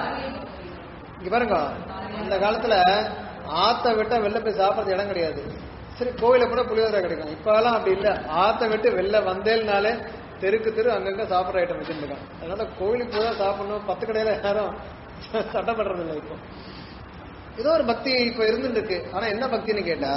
இங்க பாருங்க அந்த காலத்துல ஆத்த விட்டா வெளில போய் சாப்பிடுறது இடம் கிடையாது சரி கோயில கூட புளியோதரை கிடைக்கும் இப்ப எல்லாம் அப்படி இல்ல ஆத்த விட்டு வெளில வந்தேல்னாலே தெருக்கு தெரு அங்கங்க சாப்பிடுற ஐட்டம் வச்சிருக்கான் அதனால கோயிலுக்கு போய் தான் சாப்பிடணும் பத்து கடையில யாரும் சட்டப்படுறது இல்லை இப்போ ஏதோ ஒரு பக்தி இப்ப இருந்துட்டு இருக்கு ஆனா என்ன பக்தின்னு கேட்டா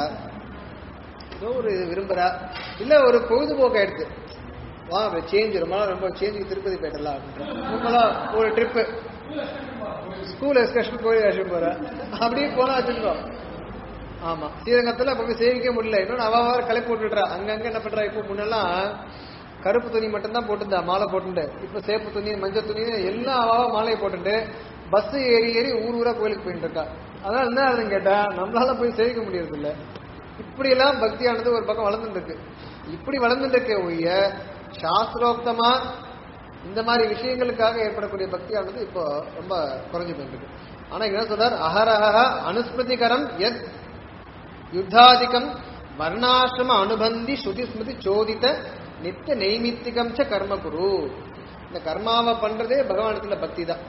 ஏதோ ஒரு விரும்புறா இல்ல ஒரு பொழுதுபோக்கு ஆயிடுது வா சேஞ்ச் ரொம்ப நாள் ரொம்ப சேஞ்சுக்கு திருப்பதி போயிடலாம் அப்படின்ற ரொம்பலாம் ஒரு ட்ரிப்பு ஸ்கூல் எக்ஸ்கர்ஷன் கோயில் எக்ஸ்கர்ஷன் போற அப்படியே போனா வச்சுருக்கோம் ஆமா ஸ்ரீரங்கத்துல போய் சேவிக்க முடியல இன்னொன்னு அவ வேற கிளப்பி போட்டுடுறா அங்கங்க என்ன பண்றா இப்போ முன்னெல்லாம் கருப்பு துணி மட்டும்தான் போட்டிருந்தா மாலை போட்டுட்டு இப்ப சேப்பு துணி மஞ்சள் துணி எல்லாம் அவாவா மாலையை போட்டுட்டு பஸ் ஏறி ஏறி ஊர் ஊரா கோயிலுக்கு போயிட்டு இருக்கா அதனால என்ன ஆகுதுன்னு கேட்டா நம்மளால போய் சேவிக்க முடியறது இல்ல இப்படி எல்லாம் பக்தியானது ஒரு பக்கம் வளர்ந்துட்டு இருக்கு இப்படி வளர்ந்துட்டு இருக்க ஒழிய சாஸ்திரோக்தமா இந்த மாதிரி விஷயங்களுக்காக ஏற்படக்கூடிய பக்தியானது இப்போ ரொம்ப குறைஞ்சு போயிட்டு இருக்கு ஆனா இங்க என்ன சொல்றார் அஹரஹ அனுஸ்மிருதிகரம் எத் யுத்தாதிகம் வர்ணாசிரம அனுபந்தி ஸ்ருதி ஸ்மிருதி சோதித்த நித்திய நைமித்திகம் ச கர்ம குரு இந்த கர்மாவை பண்றதே பகவானத்துல பக்தி தான்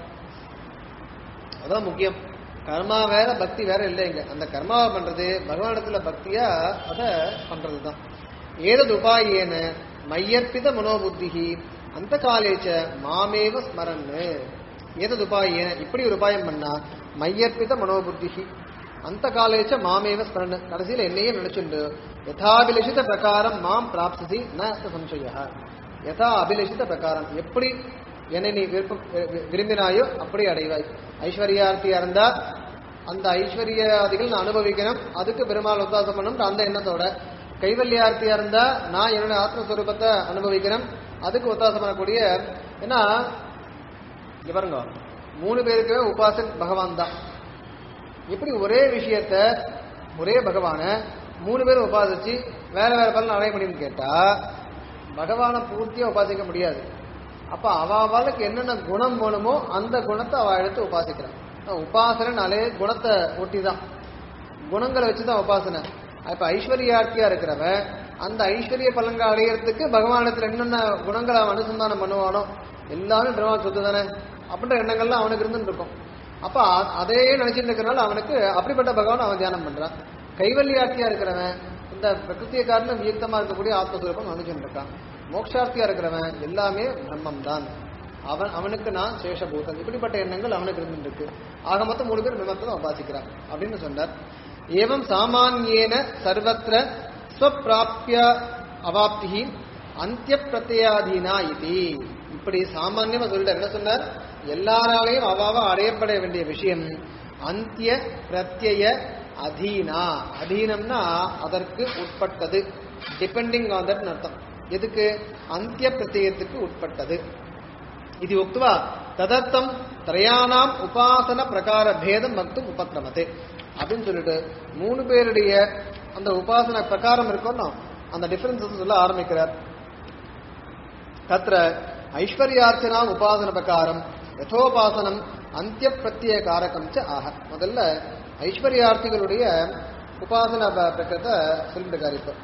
அதான் முக்கியம் கர்மா வேற பக்தி வேற இல்லைங்க அந்த கர்மாவை பண்றது பகவானத்துல பக்தியா அத பண்றதுதான் ஏதது உபாயேன மையற்பித மனோபுத்திகி அந்த காலேச்ச மாமேவ ஸ்மரன்னு ஏதது உபாயேன இப்படி ஒரு உபாயம் பண்ணா மையற்பித மனோபுத்திகி அந்த காலேச்ச மாமேவ ஸ்மரன் கடைசியில என்னையே நினைச்சுண்டு யதாபிலஷித பிரகாரம் மாம் பிராப்சதி ந சம்சய யதா அபிலஷித பிரகாரம் எப்படி என்னை நீ விருப்பம் வி- வி- விரும்பினாயோ அப்படி அடைவாய் ஐஸ்வர்யார்த்தியா இருந்தா அந்த ஐஸ்வர்யாதிகள் நான் அனுபவிக்கணும் அதுக்கு பெருமாள் உத்தாசம் பண்ணணும் அந்த எண்ணத்தோட கைவல்யார்த்தியா இருந்தா நான் என்னோட ஆத்மஸ்வரூபத்தை அனுபவிக்கணும் அதுக்கு ஒத்தாசம் பண்ணக்கூடிய ஏன்னா இங்க பாருங்க மூணு பேருக்கு உபாசன் பகவான் தான் எப்படி ஒரே விஷயத்த ஒரே பகவான மூணு பேரும் உபாசிச்சு வேற வேற பலன் அடைய முடியும்னு கேட்டா பகவானை பூர்த்தியா உபாசிக்க முடியாது அப்ப அவ அவளுக்கு என்னென்ன குணம் வேணுமோ அந்த குணத்தை அவ எடுத்து உபாசிக்கிறான் உபாசனாலே குணத்தை ஒட்டி தான் குணங்களை வச்சுதான் உபாசனை இப்ப ஐஸ்வர்யார்த்தியா இருக்கிறவன் அந்த ஐஸ்வர்ய பலன்களை அடையறதுக்கு பகவானத்துல என்னென்ன குணங்களை அவன் அனுசந்தானம் பண்ணுவானோ எல்லாரும் பிரம்மா சொத்து தானே அப்படின்ற எண்ணங்கள்லாம் அவனுக்கு இருந்துட்டு இருக்கும் அப்ப அ- அதே நினைச்சிட்டு இருக்கிறனால அவனுக்கு அப்படிப்பட்ட பகவான் அவன் தியானம் பண்றான் கைவல்யார்த்தியா இருக்கிறவன் இந்த பிரகிருத்திய காரணம் வியுக்தமா இருக்கக்கூடிய ஆத்மஸ்வரூபம் நினைச்சுட்டு இருக்கான் மோக்ஷார்த்தியா இருக்கிறவன் எல்லாமே பிரம்மம் தான் அவன் அவனுக்கு நான் சேஷபூதன் இப்படிப்பட்ட எண்ணங்கள் அவனுக்கு இருந்துருக்கு ஆக மொத்தம் மூணு பேர் பிரம்மத்தை தான் உபாசிக்கிறான் அப்படின்னு சொன்னார் ஏவம் சாமானியேன சர்வத்திர ஸ்வப்பிராப்திய அவாப்தி அந்திய பிரத்யாதீனா இது இப்படி சாமான்யமா சொல்லிட்டார் என்ன சொன்னார் எல்லாராலையும் அவாவ அடையப்பட வேண்டிய விஷயம் அந்திய பிரத்யய அதீனா அதீனம்னா அதற்கு உட்பட்டது டிபெண்டிங் ஆன் தட் அர்த்தம் எதுக்கு அந்திய பிரத்யயத்துக்கு உட்பட்டது இது உக்துவா ததர்த்தம் திரயானாம் உபாசன பிரகார பேதம் வக்தும் உபக்கிரமத்தே அப்படின்னு சொல்லிட்டு மூணு பேருடைய அந்த உபாசன பிரகாரம் இருக்கணும் அந்த டிஃபரன்ஸ் சொல்ல ஆரம்பிக்கிறார் தத்ர ஐஸ்வர்யார்ச்சனாம் உபாசன பிரகாரம் யதோபாசனம் அந்திய பிரத்யய காரகம் ச ஆக முதல்ல ஐஸ்வர்யார்த்திகளுடைய உபாசன ப- பிரகத்தை சொல்லிட்டு இருக்காரு இப்போ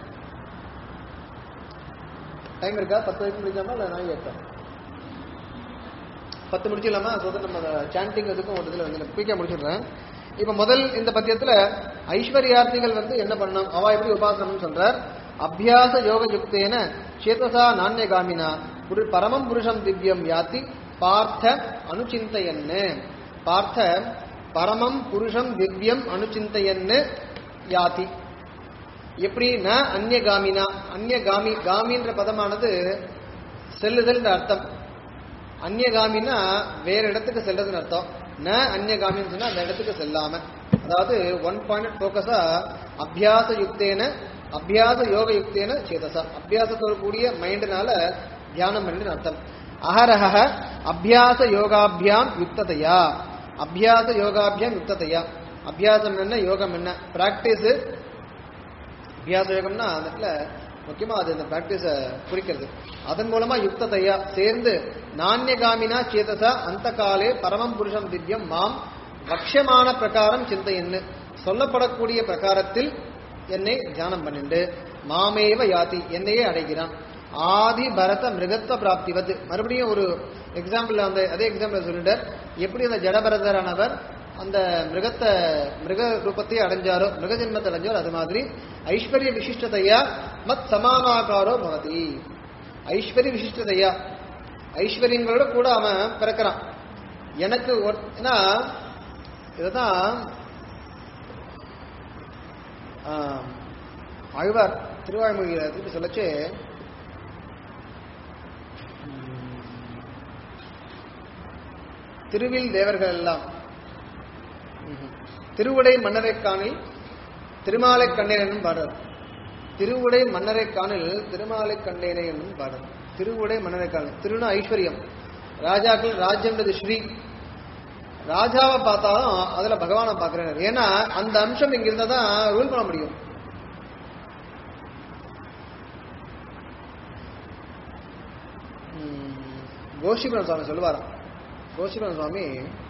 டைம் இருக்கா பத்து வரைக்கும் முடிஞ்சாமா இல்லை நான் ஏற்றம் பத்து முடிச்சிடலாமா ஸோ நம்ம சாண்டிங் இதுக்கும் ஒரு இதில் வந்து குயிக்காக முடிச்சிடுறேன் இப்போ முதல் இந்த பத்தியத்தில் ஐஸ்வர்யார்த்திகள் வந்து என்ன பண்ணணும் அவ எப்படி உபாசனம்னு சொல்றார் அபியாச யோக யுக்தேன சேதசா நாண்யகாமினா புரு பரமம் புருஷம் திவ்யம் யாத்தி பார்த்த அனுச்சிந்தையன்னு பார்த்த பரமம் புருஷம் திவ்யம் அனுச்சிந்தையன்னு யாதி எப்படி ந அந்நியகாமினா அந்நியகாமி காமின்ற பதமானது செல்லுதல் அர்த்தம் அந்நியகாமின்னா வேற இடத்துக்கு செல்றதுன்னு அர்த்தம் ந அந்நியகாமின்னு சொன்னா அந்த இடத்துக்கு செல்லாம அதாவது ஒன் பாயிண்ட் ஃபோக்கஸா அபியாச யுக்தேன அபியாச யோக யுக்தேன சேதசா அபியாசத்தோடு கூடிய மைண்ட்னால தியானம் பண்ணிட்டு அர்த்தம் அஹரஹ அபியாச யோகாபியாம் யுக்ததையா அபியாச யோகாபியாம் யுக்ததையா அபியாசம் என்ன யோகம் என்ன பிராக்டிஸ் அபியாச யோகம்னா அந்த இடத்துல முக்கியமா அது இந்த பிராக்டிஸ குறிக்கிறது அதன் மூலமா யுக்ததையா சேர்ந்து நானியகாமினா சேதசா அந்த காலே பரமம் புருஷம் திவ்யம் மாம் வக்ஷமான பிரகாரம் சிந்தையன்னு சொல்லப்படக்கூடிய பிரகாரத்தில் என்னை தியானம் பண்ணிண்டு மாமேவ யாதி என்னையே அடைகிறான் ஆதி பரத மிருகத்துவ பிராப்திவது மறுபடியும் ஒரு எக்ஸாம்பிள் அந்த அதே எக்ஸாம்பிள் சொல்லிட்டார் எப்படி அந்த ஜடபரதரானவர் அந்த மிருகத்தை மிருக ரூபத்தை அடைஞ்சாரோ மிருக ஜென்மத்தை அடைஞ்சாரோ அது மாதிரி ஐஸ்வர்ய விசிஷ்டதையா மத் சமானாகாரோ பவதி ஐஸ்வர்ய விசிஷ்டதையா ஐஸ்வர்யங்களோட கூட அவன் பிறக்கிறான் எனக்கு ஒரு- ஏன்னா இதுதான் ஆஹ், ஆழ்வார் திருவாய்மொழியில திருப்பி சொல்லச்சு திருவில் தேவர்கள் எல்லாம் ம்ஹும். திருவுடை மன்னரை காணில் திருமாலை கண்டேன் என்னும் பாடல் திருவுடை மன்னரை காணில் திருமாலை கண்டேனே என்னும் பாடல் திருவுடை மன்னரை காணில் திருனா ஐஸ்வர்யம் ராஜாக்கள் ராஜ்யம்ன்றது ஸ்ரீ ராஜாவை பார்த்தாலும் அதுல பகவானை பார்க்கிறேன் ஏன்னா அந்த அம்சம் இங்க இருந்தா தான் ரூல் பண்ண முடியும் ம், கோஷிபுரம் சுவாமி சொல்லுவாராம் கோஷிபுரம் சுவாமி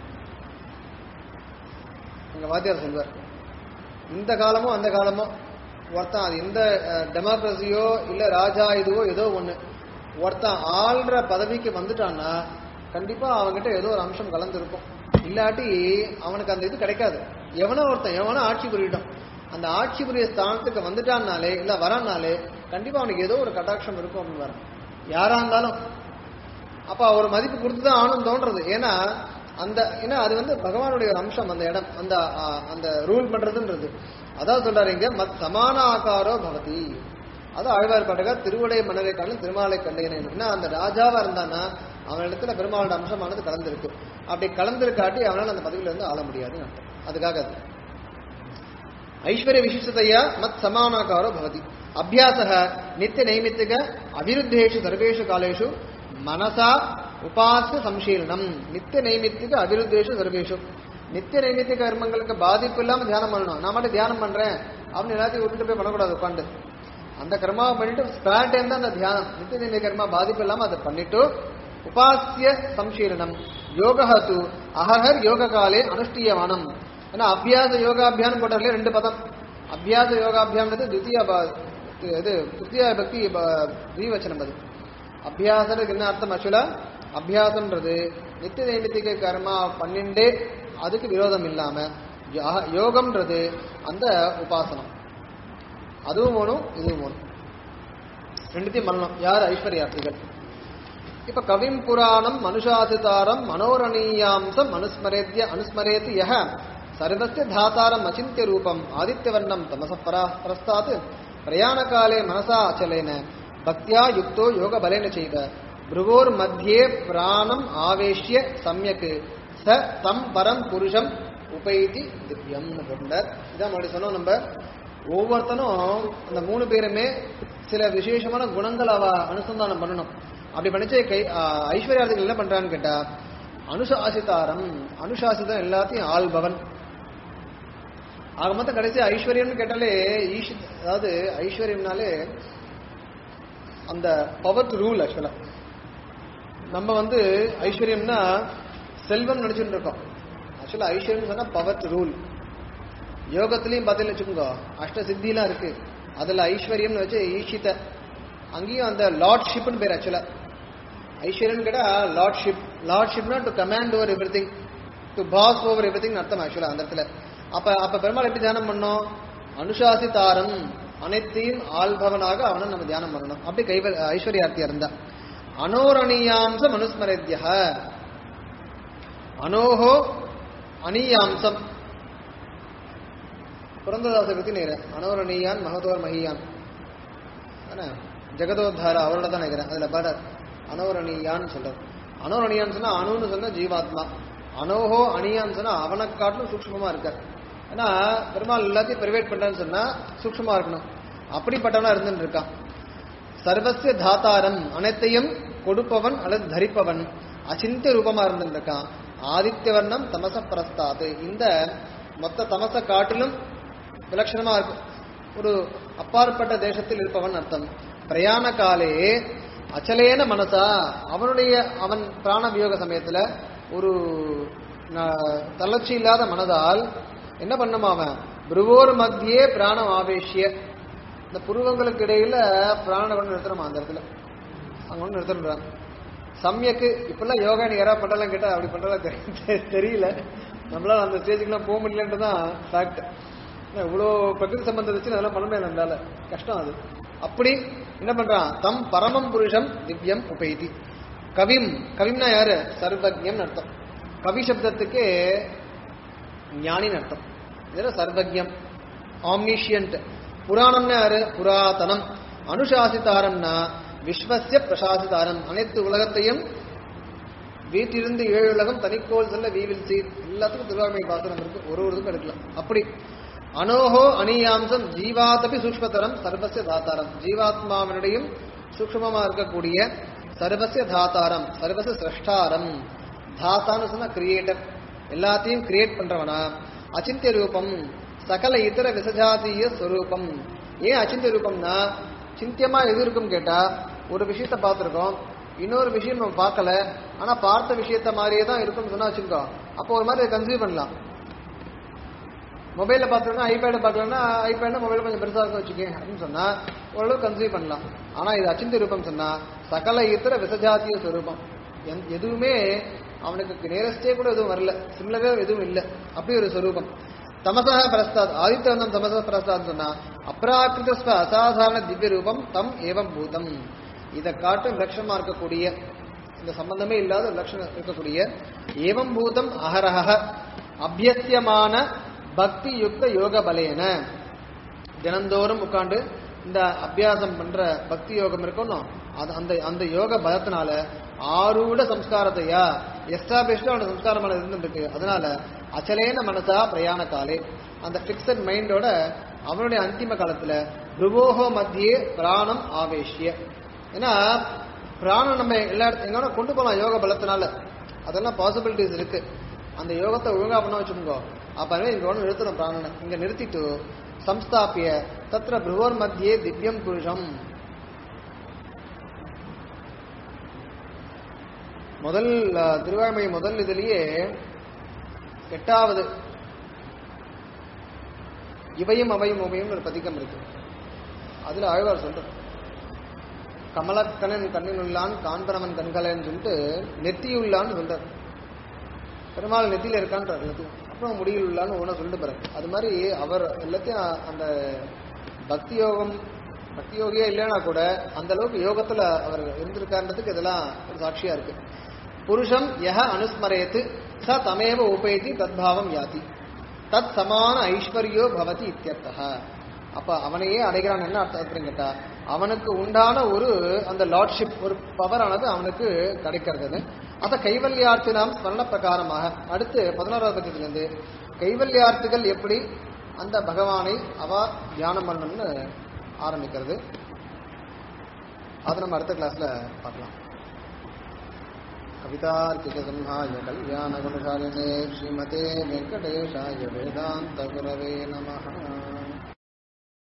எங்க வாத்தியார் சொல்வார் இந்த காலமோ அந்த காலமோ ஒருத்தன் அது எந்த டெமோக்ரஸியோ இல்ல ராஜா இதுவோ ஏதோ ஒண்ணு ஒருத்தன் ஆள்ற பதவிக்கு வந்துட்டான்னா கண்டிப்பா அவன்கிட்ட ஏதோ ஒரு அம்சம் கலந்துருக்கும் இல்லாட்டி அவனுக்கு அந்த இது கிடைக்காது எவனோ ஒருத்தன் எவனோ ஆட்சி புரியட்டும் அந்த ஆட்சி புரிய ஸ்தானத்துக்கு வந்துட்டான்னாலே இல்ல வரான்னாலே கண்டிப்பா அவனுக்கு ஏதோ ஒரு கட்டாட்சம் இருக்கும் அப்படின்னு வரும் யாரா இருந்தாலும் அப்ப ஒரு மதிப்பு கொடுத்து தான் ஆணும் தோன்றது ஏன்னா அந்த ஏன்னா அது வந்து பகவானுடைய ஒரு அம்சம் அந்த இடம் அந்த ஆ, அந்த ரூல் பண்றதுன்றது அதான் சொல்றாரு இங்க மத் சமான ஆகாரோ பவதி அது ஆழ்வார் பாட்டுக்கா திருவுடை மன்னரை காணும் திருமாலை கண்டேனே ஏன்னா அந்த ராஜாவா இருந்தானா அவன் இடத்துல பெருமாளோட அம்சமானது கலந்திருக்கு அப்படி கலந்திருக்காட்டி அவனால அந்த பதவியில இருந்து ஆள முடியாதுன்னு அர்த்தம் அதுக்காக அது ஐஸ்வர்ய விசிஷ்டதையா மத் சமானாகாரோ பவதி அபியாசः நித்திய நைமித்திக அவிருத்தேஷு சர்வேஷு காலேஷு மனசா உபாசிய சம்சீலனம் நித்திய நைமித்திக அவிருத்தேஷு சர்வேஷு நித்திய நைமித்திக கர்மங்களுக்கு பாதிப்பு இல்லாம தியானம் பண்ணணும் நான் மட்டும் தியானம் பண்றேன் அப்படின்னு எல்லாத்தையும் விட்டுட்டு போய் பண்ணக்கூடாது உட்காந்து அந்த கர்மாவை பண்ணிட்டு ஸ்பேர் டைம் தான் அந்த தியானம் நித்திய நைமித்திக கர்மா பாதிப்பு இல்லாம அதை பண்ணிட்டு உபாசிய சம்சீலனம் யோகா து அஹர்ஹர் யோக காலே அனுஷ்டியமானம் ஏன்னா அபியாச யோகாபியானம் போட்டாலே ரெண்டு பதம் அபியாச யோகாபியான்றது துத்திய இது துத்திய பக்தி தீவச்சனம் அது அபியாசத்துக்கு என்ன அர்த்தம் ஆக்சுவலா அபியாசம்ன்றது நித்திய நைமித்திக கர்மா பன்னெண்டே அதுக்கு விரோதம் இல்லாம யா- யோகம்ன்றது அந்த உபாசனம் அதுவும் வேணும் இதுவும் வேணும் ரெண்டுத்தையும் பண்ணணும் யார் ஐஸ்வர்யார்த்திகள் இப்ப கவிம் புராணம் மனுஷாசிதாரம் மனோரணீயாம்சம் அனுஸ்மரேத்ய அனுஸ்மரேத்து யஹ சர்வஸ்ய தாத்தாரம் அச்சிந்திய ரூபம் ஆதித்யவர்ணம் தமச பரா பிரஸ்தாத் பிரயாணகாலே மனசா அச்சலேன பக்தியா யுக்தோ யோக பலேன செய்த புருவோர் மத்தியே பிராணம் ஆவேஷ்ய சம்யக் ச தம் பரம் புருஷம் உபைதி திவ்யம்னு போட்டார் இதான் மறுபடியும் சொன்னோம் நம்ம ஒவ்வொருத்தனும் அந்த மூணு பேருமே சில விசேஷமான குணங்கள் அவ அனுசந்தானம் பண்ணணும் அப்படி பண்ணிச்சு கை ஆஹ் ஐஸ்வர்யார்த்திகள் என்ன பண்றான்னு கேட்டா அனுசாசிதாரம் அனுசாசிதம் எல்லாத்தையும் ஆள்பவன் ஆக மொத்தம் கடைசி ஐஸ்வர்யம்னு கேட்டாலே ஈஷ் அதாவது ஐஸ்வர்யம்னாலே அந்த பவர் ரூல் ஆக்சுவலா நம்ம வந்து ஐஸ்வர்யம்னா செல்வம் நினைச்சுட்டு இருக்கோம் ஆக்சுவலா ஐஸ்வர்யம் சொன்னா பவர் ரூல் யோகத்திலையும் பார்த்தீங்கன்னு வச்சுக்கோங்க அஷ்ட சித்திலாம் இருக்கு அதுல ஐஸ்வர்யம்னு வச்சு ஈஷித அங்கேயும் அந்த லார்ட்ஷிப்னு பேர் ஆக்சுவலா ஐஸ்வர்யம் கேட்டா லார்ட்ஷிப் லார்ட்ஷிப்னா to command over everything to boss over everything அர்த்தம் ஆக்சுவலா அந்த இடத்துல அப்ப அப்ப பெருமாள் எப்படி தியானம் பண்ணோம் அனுசாசிதாரம் அனைத்தையும் ஆள்பவனாக அவனை நம்ம தியானம் பண்ணணும் அப்படி கைவ ஐஸ்வர்யார்த்தியா இருந்தா அனோரணீயாம்சம் அனுஸ்மரத்ய அனோஹோ அனீயாம்சம் புரந்ததாசை பத்தி நேர அனோரணீயான் மகதோர் மகியான் தானே ஜெகதோத்தார அவரோட தான் நினைக்கிறேன் அதுல பாட அனோரணீயான்னு சொல்றாரு அனோரணீயான்னு சொன்னா அணுன்னு சொன்னா ஜீவாத்மா அனோஹோ அணியான்னு சொன்னா அவனை காட்டிலும் சூக்ஷ்மமா இருக்கார் ஏன்னா பெருமாள் எல்லாத்தையும் பிரைவேட் பண்றான்னு சொன்னா சூக்ஷ்மமா இருக்கணும் அப்படிப்பட்டவனா இருந்துட்டு இருக்கான் சர்வசிய தாத்தாரம் அனைத்தையும் கொடுப்பவன் அல்லது தரிப்பவன் அச்சிந்திய ரூபமா இருந்திருக்கான் ஆதித்யவர்ணம் தமச பிரஸ்தாது இந்த மொத்த தமச காட்டிலும் விலட்சணமா இருக்கும் ஒரு அப்பாற்பட்ட தேசத்தில் இருப்பவன் அர்த்தம் பிரயாண காலே அச்சலேன மனசா அவனுடைய அவன் பிராண வியோக சமயத்துல ஒரு ந- தளர்ச்சி இல்லாத மனதால் என்ன பண்ணுமா அவன் புருவோர் மத்தியே பிராணம் ஆவேஷ்ய இந்த புருவங்களுக்கு இடையில பிராண கொண்டு நிறுத்தணுமா அந்த இடத்துல அங்க கொண்டு நிறுத்தணுன்றாங்க சமயக்கு இப்பெல்லாம் யோகா நீ யாராவது பண்றலாம் கேட்டா அப்படி பண்றதா தெரி- தெரியல நம்மளால அந்த ஸ்டேஜுக்குலாம் போக முடியலன்றது தான் ஃபேக்ட் இவ்வளோ பிரகிருதி சம்பந்தம் வச்சு அதெல்லாம் பண்ண முடியாது நம்மளால கஷ்டம் அது அப்படி என்ன பண்றான் தம் பரமம் புருஷம் திவ்யம் உபைதி கவிம் கவிம்னா யாரு சர்வஜம் அர்த்தம் கவி சப்தத்துக்கு ஞானின்னு அர்த்தம் இதுல சர்வஜம் ஆம்னிஷியன்ட் புராணம்னா யாரு புராதனம் அனுசாசிதாரம்னா விஸ்வசிய பிரசாசிதாரம் அனைத்து உலகத்தையும் வீட்டிலிருந்து ஏழு உலகம் தனிக்கோள் செல்ல வீவில் சீர் எல்லாத்துக்கும் திருவாமை பாசனம் இருக்கு ஒரு ஒரு இதுக்கும் எடுக்கலாம் அப்படி அனோஹோ அணியாம்சம் ஜீவாதபி சூக்ஷ்மதரம் சர்வசிய தாத்தாரம் ஜீவாத்மாவினுடையும் சூக்ஷ்மமா இருக்கக்கூடிய சர்வசிய தாத்தாரம் சர்வசிய சிரஷ்டாரம் தாத்தான்னு சொன்னா கிரியேட்டர் எல்லாத்தையும் கிரியேட் பண்றவனா அச்சிந்திய ரூபம் சகல இதர விசஜாதீய ஸ்வரூபம் ஏன் அச்சிந்திய ரூபம்னா சிந்தியமா எது இருக்கும் கேட்டா ஒரு விஷயத்த பார்த்திருக்கோம் இன்னொரு விஷயம் நம்ம பார்க்கல ஆனா பார்த்த விஷயத்த மாதிரியே தான் இருக்கும்னு சொன்னா வச்சுக்கோ அப்போ ஒரு மாதிரி கன்சியூம் பண்ணலாம் மொபைல்ல பார்த்தோம்னா ஐபேட பார்க்கலன்னா ஐபேட் மொபைல் கொஞ்சம் பெருசா இருக்கும் வச்சுக்கேன் அப்படின்னு சொன்னா ஓரளவு கன்சியூம் பண்ணலாம் ஆனா இது அச்சிந்த ரூபம் சொன்னா சகல இத்தர விசஜாத்திய ஸ்வரூபம் எந்- எதுவுமே அவனுக்கு நேரஸ்டே கூட எதுவும் வரல சிமிலரே எதுவும் இல்லை அப்படி ஒரு ஸ்வரூபம் தமசா பிரஸ்தாத் ஆதித்யவந்தம் தமசா பிரஸ்தாத் சொன்னா அப்ராக்கிருதஸ்வ அசாதாரண திவ்ய ரூபம் தம் ஏவம் பூதம் இதை காட்டும் லட்சணமா இருக்கக்கூடிய இந்த சம்பந்தமே இல்லாத ஒரு லட்சணம் இருக்கக்கூடிய ஏவம் பூதம் அகரஹ அபியசியமான பக்தி யுக்த யோக பலேன தினந்தோறும் உட்கார்ந்து இந்த அபியாசம் பண்ற பக்தி யோகம் இருக்கணும் அது அந்த அந்த யோக பலத்தினால ஆரூட சம்ஸ்காரத்தையா எஸ்டாபிஷ்டா அவனோட சம்ஸ்காரம் மேல இருந்துருக்கு அதனால அச்சலேன மனசா பிரயாண காலே அந்த பிக்சட் மைண்டோட அவனுடைய அந்திம காலத்துல ருவோகோ மத்தியே பிராணம் ஆவேஷ்ய ஏன்னா பிராணம் நம்ம எல்லா இடத்து எங்கன்னா கொண்டு போகலாம் யோக பலத்தினால அதெல்லாம் பாசிபிலிட்டிஸ் இருக்கு அந்த யோகத்தை ஒழுங்கா பண்ண வச்சுக்கோங்க அப்பவே இங்க ஒன்று நிறுத்தணும் பிராணனை இங்க நிறுத்திட்டு சம்ஸ்தாபிய தத்ர புருவோர் மத்தியே திவ்யம் புருஷம் முதல் அஹ், திருவாய்மொழி முதல் இதுலயே எட்டாவது இவையும் அவையும் உமையும் ஒரு பதிகம் இருக்கு அதுல ஆழ்வார் சொல்றார் கமலக்கணன் கண்ணினுள்ளான் காண்பரவன் கண்கலன்னு சொல்லிட்டு நெத்தியுள்ளான்னு சொல்றார் பெருமாள் நெத்தியில இருக்கான்றார் எல்லாத்தையும் அப்புறம் முடியில் உள்ளான்னு ஒவ்வொன்றா சொல்லிட்டு போறார் அது மாதிரி அவர் எல்லாத்தையும் அந்த பக்தி யோகம் பக்தி யோகியே இல்லைன்னா கூட அந்த அளவுக்கு யோகத்துல அவர் இருந்திருக்கான்றதுக்கு இதெல்லாம் ஒரு சாட்சியா இருக்கு புருஷம் யஹ அனுஸ்மரேத்து ச தமேவ உபேதி தத்பாவம் யாதி தத் சமான ஐஸ்வர்யோ பவதி இத்தியர்த்தः அப்ப அவனையே அடைகிறான் என்ன அர்த்தம் அப்படின்னு கேட்டா அவனுக்கு உண்டான ஒரு அந்த லார்ட்ஷிப் ஒரு பவர் ஆனது அவனுக்கு கிடைக்கிறது அத கைவல்யார்த்தினாம் ஸ்மரண பிரகாரமாக அடுத்து பதினோராவது பட்சத்திலிருந்து கைவல்யார்த்திகள் எப்படி அந்த பகவானை அவ தியானம் பண்ணணும்னு ஆரம்பிக்கிறது அதை நம்ம அடுத்த கிளாஸ்ல பார்க்கலாம் कवितार्किकसंहाय कल्याणगुणशालिने श्रीमते वेङ्कटेशाय वेदान्तगुरवे नमः